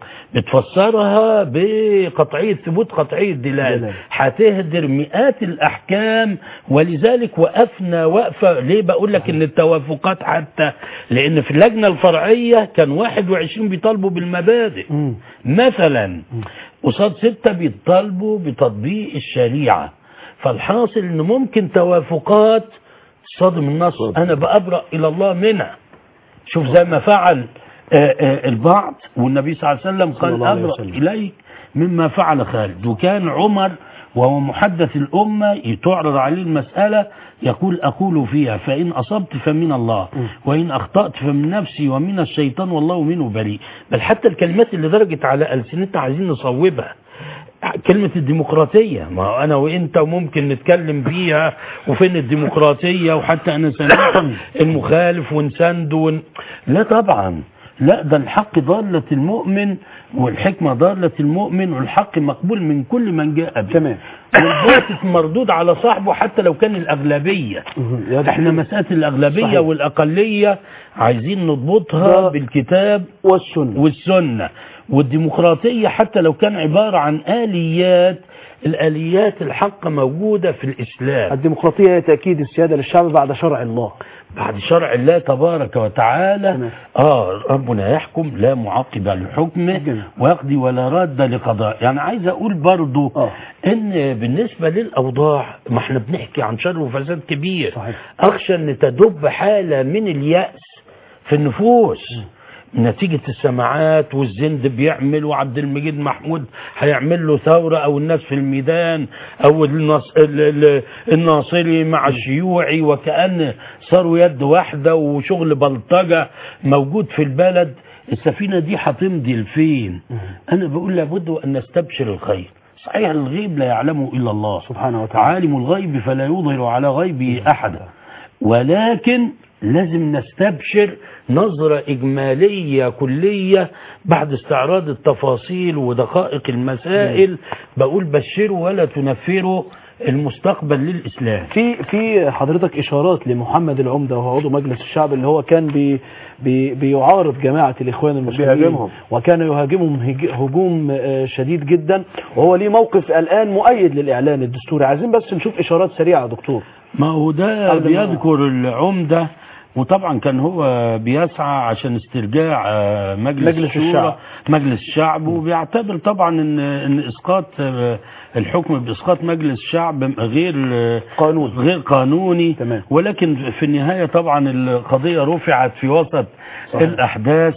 بتفسرها بقطعية ثبوت قطعية دلالة دلالة. هتهدر مئات الأحكام ولذلك وقفنا وقفة ليه بقول لك إن التوافقات حتى لأن في اللجنة الفرعية كان 21 بيطالبوا بالمبادئ مم. مثلا قصاد ستة بيطالبوا بتطبيق الشريعة فالحاصل ان ممكن توافقات صادم النص انا بأبرأ الى الله منها شوف زي ما فعل آه، آه، البعض والنبي صلى الله عليه وسلم قال الله عليه أبرأ وسلم. إليك مما فعل خالد وكان عمر وهو محدث الأمة تعرض عليه المسألة يقول أقول فيها فإن أصبت فمن الله وإن أخطأت فمن نفسي ومن الشيطان والله منه بريء بل حتى الكلمات اللي درجت على ألسنتنا عايزين نصوبها كلمة الديمقراطية ما هو أنا وإنت ممكن نتكلم فيها وفين الديمقراطية وحتى أنا سمعت المخالف ونسنده ون... لا طبعا لا ده الحق ضالة المؤمن والحكمة ضالة المؤمن والحق مقبول من كل من جاء به تمام. والباطل مردود على صاحبه حتى لو كان الأغلبية يا دكتور. احنا مسألة الأغلبية صحيح. والأقلية عايزين نضبطها ده- بالكتاب والسنة والسنة والديمقراطية حتى لو كان عبارة عن آليات الآليات الحق موجودة في الإسلام الديمقراطية هي تأكيد السيادة للشعب بعد شرع الله بعد شرع الله تبارك وتعالى تمام. آه ربنا يحكم لا معقب لحكمه جميل. ويقضي ولا راد لقضاء يعني عايز أقول برضو آه. إن بالنسبة للأوضاع ما احنا بنحكي عن شر وفساد كبير صحيح. أخشى أن تدب حالة من اليأس في النفوس نتيجة السماعات والزند بيعمل وعبد المجيد محمود هيعمل له ثورة او الناس في الميدان او النص... ال- ال- الناصري مع الشيوعي وكأن صاروا يد واحدة وشغل بلطجة موجود في البلد السفينة دي هتمضي لفين انا بقول لابد ان نستبشر الخير صحيح الغيب لا يعلمه الا الله سبحانه وتعالى. عالم الغيب فلا يظهر على غيبه احدا ولكن لازم نستبشر نظرة إجمالية كلية بعد استعراض التفاصيل ودقائق المسائل بقول بشروا ولا تنفروا المستقبل للإسلام في في حضرتك اشارات لمحمد العمده وهو عضو مجلس الشعب اللي هو كان بي بي بيعارض جماعه الاخوان المسلمين بيهاجمهم. وكان يهاجمهم هج- هجوم آه، شديد جدا وهو ليه موقف الان مؤيد للاعلان الدستوري عايزين بس نشوف اشارات سريعه يا دكتور ما هو ده قبل ما- بيذكر العمدة وطبعا كان هو بيسعى عشان استرجاع آه، مجلس, مجلس الشورى الشعب. مجلس الشعب وبيعتبر طبعا ان ان اسقاط آه، الحكم باسقاط مجلس الشعب غير آه، قانون. غير قانوني تمام. ولكن في النهايه طبعا القضيه رفعت في وسط الاحداث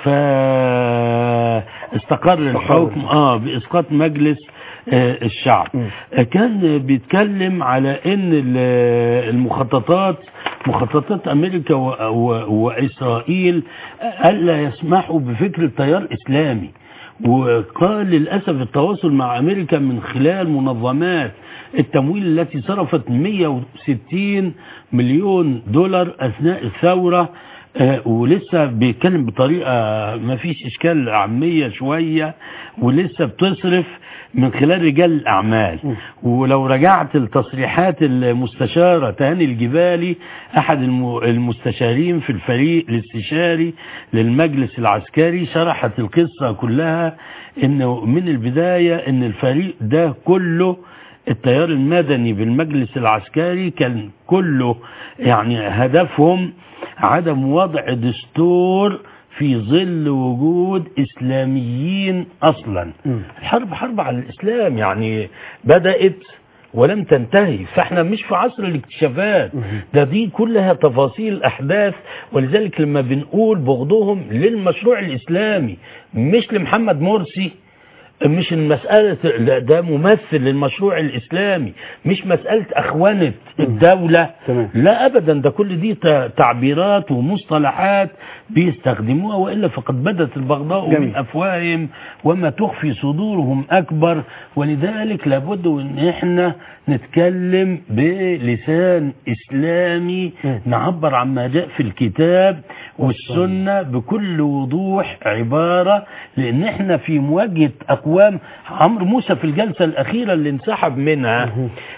فاستقر الحكم اه باسقاط مجلس آه، الشعب آه، كان بيتكلم على ان ال- المخططات مخططات امريكا و- و- واسرائيل الا يسمحوا بفكر تيار اسلامي وقال للاسف التواصل مع امريكا من خلال منظمات التمويل التي صرفت 160 مليون دولار اثناء الثوره آه، ولسه بيتكلم بطريقه ما فيش اشكال عاميه شويه ولسه بتصرف من خلال رجال الاعمال ولو رجعت التصريحات المستشاره تهاني الجبالي احد الم- المستشارين في الفريق الاستشاري للمجلس العسكري شرحت القصه كلها انه من البدايه ان الفريق ده كله التيار المدني بالمجلس العسكري كان كله يعني هدفهم عدم وضع دستور في ظل وجود إسلاميين أصلا مم. الحرب حرب على الإسلام يعني بدأت ولم تنتهي فاحنا مش في عصر الاكتشافات ده دي كلها تفاصيل احداث ولذلك لما بنقول بغضهم للمشروع الاسلامي مش لمحمد مرسي مش المسألة لا ده ممثل للمشروع الإسلامي مش مسألة أخوانة الدولة تمام. لا أبدا ده كل دي ت- تعبيرات ومصطلحات بيستخدموها وإلا فقد بدت البغضاء جميل. من أفواههم وما تخفي صدورهم أكبر ولذلك لابد أن إحنا نتكلم بلسان إسلامي م. نعبر عما جاء في الكتاب والسنة بكل وضوح عبارة لأن إحنا في مواجهة أقوام عمرو موسى في الجلسة الأخيرة اللي انسحب منها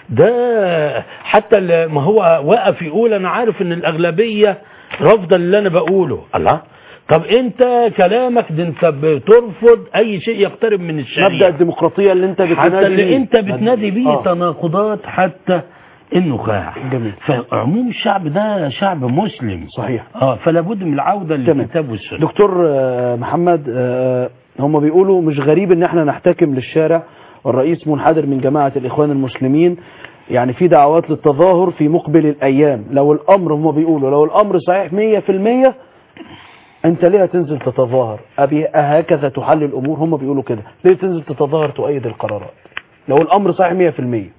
ده حتى ال- ما هو وقف يقول أنا عارف إن الأغلبية رافضة اللي أنا بقوله الله طب أنت كلامك ده أنت بترفض أي شيء يقترب من الشريعة مبدا الديمقراطيه اللي انت بتنادي حتى اللي بيه. انت بتنادي بيه آه. تناقضات حتى النخاع جميل. فعموم الشعب ده شعب مسلم صحيح. اه فلا بد من العوده تمام. للكتاب والسنه دكتور آه، محمد آه، هم بيقولوا مش غريب ان احنا نحتكم للشارع والرئيس منحدر من جماعة الاخوان المسلمين يعني في دعوات للتظاهر في مقبل الايام لو الامر هم بيقولوا لو الامر صحيح 100% انت ليه تنزل تتظاهر ابي هكذا تحل الامور هم بيقولوا كده ليه تنزل تتظاهر تؤيد القرارات لو الامر صحيح 100%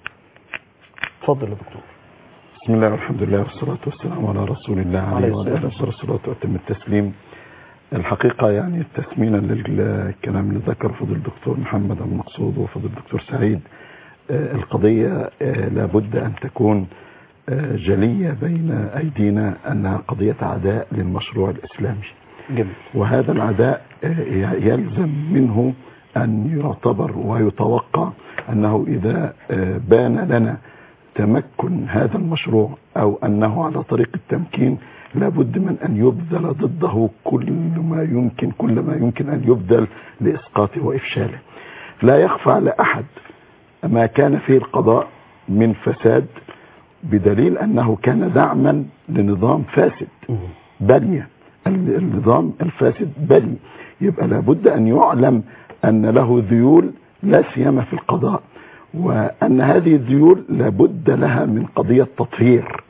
اتفضل يا دكتور بسم الله والحمد لله والصلاة والسلام على رسول الله عليه عليه الصلاة وعلى آله والسلام. الصلاة وأتم التسليم الحقيقة يعني تسمينا للكلام اللي ذكر فضل الدكتور محمد المقصود وفضل الدكتور سعيد آه، القضية آه، لابد أن تكون آه، جلية بين أيدينا أنها قضية عداء للمشروع الإسلامي جميل وهذا العداء آه، يلزم منه أن يعتبر ويتوقع أنه إذا آه، بان لنا تمكن هذا المشروع أو أنه على طريق التمكين لابد من أن يبذل ضده كل ما يمكن كل ما يمكن أن يبذل لإسقاطه وإفشاله لا يخفى على أحد ما كان فيه القضاء من فساد بدليل أنه كان دعما لنظام فاسد بلية ال- النظام الفاسد بلي يبقى لابد أن يعلم أن له ذيول لا سيما في القضاء وأن هذه الذيول لابد لها من قضية تطهير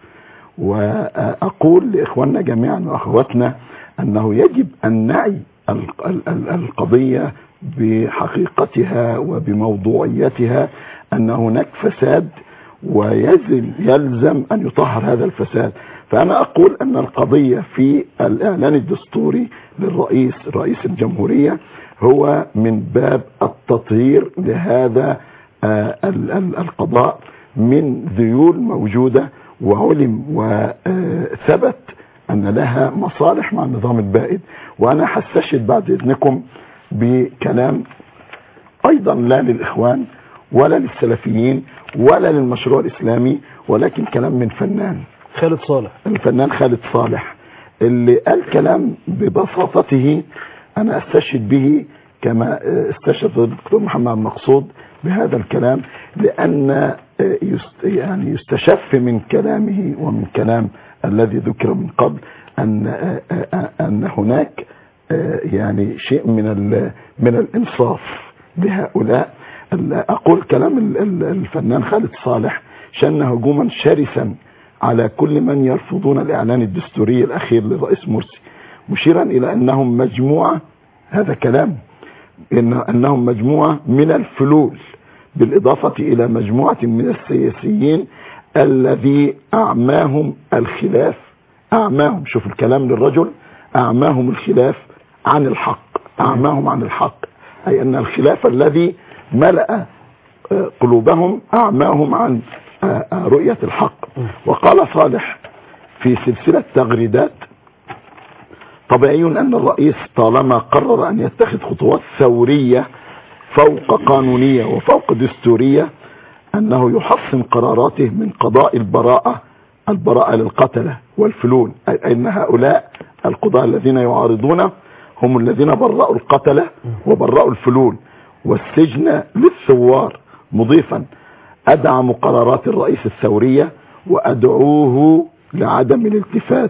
وأقول لإخواننا جميعا وأخواتنا أنه يجب أن نعي ال- ال- ال- القضية بحقيقتها وبموضوعيتها أن هناك فساد ويلزم يلزم أن يطهر هذا الفساد فأنا أقول أن القضية في الإعلان الدستوري للرئيس رئيس الجمهورية هو من باب التطهير لهذا آه، ال- ال- القضاء من ذيول موجودة وعلم وثبت أن لها مصالح مع النظام البائد وأنا حستشهد بعد إذنكم بكلام أيضا لا للإخوان ولا للسلفيين ولا للمشروع الإسلامي ولكن كلام من فنان خالد صالح الفنان خالد صالح اللي قال كلام ببساطته انا استشهد به كما استشهد الدكتور محمد مقصود بهذا الكلام لان يست يعني يستشف من كلامه ومن كلام الذي ذكر من قبل ان ان هناك يعني شيء من ال- من الانصاف لهؤلاء اقول كلام ال- ال- الفنان خالد صالح شن هجوما شرسا على كل من يرفضون الإعلان الدستوري الأخير للرئيس مرسي مشيرا إلى أنهم مجموعة هذا كلام إن أنهم مجموعة من الفلول بالإضافة إلى مجموعة من السياسيين الذي أعماهم الخلاف أعماهم شوف الكلام للرجل أعماهم الخلاف عن الحق أعماهم عن الحق أي أن الخلاف الذي ملأ آه، قلوبهم أعماهم عن آه، آه، رؤية الحق وقال صالح في سلسلة تغريدات طبيعي أن الرئيس طالما قرر أن يتخذ خطوات ثورية فوق قانونية وفوق دستورية أنه يحصن قراراته من قضاء البراءة البراءة للقتلة والفلول أي أن هؤلاء القضاة الذين يعارضون هم الذين برأوا القتلة وبرأوا الفلول والسجن للثوار مضيفا أدعم قرارات الرئيس الثورية وأدعوه لعدم الالتفات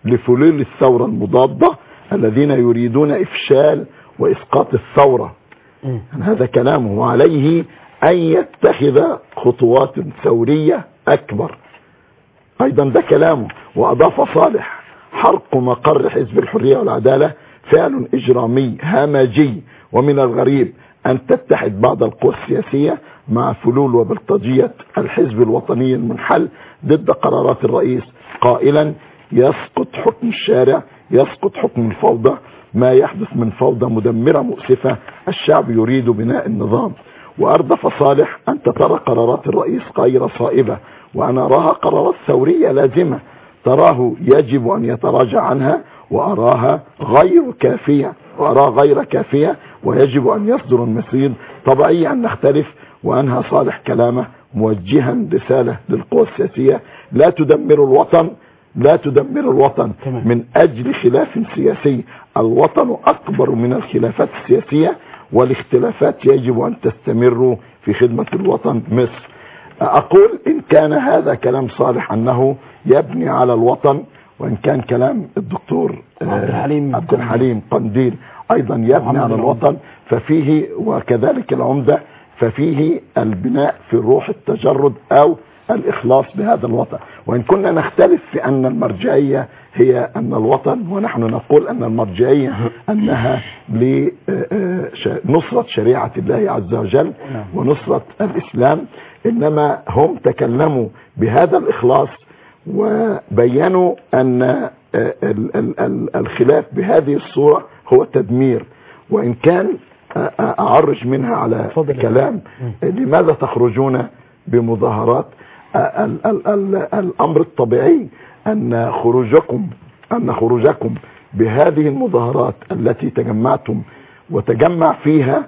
لفلول الثورة المضادة الذين يريدون إفشال وإسقاط الثورة يعني هذا كلامه وعليه أن يتخذ خطوات ثورية أكبر أيضا ده كلامه وأضاف صالح حرق مقر حزب الحرية والعدالة فعل إجرامي همجي ومن الغريب أن تتحد بعض القوى السياسية مع فلول وبلطجية الحزب الوطني المنحل ضد قرارات الرئيس قائلا يسقط حكم الشارع يسقط حكم الفوضى ما يحدث من فوضى مدمرة مؤسفة الشعب يريد بناء النظام وأردف صالح أن ترى قرارات الرئيس غير صائبة وأنا أراها قرارات ثورية لازمة تراه يجب أن يتراجع عنها وأراها غير كافية وأراها غير كافية ويجب أن يصدر المسير طبيعي أن نختلف وأنهى صالح كلامه موجها رسالة للقوى السياسية لا تدمر الوطن لا تدمر الوطن تمام. من أجل خلاف سياسي الوطن أكبر من الخلافات السياسية والاختلافات يجب أن تستمر في خدمة الوطن مصر أقول إن كان هذا كلام صالح أنه يبني على الوطن وإن كان كلام الدكتور آه، عبد الحليم عبد الحليم قنديل أيضا يبني محمد على العمدة. الوطن ففيه وكذلك العمدة ففيه البناء في روح التجرد أو الإخلاص بهذا الوطن وإن كنا نختلف في أن المرجعية هي أن الوطن ونحن نقول أن المرجعية أنها لنصرة شريعة الله عز وجل نعم. ونصرة الإسلام إنما هم تكلموا بهذا الإخلاص وبينوا أن آه، ال- ال- ال- الخلاف بهذه الصورة هو تدمير وإن كان آه، آه، أعرج منها على اتفضل يا كلام لماذا تخرجون بمظاهرات آه، ال- ال- ال- الأمر الطبيعي أن خروجكم أن خروجكم بهذه المظاهرات التي تجمعتم وتجمع فيها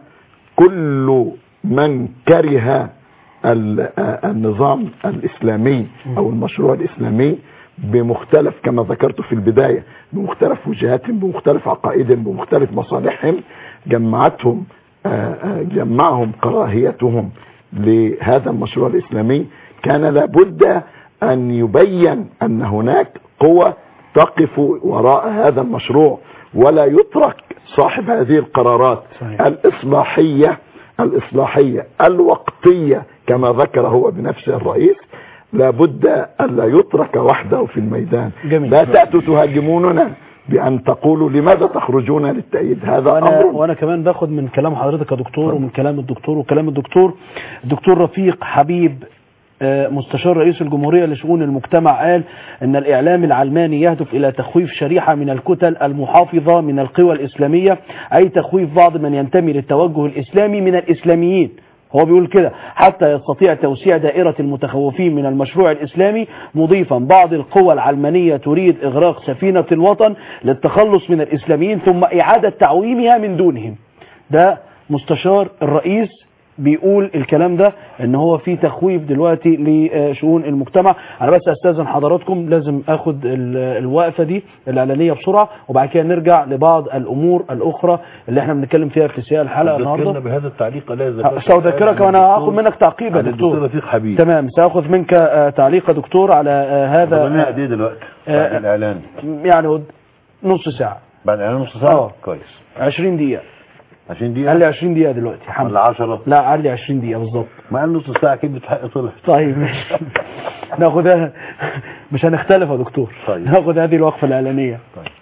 كل من كره ال- آه، النظام الإسلامي أو المشروع الإسلامي بمختلف كما ذكرت في البداية بمختلف وجهاتهم بمختلف عقائدهم بمختلف مصالحهم جمعتهم آه، آه، جمعهم كراهيتهم لهذا المشروع الإسلامي كان لابد أن يبين أن هناك قوة تقف وراء هذا المشروع ولا يترك صاحب هذه القرارات صحيح. الإصلاحية الإصلاحية الوقتية كما ذكر هو بنفسه الرئيس لابد ألا يترك وحده في الميدان جميل. لا تأتوا تهاجموننا بأن تقولوا لماذا تخرجون للتأييد هذا وانا أمر وانا كمان باخد من كلام حضرتك يا دكتور ومن كلام الدكتور وكلام الدكتور الدكتور رفيق حبيب آه، مستشار رئيس الجمهورية لشؤون المجتمع قال ان الاعلام العلماني يهدف الى تخويف شريحة من الكتل المحافظة من القوى الاسلامية اي تخويف بعض من ينتمي للتوجه الاسلامي من الاسلاميين هو بيقول كده حتى يستطيع توسيع دائرة المتخوفين من المشروع الإسلامي مضيفا بعض القوى العلمانية تريد إغراق سفينة الوطن للتخلص من الإسلاميين ثم إعادة تعويمها من دونهم ده مستشار الرئيس بيقول الكلام ده ان هو في تخويف دلوقتي لشؤون المجتمع انا بس استاذن حضراتكم لازم اخد ال- الوقفه دي الاعلانيه بسرعه وبعد كده نرجع لبعض الامور الاخرى اللي احنا بنتكلم فيها في سياق الحلقه ذكرنا النهارده بهذا التعليق لا ذكرت سأذكرك وانا هاخد منك تعقيب يا عن دكتور الدكتور رفيق حبيب تمام ساخذ منك آه، تعليق يا دكتور على آه، ربنا هذا قد ايه دلوقتي آه، بعد الاعلان يعني نص ساعه بعد الاعلان نص ساعه آه. كويس 20 دقيقه 20 قال دقيقه لي 20 دقيقه دلوقتي حمد ولا 10 لا قال لي 20 دقيقه بالظبط ما قال نص ساعه اكيد بتحق طلع طيب ماشي ناخدها مش هنختلف يا دكتور طيب. ناخد هذه الوقفه الاعلانيه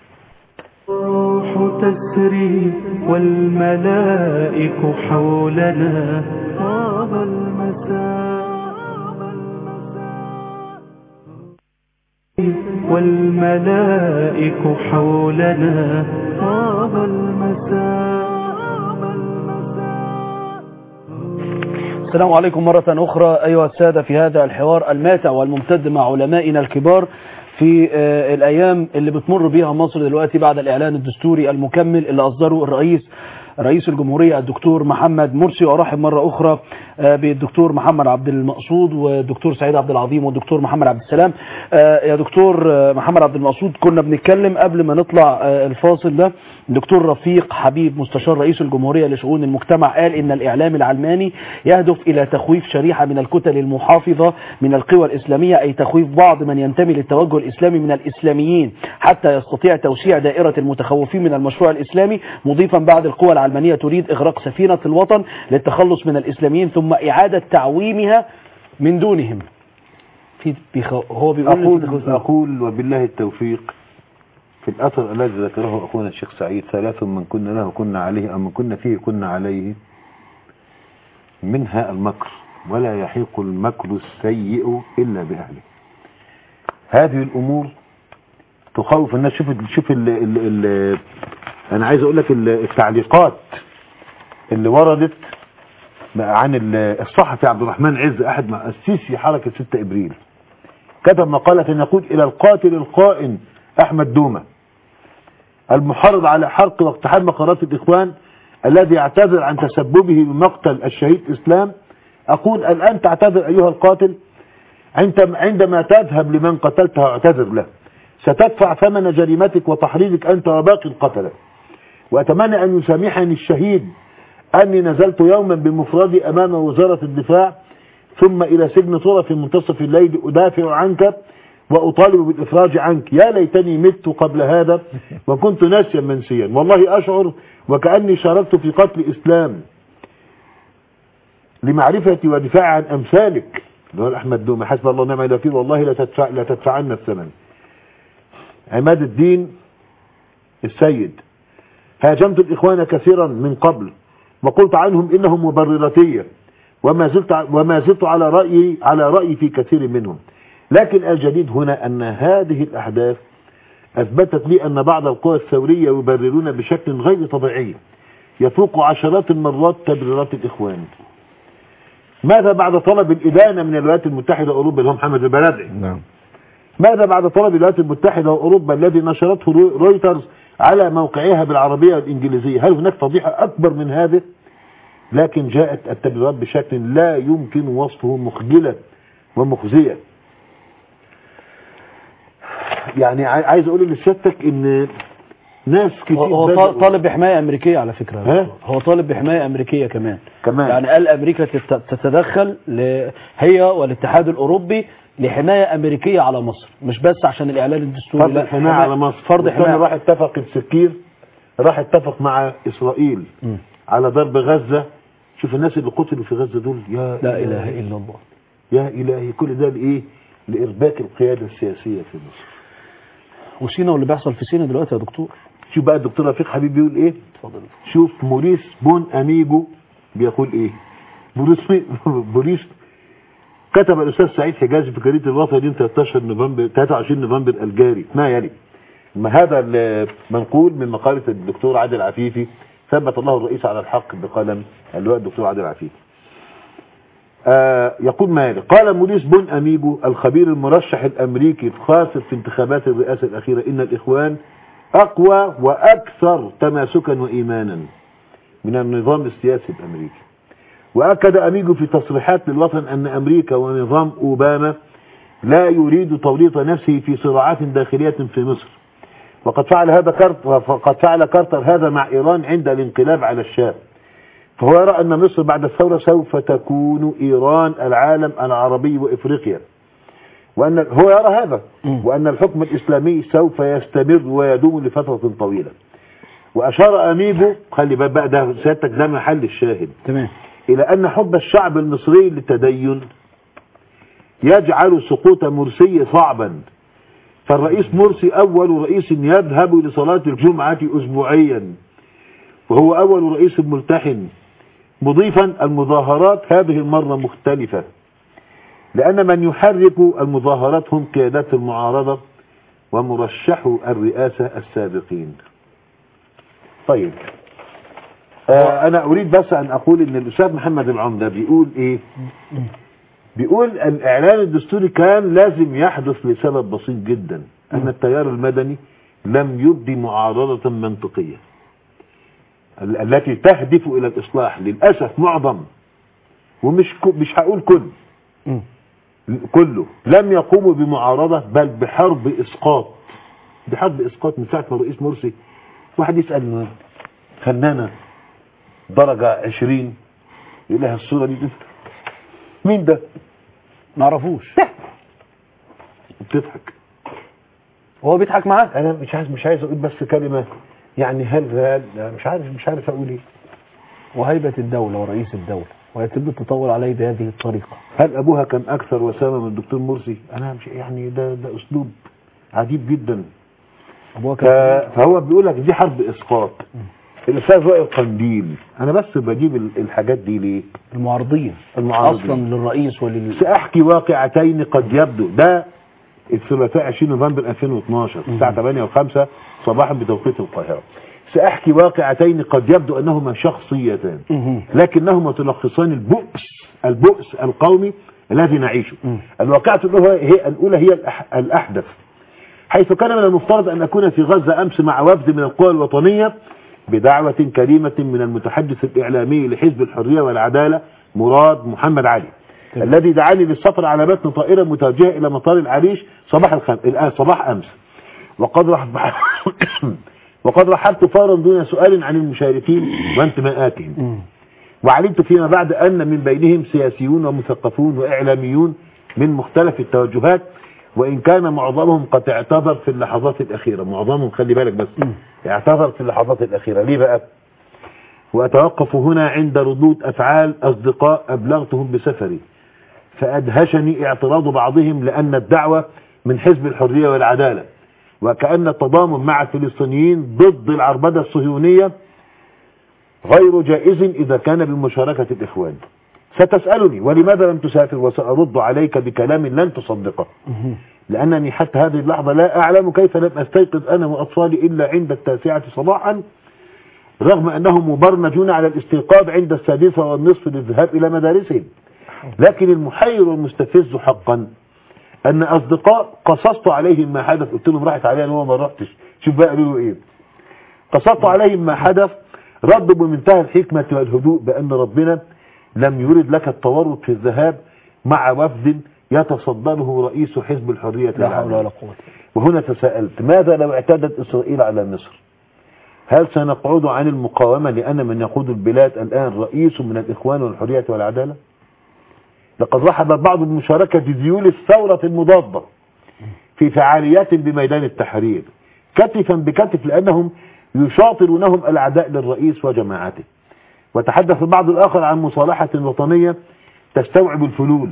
الروح تسري والملائك حولنا طاب المساء والملائك حولنا طاب المساء السلام عليكم مرة أخرى أيها السادة في هذا الحوار الماتع والممتد مع علمائنا الكبار في آه، الأيام اللي بتمر بيها مصر دلوقتي بعد الإعلان الدستوري المكمل اللي أصدره الرئيس رئيس الجمهورية الدكتور محمد مرسي وأرحب مرة أخرى آه، بالدكتور محمد عبد المقصود والدكتور سعيد عبد العظيم والدكتور محمد عبد السلام آه، يا دكتور آه، محمد عبد المقصود كنا بنتكلم قبل ما نطلع آه، الفاصل ده دكتور رفيق حبيب مستشار رئيس الجمهورية لشؤون المجتمع قال إن الإعلام العلماني يهدف إلى تخويف شريحة من الكتل المحافظة من القوى الإسلامية أي تخويف بعض من ينتمي للتوجه الإسلامي من الإسلاميين حتى يستطيع توسيع دائرة المتخوفين من المشروع الإسلامي مضيفا بعض القوى العلمانية تريد إغراق سفينة الوطن للتخلص من الإسلاميين ثم إعادة تعويمها من دونهم في بيخ... هو بيقول إن في أقول, تخويف- أقول وبالله التوفيق في الأثر الذي ذكره أخونا الشيخ سعيد ثلاث من كنا له كنا عليه أو من كنا فيه كنا عليه منها المكر ولا يحيق المكر السيء إلا بأهله هذه الأمور تخوف الناس شوف ال شوف ال ال ال أنا عايز أقول لك ال- التعليقات اللي وردت عن ال- الصحفي عبد الرحمن عز أحد مؤسسي حركة 6 إبريل كتب مقالة يقول إلى القاتل القائم أحمد دومة المحرض على حرق واقتحام مقرات الإخوان الذي يعتذر عن تسببه بمقتل الشهيد إسلام أقول الآن تعتذر أيها القاتل عند- عندما تذهب لمن قتلته اعتذر له ستدفع ثمن جريمتك وتحريضك أنت وباقي القتلة وأتمنى أن يسامحني الشهيد أني نزلت يوما بمفردي أمام وزارة الدفاع ثم إلى سجن طرة في منتصف الليل أدافع عنك وأطالب بالإفراج عنك يا ليتني مت قبل هذا وكنت ناسيا منسيا والله أشعر وكأني شاركت في قتل إسلام لمعرفتي ودفاع عن أمثالك اللي هو أحمد دومة حسب الله ونعم الوكيل والله لا تدفع لا تدفعن الثمن عماد الدين السيد هاجمت الإخوان كثيرا من قبل وقلت عنهم إنهم مبرراتية وما زلت وما زلت على رأيي على رأيي في كثير منهم لكن الجديد هنا أن هذه الأحداث أثبتت لي أن بعض القوى الثورية يبررون بشكل غير طبيعي يفوق عشرات المرات تبريرات الإخوان ماذا بعد طلب الإدانة من الولايات المتحدة وأوروبا اللي هم محمد البلدعي نعم ماذا بعد طلب الولايات المتحدة وأوروبا الذي نشرته رو- رويترز على موقعها بالعربية والإنجليزية هل هناك فضيحة أكبر من هذه لكن جاءت التبريرات بشكل لا يمكن وصفه مخجلة ومخزية يعني عاي- عايز أقول لسيادتك إن ناس كتير هو هو بدأوا- طالب بحماية أمريكية على فكرة يا ها؟ دكتور. هو طالب بحماية أمريكية كمان كمان. يعني قال أمريكا تت- تتدخل ل- هي والاتحاد الأوروبي لحماية أمريكية على مصر مش بس عشان الإعلان الدستوري فرض لا حماية على مصر فرض والثاني حماية راح اتفق بسكير راح اتفق مع إسرائيل مم. على ضرب غزة شوف الناس اللي قتلوا في غزة دول يا لا إلهي. إله إلا الله يا إلهي كل ده لإيه لإرباك القيادة السياسية في مصر وسينا واللي بيحصل في سينا دلوقتي يا دكتور شوف بقى الدكتور رفيق حبيب بيقول ايه اتفضل شوف موريس بون اميجو بيقول ايه موريس موريس كتب الاستاذ سعيد حجازي في جريده الوطن يوم 13 نوفمبر 23 نوفمبر الجاري ما يلي ما هذا المنقول من مقاله الدكتور عادل عفيفي ثبت الله الرئيس على الحق بقلم اللواء الدكتور عادل عفيفي آه يقول ما يلي قال موريس بون أميجو الخبير المرشح الأمريكي الخاسر في انتخابات الرئاسة الأخيرة إن الإخوان أقوى وأكثر تماسكا وإيمانا من النظام السياسي الأمريكي وأكد أميجو في تصريحات للوطن أن أمريكا ونظام أوباما لا يريد توريط نفسه في صراعات داخلية في مصر وقد فعل هذا كارتر فقد فعل كارتر هذا مع إيران عند الانقلاب على الشام فهو يرى أن مصر بعد الثورة سوف تكون إيران العالم العربي وإفريقيا وأن هو يرى هذا وأن الحكم الإسلامي سوف يستمر ويدوم لفترة طويلة وأشار أميجو خلي بالك بقى ده سيادتك ده محل الشاهد تمام إلى أن حب الشعب المصري للتدين يجعل سقوط مرسي صعبا فالرئيس مرسي أول رئيس يذهب لصلاة الجمعة أسبوعيا وهو أول رئيس ملتحن مضيفا المظاهرات هذه المرة مختلفة لأن من يحرك المظاهرات هم قيادات المعارضة ومرشحو الرئاسة السابقين طيب آه أنا أريد بس أن أقول إن الأستاذ محمد العمدة بيقول إيه بيقول الإعلان الدستوري كان لازم يحدث لسبب بسيط جدا أن التيار المدني لم يبدي معارضة منطقية ال- التي تهدف إلى الإصلاح للأسف معظم ومش كو مش هقول كل مم. كله لم يقوموا بمعارضة بل بحرب إسقاط بحرب إسقاط من ساعة ما الرئيس مرسي واحد يسأل فنانة درجة عشرين يقول لها الصورة دي مين ده؟ ما اعرفوش بتضحك هو بيضحك معاه انا مش عايز مش عايز اقول بس كلمة يعني هل هل مش عارف مش عارف اقول ايه وهيبة الدولة ورئيس الدولة ويتم التطاول عليه بهذه الطريقة هل ابوها كان اكثر وسامة من الدكتور مرسي انا مش يعني ده ده اسلوب عجيب جدا أبوها ف- كان فهو بيقول لك دي حرب اسقاط الاستاذ وائل قنديل انا بس بجيب ال- الحاجات دي ليه المعارضين المعارضين. أصلا للرئيس ولل ساحكي واقعتين قد يبدو ده الثلاثاء 20 نوفمبر 2012 الساعه 8 و5 صباحا بتوقيت القاهره ساحكي واقعتين قد يبدو انهما شخصيتان مهم. لكنهما تلخصان البؤس البؤس القومي الذي نعيشه الواقعة الأولى هي الأولى هي الأح- الأحدث حيث كان من المفترض أن أكون في غزة أمس مع وفد من القوى الوطنية بدعوة كريمة من المتحدث الإعلامي لحزب الحرية والعدالة مراد محمد علي الذي دعاني للسفر على متن طائرة متوجهة إلى مطار العريش صباح الخم... الآن صباح أمس وقد رح... وقد رحبت فورا دون سؤال عن المشاركين وانتماءاتهم وعلمت فيما بعد أن من بينهم سياسيون ومثقفون وإعلاميون من مختلف التوجهات وإن كان معظمهم قد اعتذر في اللحظات الأخيرة معظمهم خلي بالك بس اعتذر في اللحظات الأخيرة ليه بقى وأتوقف هنا عند ردود أفعال أصدقاء أبلغتهم بسفري فأدهشني اعتراض بعضهم لأن الدعوة من حزب الحرية والعدالة وكأن التضامن مع الفلسطينيين ضد العربدة الصهيونية غير جائز إذا كان بمشاركة الإخوان ستسألني ولماذا لم تسافر وسأرد عليك بكلام لن تصدقه لأنني حتى هذه اللحظة لا أعلم كيف لم أستيقظ أنا وأطفالي إلا عند التاسعة صباحا رغم أنهم مبرمجون على الاستيقاظ عند السادسة والنصف للذهاب إلى مدارسهم لكن المحير والمستفز حقا أن أصدقاء قصصت عليهم ما حدث قلت لهم راحت عليا أنا وما رحتش شوف بقى قالوا له إيه قصصت عليهم ما حدث ردوا بمنتهى الحكمة والهدوء بأن ربنا لم يرد لك التورط في الذهاب مع وفد يتصدره رئيس حزب الحرية لا حول والعدالة. ولا قوة وهنا تساءلت ماذا لو اعتدت إسرائيل على مصر هل سنقعد عن المقاومة لأن من يقود البلاد الآن رئيس من الإخوان والحرية والعدالة لقد رحب البعض بمشاركة ذيول الثورة المضادة في فعاليات بميدان التحرير كتفا بكتف لأنهم يشاطرونهم الأعداء للرئيس وجماعته وتحدث البعض الآخر عن مصالحة وطنية تستوعب الفلول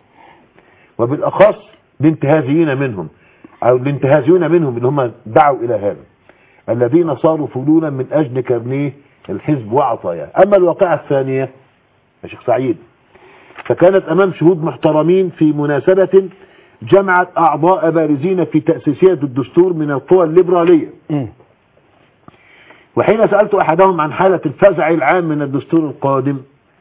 وبالأخص الانتهازيين منهم أو الانتهازيون منهم اللي هم دعوا إلى هذا الذين صاروا فلولا من أجل كرنيه الحزب وعطاياه أما الواقعة الثانية يا شيخ سعيد فكانت أمام شهود محترمين في مناسبة جمعت أعضاء بارزين في تأسيسية الدستور من القوى الليبرالية مم. وحين سألت أحدهم عن حالة الفزع العام من الدستور القادم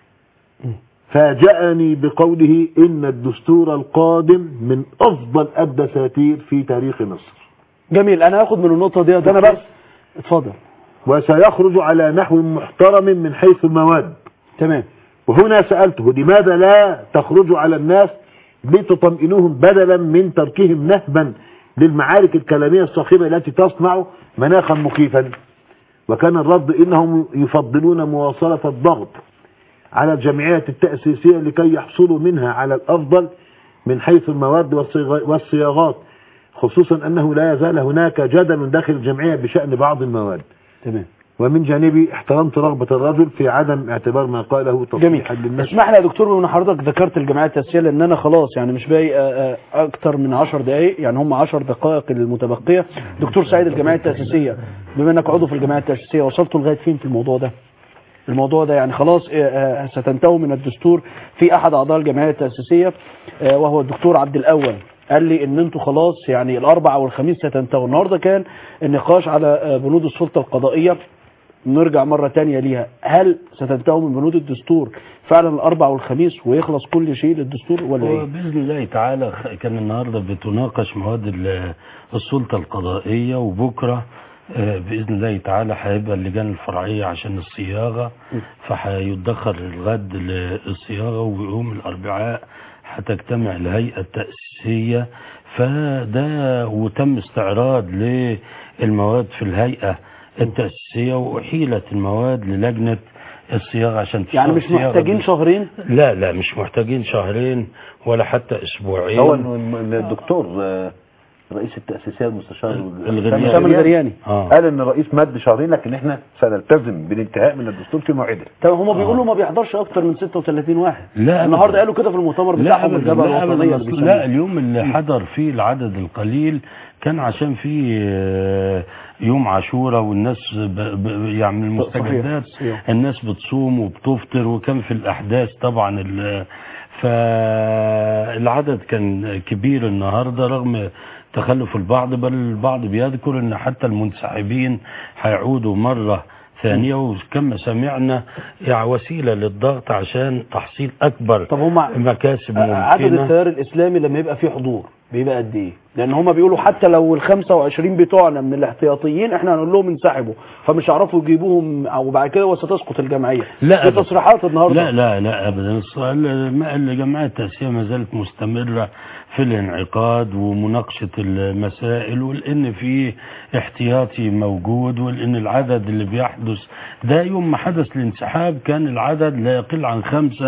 فاجأني بقوله إن الدستور القادم من أفضل الدساتير في تاريخ مصر جميل أنا هاخد من النقطة دي يا أنا دكتور. بس. اتفضل وسيخرج على نحو محترم من حيث المواد تمام وهنا سألته لماذا لا تخرج على الناس لتطمئنوهم بدلا من تركهم نهبا للمعارك الكلامية الصاخبة التي تصنع مناخا مخيفا وكان الرد إنهم يفضلون مواصلة الضغط على الجمعيات التأسيسية لكي يحصلوا منها على الأفضل من حيث المواد والصيغ- والصياغات خصوصا أنه لا يزال هناك جدل داخل الجمعية بشأن بعض المواد تمام ومن جانبي احترمت رغبة الرجل في عدم اعتبار ما قاله جميل تصحيحا للناس اسمح لي يا دكتور بما حضرتك ذكرت الجمعيه التاسيسيه لان انا خلاص يعني مش باقي آه، آه، اكتر من 10 دقائق يعني هم 10 دقائق المتبقيه دكتور سعيد الجمعيه التاسيسيه بما انك عضو في الجمعيه التاسيسيه وصلتوا لغايه فين في الموضوع ده الموضوع ده يعني خلاص آه، آه، ستنتهوا من الدستور في احد اعضاء الجمعيه التاسيسيه آه، وهو الدكتور عبد الاول قال لي ان انتوا خلاص يعني الاربع او الخميس ستنتهوا النهارده كان النقاش على آه، بنود السلطه القضائيه نرجع مرة تانية ليها هل ستنتهوا من بنود الدستور فعلا الأربع والخميس ويخلص كل شيء للدستور ولا إيه؟ وبإذن الله تعالى خ- كان النهاردة بتناقش مواد ال- السلطة القضائية وبكرة آه، باذن الله تعالى هيبقى اللجان الفرعيه عشان الصياغه فهيدخر الغد للصياغه ويوم الاربعاء هتجتمع الهيئه التاسيسيه فده وتم استعراض للمواد في الهيئه التاسيسيه واحيلت المواد للجنه الصياغه عشان يعني تشتغل مش الصياغة محتاجين دي. شهرين لا لا مش محتاجين شهرين ولا حتى اسبوعين هو الم- الدكتور آه، رئيس التأسيسية المستشار الغرياني. سامي الغرياني اه قال ان الرئيس مد شهرين لكن احنا سنلتزم بالانتهاء من الدستور في موعده طب هم بيقولوا ما بيحضرش اكتر من 36 واحد لا النهارده أبداً. قالوا كده في المؤتمر لا بتاعهم أبداً، الجبهه لا, الوطنيه أبداً. اللي لا بيسموها اليوم اللي حضر فيه العدد القليل كان عشان فيه آه، يوم عاشوراء والناس ب... ب... يعني من المستجدات صحيح. الناس بتصوم وبتفطر وكان في الاحداث طبعا ال... فالعدد كان كبير النهارده رغم تخلف البعض بل البعض بيذكر ان حتى المنسحبين هيعودوا مره ثانيه وكما سمعنا يعني وسيله للضغط عشان تحصيل اكبر طب هم مكاسب عدد ممكنه التيار الاسلامي لما يبقى فيه حضور بيبقى قد ايه؟ لان هم بيقولوا حتى لو ال 25 بتوعنا من الاحتياطيين احنا هنقول لهم انسحبوا فمش هيعرفوا يجيبوهم او بعد كده وستسقط الجمعيه لا دي أبداً. تصريحات النهارده لا لا لا ابدا السؤال ما- الجمعيه التاسيسيه ما زالت مستمره في الانعقاد ومناقشه المسائل ولان في احتياطي موجود ولان العدد اللي بيحدث ده يوم ما حدث الانسحاب كان العدد لا يقل عن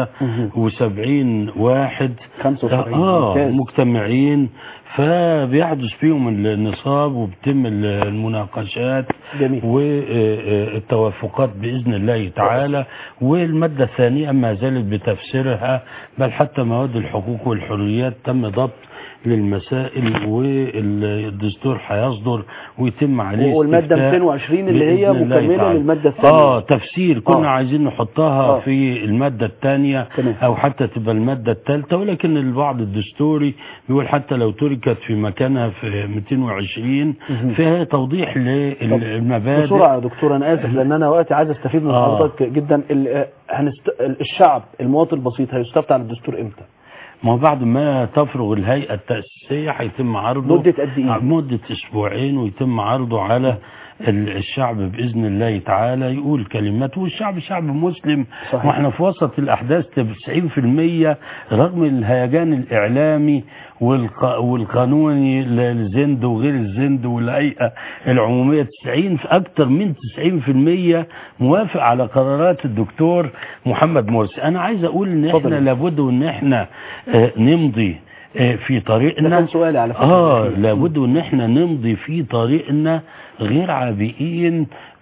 75 واحد 75 اه ممتاز. مجتمعين فبيحدث فيهم النصاب وبتم المناقشات جميل والتوافقات بإذن الله تعالى والمادة الثانية ما زالت بتفسيرها بل حتى مواد الحقوق والحريات تم ضبط للمسائل والدستور هيصدر ويتم عليه والمادة استفتاء 220 اللي هي بإذن الله مكملة تعالى. للمادة الثانية. اه تفسير كنا آه. عايزين نحطها آه. في المادة الثانية تمام. او حتى تبقى المادة الثالثة ولكن البعض الدستوري بيقول حتى لو تركت في مكانها في 220 فيها توضيح للمبادئ بسرعه يا دكتور انا اسف لان انا وقتي عايز استفيد من آه. حضرتك جدا ال- آه، هنست... الشعب المواطن البسيط هيستفتى عن الدستور امتى؟ ما هو بعد ما تفرغ الهيئة التأسيسية هيتم عرضه مدة قد إيه؟ مدة أسبوعين ويتم عرضه على ال- الشعب بإذن الله تعالى يقول كلمته والشعب شعب مسلم صحيح. واحنا في وسط الأحداث 90% رغم الهيجان الإعلامي والق- والقانوني للزند وغير الزند والهيئة العمومية 90 في أكثر من 90% موافق على قرارات الدكتور محمد مرسي أنا عايز أقول إن إحنا اتفضل. لابد إن إحنا آه، نمضي آه، في ده طريقنا كان سؤالي على فكره اه لابد ان احنا نمضي في طريقنا غير عابئين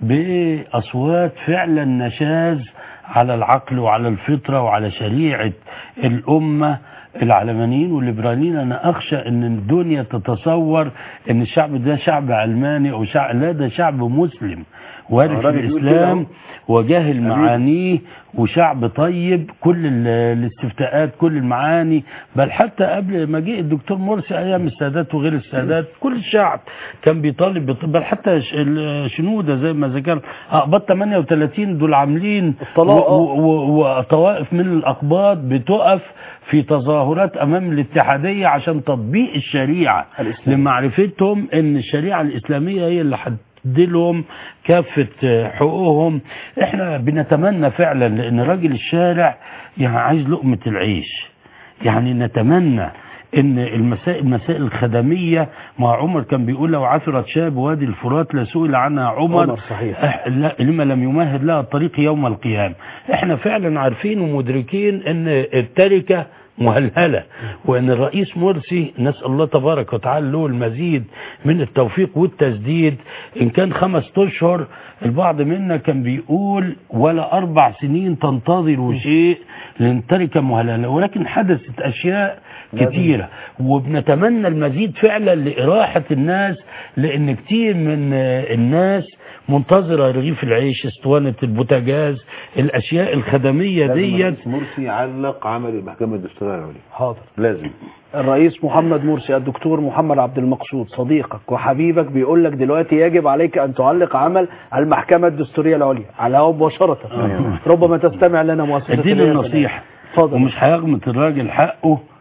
باصوات فعلا نشاز على العقل وعلى الفطره وعلى شريعه الامه العلمانيين والليبراليين انا اخشى ان الدنيا تتصور ان الشعب ده شعب علماني او شعب لا ده شعب مسلم وارد في الراجل بيقول كده الاسلام وجاهل معانيه وشعب طيب كل ال- الاستفتاءات كل المعاني بل حتى قبل ما جه الدكتور مرسي ايام السادات وغير السادات كل الشعب كان بيطالب بط- بل حتى ش- ال- شنوده زي ما ذكر اقباط 38 دول عاملين الطلاق، و- و- و- وطوائف من الاقباط بتقف في تظاهرات امام الاتحاديه عشان تطبيق الشريعه الإسلام. لمعرفتهم ان الشريعه الاسلاميه هي اللي هتديلهم كافه آه، حقوقهم احنا بنتمنى فعلا لان راجل الشارع يعني عايز لقمه العيش يعني نتمنى ان المسائل المسائل الخدميه مع عمر كان بيقول لو عثرت شاب وادي الفرات لسئل عنها عمر, عمر صحيح. إح- لا لما لم يمهد لها الطريق يوم القيامة احنا فعلا عارفين ومدركين ان التركة مهلهلة وان الرئيس مرسي نسأل الله تبارك وتعالى له المزيد من التوفيق والتسديد ان كان خمس اشهر البعض منا كان بيقول ولا اربع سنين تنتظروا شيء لان التركة مهلهلة ولكن حدثت اشياء كتيرة وبنتمنى المزيد فعلا لإراحة الناس لأن كتير من آه، الناس منتظرة رغيف العيش اسطوانة البوتاجاز الأشياء الخدمية لازم ديت الرئيس مرسي يعلق عمل المحكمة الدستورية العليا حاضر لازم الرئيس محمد مرسي الدكتور محمد عبد المقصود صديقك وحبيبك بيقول لك دلوقتي يجب عليك ان تعلق عمل المحكمه الدستوريه العليا على الهواء مباشره ربما تستمع لنا مؤسسه ادينا الرئاسة. النصيحة اتفضل ومش هيغمط الراجل حقه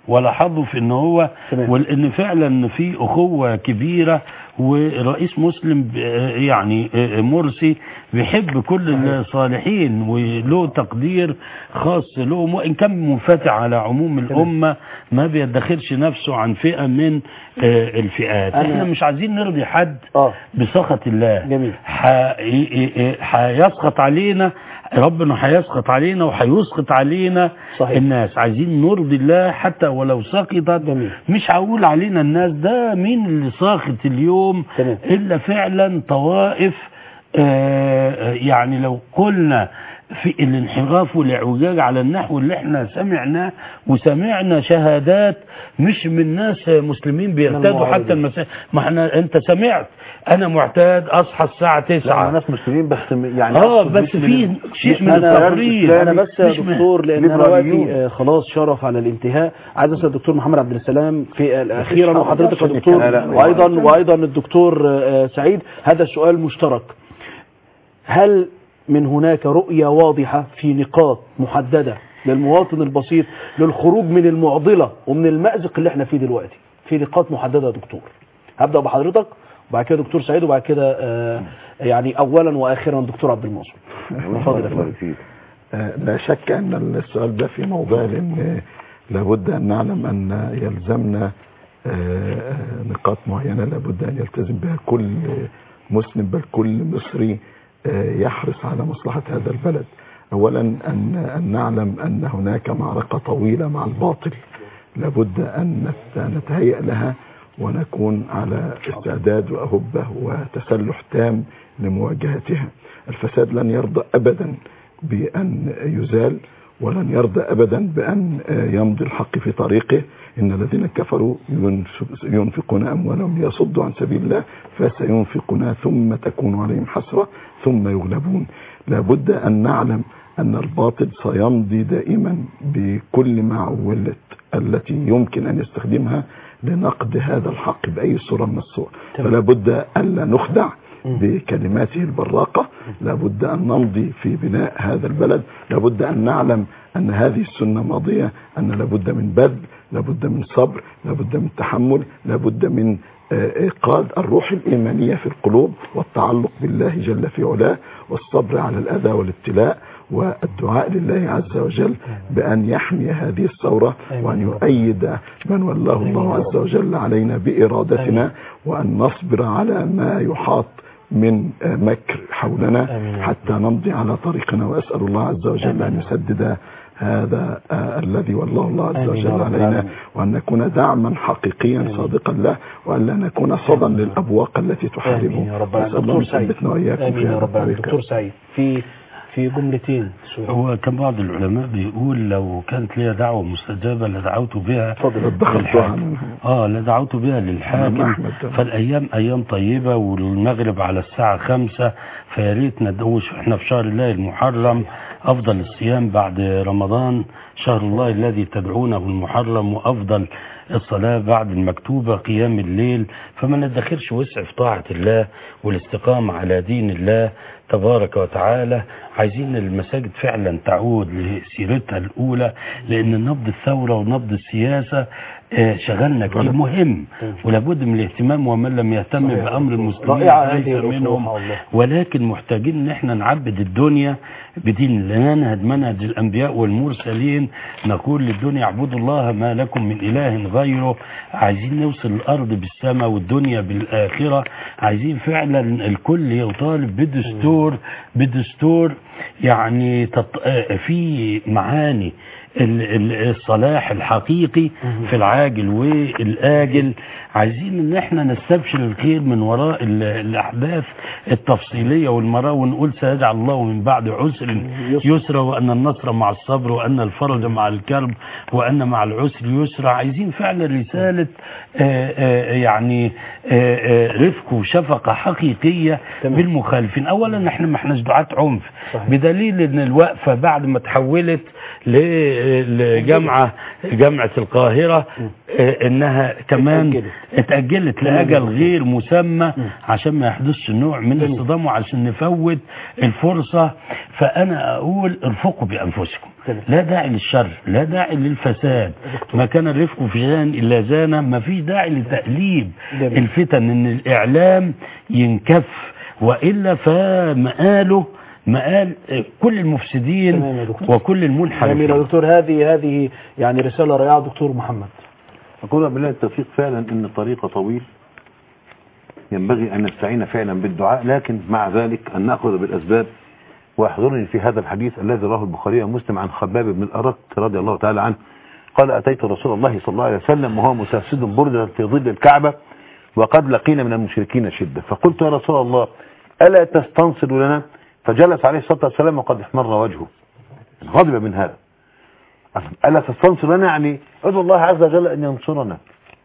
ولاحظوا في ان هو تمام. وان فعلا في اخوه كبيره ورئيس مسلم ب- يعني مرسي بيحب كل الصالحين وله تقدير خاص له وان كان منفتح على عموم الامه ما بيدخرش نفسه عن فئه من آه، الفئات أنا- احنا مش عايزين نرضي حد اه بسخط الله جميل. ح- ي- ي- هيسخط علينا ربنا هيسخط علينا وهيسخط علينا صحيح. الناس عايزين نرضي الله حتى ولو سخطت جميل. مش هقول علينا الناس ده مين اللي ساخط اليوم تمام. الا فعلا طوائف آه، يعني لو قلنا في الانحراف والاعوجاج على النحو اللي احنا سمعناه وسمعنا شهادات مش من ناس مسلمين بيرتدوا المعارضين. حتى المساجد ما احنا انت سمعت انا معتاد اصحى الساعه 9 لا ناس مسلمين بس يعني اه أقصد بس مش في من- شيء من انا التفريط انا بس يا مش من- دكتور لان انا ليبراليون. وقتي آه، خلاص شرف على الانتهاء عايز اسال الدكتور محمد عبد السلام في آه، اخيرا حاجة وحضرتك يا عشان دكتور لا، لا، وايضا وايضا الدكتور آه، سعيد هذا السؤال مشترك هل من هناك رؤية واضحة في نقاط محددة للمواطن البسيط للخروج من المعضلة ومن المأزق اللي احنا فيه دلوقتي في نقاط محددة يا دكتور هبدأ بحضرتك وبعد كده دكتور سعيد وبعد كده آه، يعني أولا وآخرا دكتور عبد الناصر اتفضل يا فندم. آه، لا شك أن السؤال ده في موضوع لأن لابد أن نعلم أن يلزمنا آه، آه، نقاط معينة لابد أن يلتزم بها كل مسلم بل كل مصري آه، يحرص على مصلحة هذا البلد أولا أن, أن نعلم أن هناك معركة طويلة مع الباطل لابد أن نت- نتهيأ لها ونكون على استعداد وأهبة وتسلح تام لمواجهتها الفساد لن يرضى أبدا بأن يزال ولن يرضى أبدا بأن يمضي الحق في طريقه إن الذين كفروا ينف- ينفقون أموالهم ليصدوا عن سبيل الله فسينفقونها ثم تكون عليهم حسرة ثم يغلبون لابد أن نعلم أن الباطل سيمضي دائما بكل معولة التي يمكن أن يستخدمها لنقد هذا الحق بأي صورة من الصور فلا بد ألا نخدع بكلماته البراقة لابد أن نمضي في بناء هذا البلد لابد أن نعلم أن هذه السنة ماضية أن لابد من بذل لابد من صبر لابد من تحمل لابد من آه، إيقاد الروح الإيمانية في القلوب والتعلق بالله جل في علاه والصبر على الأذى والابتلاء والدعاء لله عز وجل بأن يحمي هذه الثورة وأن يؤيد من ولاه الله عز وجل علينا بإرادتنا وأن نصبر على ما يحاط من آه، مكر حولنا حتى نمضي على طريقنا وأسأل الله عز وجل أن يسدد هذا آه، الذي والله الله عز وجل علينا وأن نكون دعما حقيقيا صادقا له وأن لا نكون صدى للأبواق التي تحاربه آمين يا رب وأسأل الله دكتور أن سعيد يثبتنا وإياكم آمين في يا هذا رب الطريق. دكتور سعيد في في جملتين سؤال. هو كان بعض العلماء بيقول لو كانت لي دعوة مستجابة لدعوت بها اتخذتها للحاكم عنه. اه لدعوت بها للحاكم أحمد ده. فالايام ايام طيبة والمغرب على الساعة خمسة فيا ريت ندوش احنا في شهر الله المحرم افضل الصيام بعد رمضان شهر الله الذي تدعونه المحرم وافضل الصلاة بعد المكتوبة قيام الليل فما ندخرش وسع في طاعة الله والاستقامة على دين الله تبارك وتعالى عايزين المساجد فعلا تعود لسيرتها الأولى لأن نبض الثورة ونبض السياسة آه، شغلنا كتير مهم ولابد من الاهتمام ومن لم يهتم بأمر المسلمين رائعة ليس هذه الأسلوب، منهم الله. ولكن محتاجين ان احنا نعبد الدنيا بدين لا ننهج منهج الانبياء والمرسلين نقول للدنيا اعبدوا الله ما لكم من اله غيره عايزين نوصل الارض بالسماء والدنيا بالاخره عايزين فعلا الكل يطالب بدستور بدستور يعني تط... آه، في معاني ال- ال- الصلاح الحقيقي في العاجل والآجل عايزين ان احنا نستبشر الخير من وراء ال- الاحداث التفصيلية والمراه ونقول سيجعل الله من بعد عسر يسرا وان النصر مع الصبر وان الفرج مع الكرب وان مع العسر يسرا عايزين فعلا رسالة آه، آه، يعني آه، آه، رفق وشفقة حقيقية بالمخالفين اولا احنا ما احناش دعاة عنف بدليل ان الوقفة بعد ما تحولت ل- لجامعة جامعة القاهرة آه، انها كمان اتأجلت. اتأجلت لأجل غير مسمى عشان ما يحدثش نوع من الصدام وعشان نفوت الفرصة فأنا أقول ارفقوا بأنفسكم تمام. لا داعي للشر لا داعي للفساد ما كان الرفق في شان إلا زانا ما فيش داعي لتقليب جميل. الفتن ان الإعلام ينكف وإلا فمقاله مقال آه، كل المفسدين تمام يا دكتور. وكل جميل يا المنحرفين دكتور هذه هذه يعني رسالة رائعة دكتور محمد أقول بالله التوفيق فعلا أن الطريق طويل ينبغي أن نستعين فعلا بالدعاء لكن مع ذلك أن نأخذ بالأسباب ويحضرني في هذا الحديث الذي رواه البخاري ومسلم عن خباب بن الأرت رضي الله تعالى عنه قال أتيت رسول الله صلى الله عليه وسلم وهو مسافسد بردا في ظل الكعبة وقد لقينا من المشركين شدة فقلت يا رسول الله ألا تستنصر لنا فجلس عليه الصلاة والسلام وقد احمر وجهه غضب من هذا ألا تستنصر لنا يعني ادعو الله عز وجل أن ينصرنا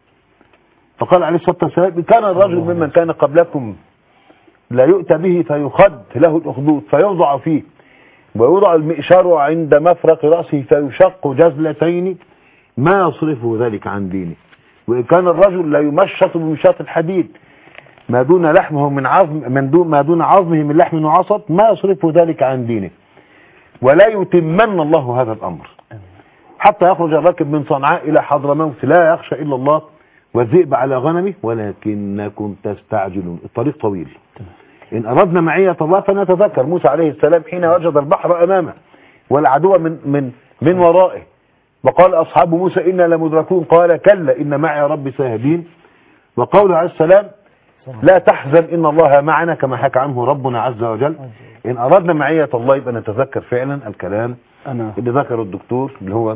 فقال عليه الصلاة والسلام كان الرجل ممن كان قبلكم لا يؤتى به فيخد له الأخدود فيوضع فيه ويوضع المئشار عند مفرق رأسه فيشق جزلتين ما يصرفه ذلك عن دينه وإن كان الرجل لا يمشط بمشاط الحديد ما دون لحمه من عظم من دون ما دون عظمه من لحم وعصب ما يصرفه ذلك عن دينه ولا يتمن الله هذا الأمر حتى يخرج الراكب من صنعاء إلى حضرموت لا يخشى إلا الله والذئب على غنمه ولكنكم تستعجلون الطريق طويل إن أردنا معية الله فنتذكر موسى عليه السلام حين وجد البحر أمامه والعدو من من من ورائه وقال أصحاب موسى إنا لمدركون قال كلا إن معي ربي سيهدين وقوله عليه السلام لا تحزن إن الله معنا كما حكى عنه ربنا عز وجل إن أردنا معية الله يبقى نتذكر فعلا الكلام أنا اللي ذكره الدكتور اللي هو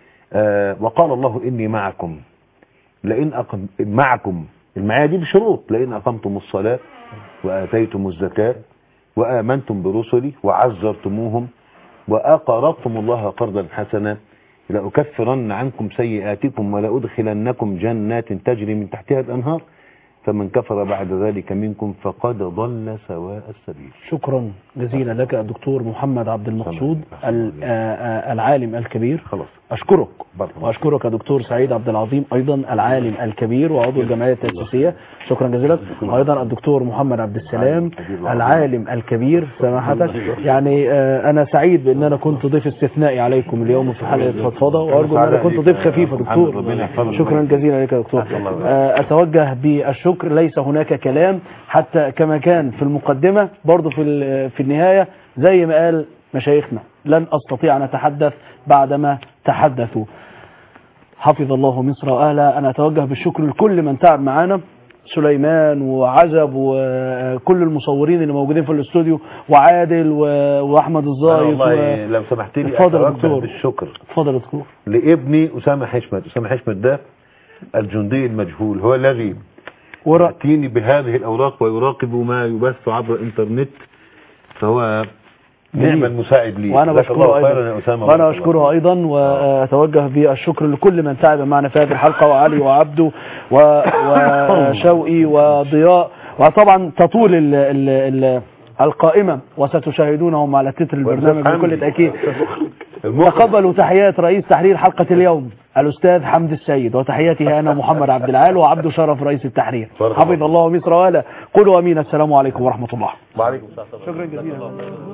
آه وقال الله إني معكم لئن أقم معكم المعايا دي بشروط لئن أقمتم الصلاة وآتيتم الزكاة وآمنتم برسلي وعزرتموهم وأقرضتم الله قرضا حسنا لأكفرن عنكم سيئاتكم ولأدخلنكم جنات تجري من تحتها الأنهار فمن كفر بعد ذلك منكم فقد ضل سواء السبيل شكرا جزيلا لك الدكتور محمد عبد المقصود ال- آه، آه، العالم الكبير خلاص أشكرك بارك الله. وأشكرك يا دكتور سعيد عبد العظيم أيضا العالم الكبير وعضو الجمعية التأسيسية شكرا جزيلا وأيضا الدكتور محمد عبد السلام العالم الكبير سماحتك يعني آه، أنا سعيد بأن أنا كنت ضيف استثنائي عليكم اليوم في حلقة فضفضة وأرجو أن أنا كنت ضيف خفيف يا دكتور ربنا يحفظك. شكرا جزيلا لك يا دكتور آه، أتوجه بالشكر ليس هناك كلام حتى كما كان في المقدمة برضو في ال- في النهاية زي ما قال مشايخنا لن أستطيع أن أتحدث بعدما تحدثوا حفظ الله مصر وأهلها أنا أتوجه بالشكر لكل من تعب معنا سليمان وعزب وكل المصورين اللي موجودين في الاستوديو وعادل و- وأحمد أنا الزايد والله و... لو سمحت لي اتفضل يا أتوجه دكتور. بالشكر اتفضل يا دكتور لابني أسامة حشمت أسامة حشمت ده الجندي المجهول هو الذي ورا يأتيني بهذه الأوراق ويراقب ما يبث عبر الإنترنت فهو نعم المساعد لي وانا جزاك الله بشكره خيرا ايضا يا أسامة وانا بارك الله. اشكره ايضا واتوجه بالشكر لكل من تعب معنا في هذه الحلقه وعلي وعبده و- وشوقي وضياء وطبعا تطول ال ال ال القائمة وستشاهدونهم على تتر البرنامج بكل تأكيد تقبلوا تحيات رئيس تحرير حلقة اليوم الأستاذ حمد السيد وتحياتي أنا محمد عبد العال وعبد شرف رئيس التحرير بارك حفظ الله. الله مصر وآله قولوا أمين السلام عليكم ورحمة الله وعليكم السلام شكرا جزيلا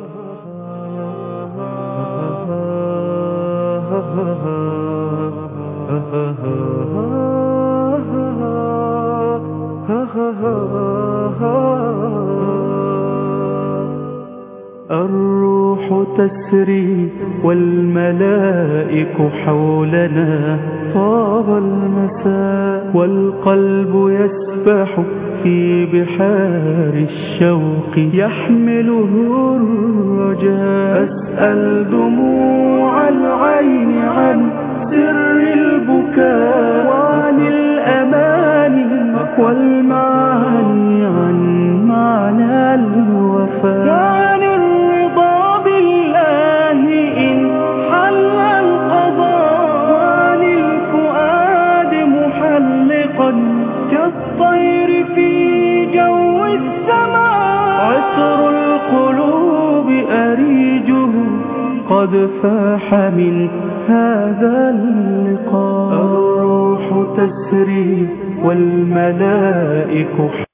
الروح تسري والملائك حولنا طاب المساء والقلب يسبح في بحار الشوق يحمله الرجاء أسأل دموع العين عن سر البكاء وعن الأماني والمعاني عن معنى الوفاء وعن الرضا بالله إن حل القضاء وعن الفؤاد محلقا كالطير في جو السماء عطر القلوب أريجه قد فاح من هذا اللقاء الروح تسري والملائك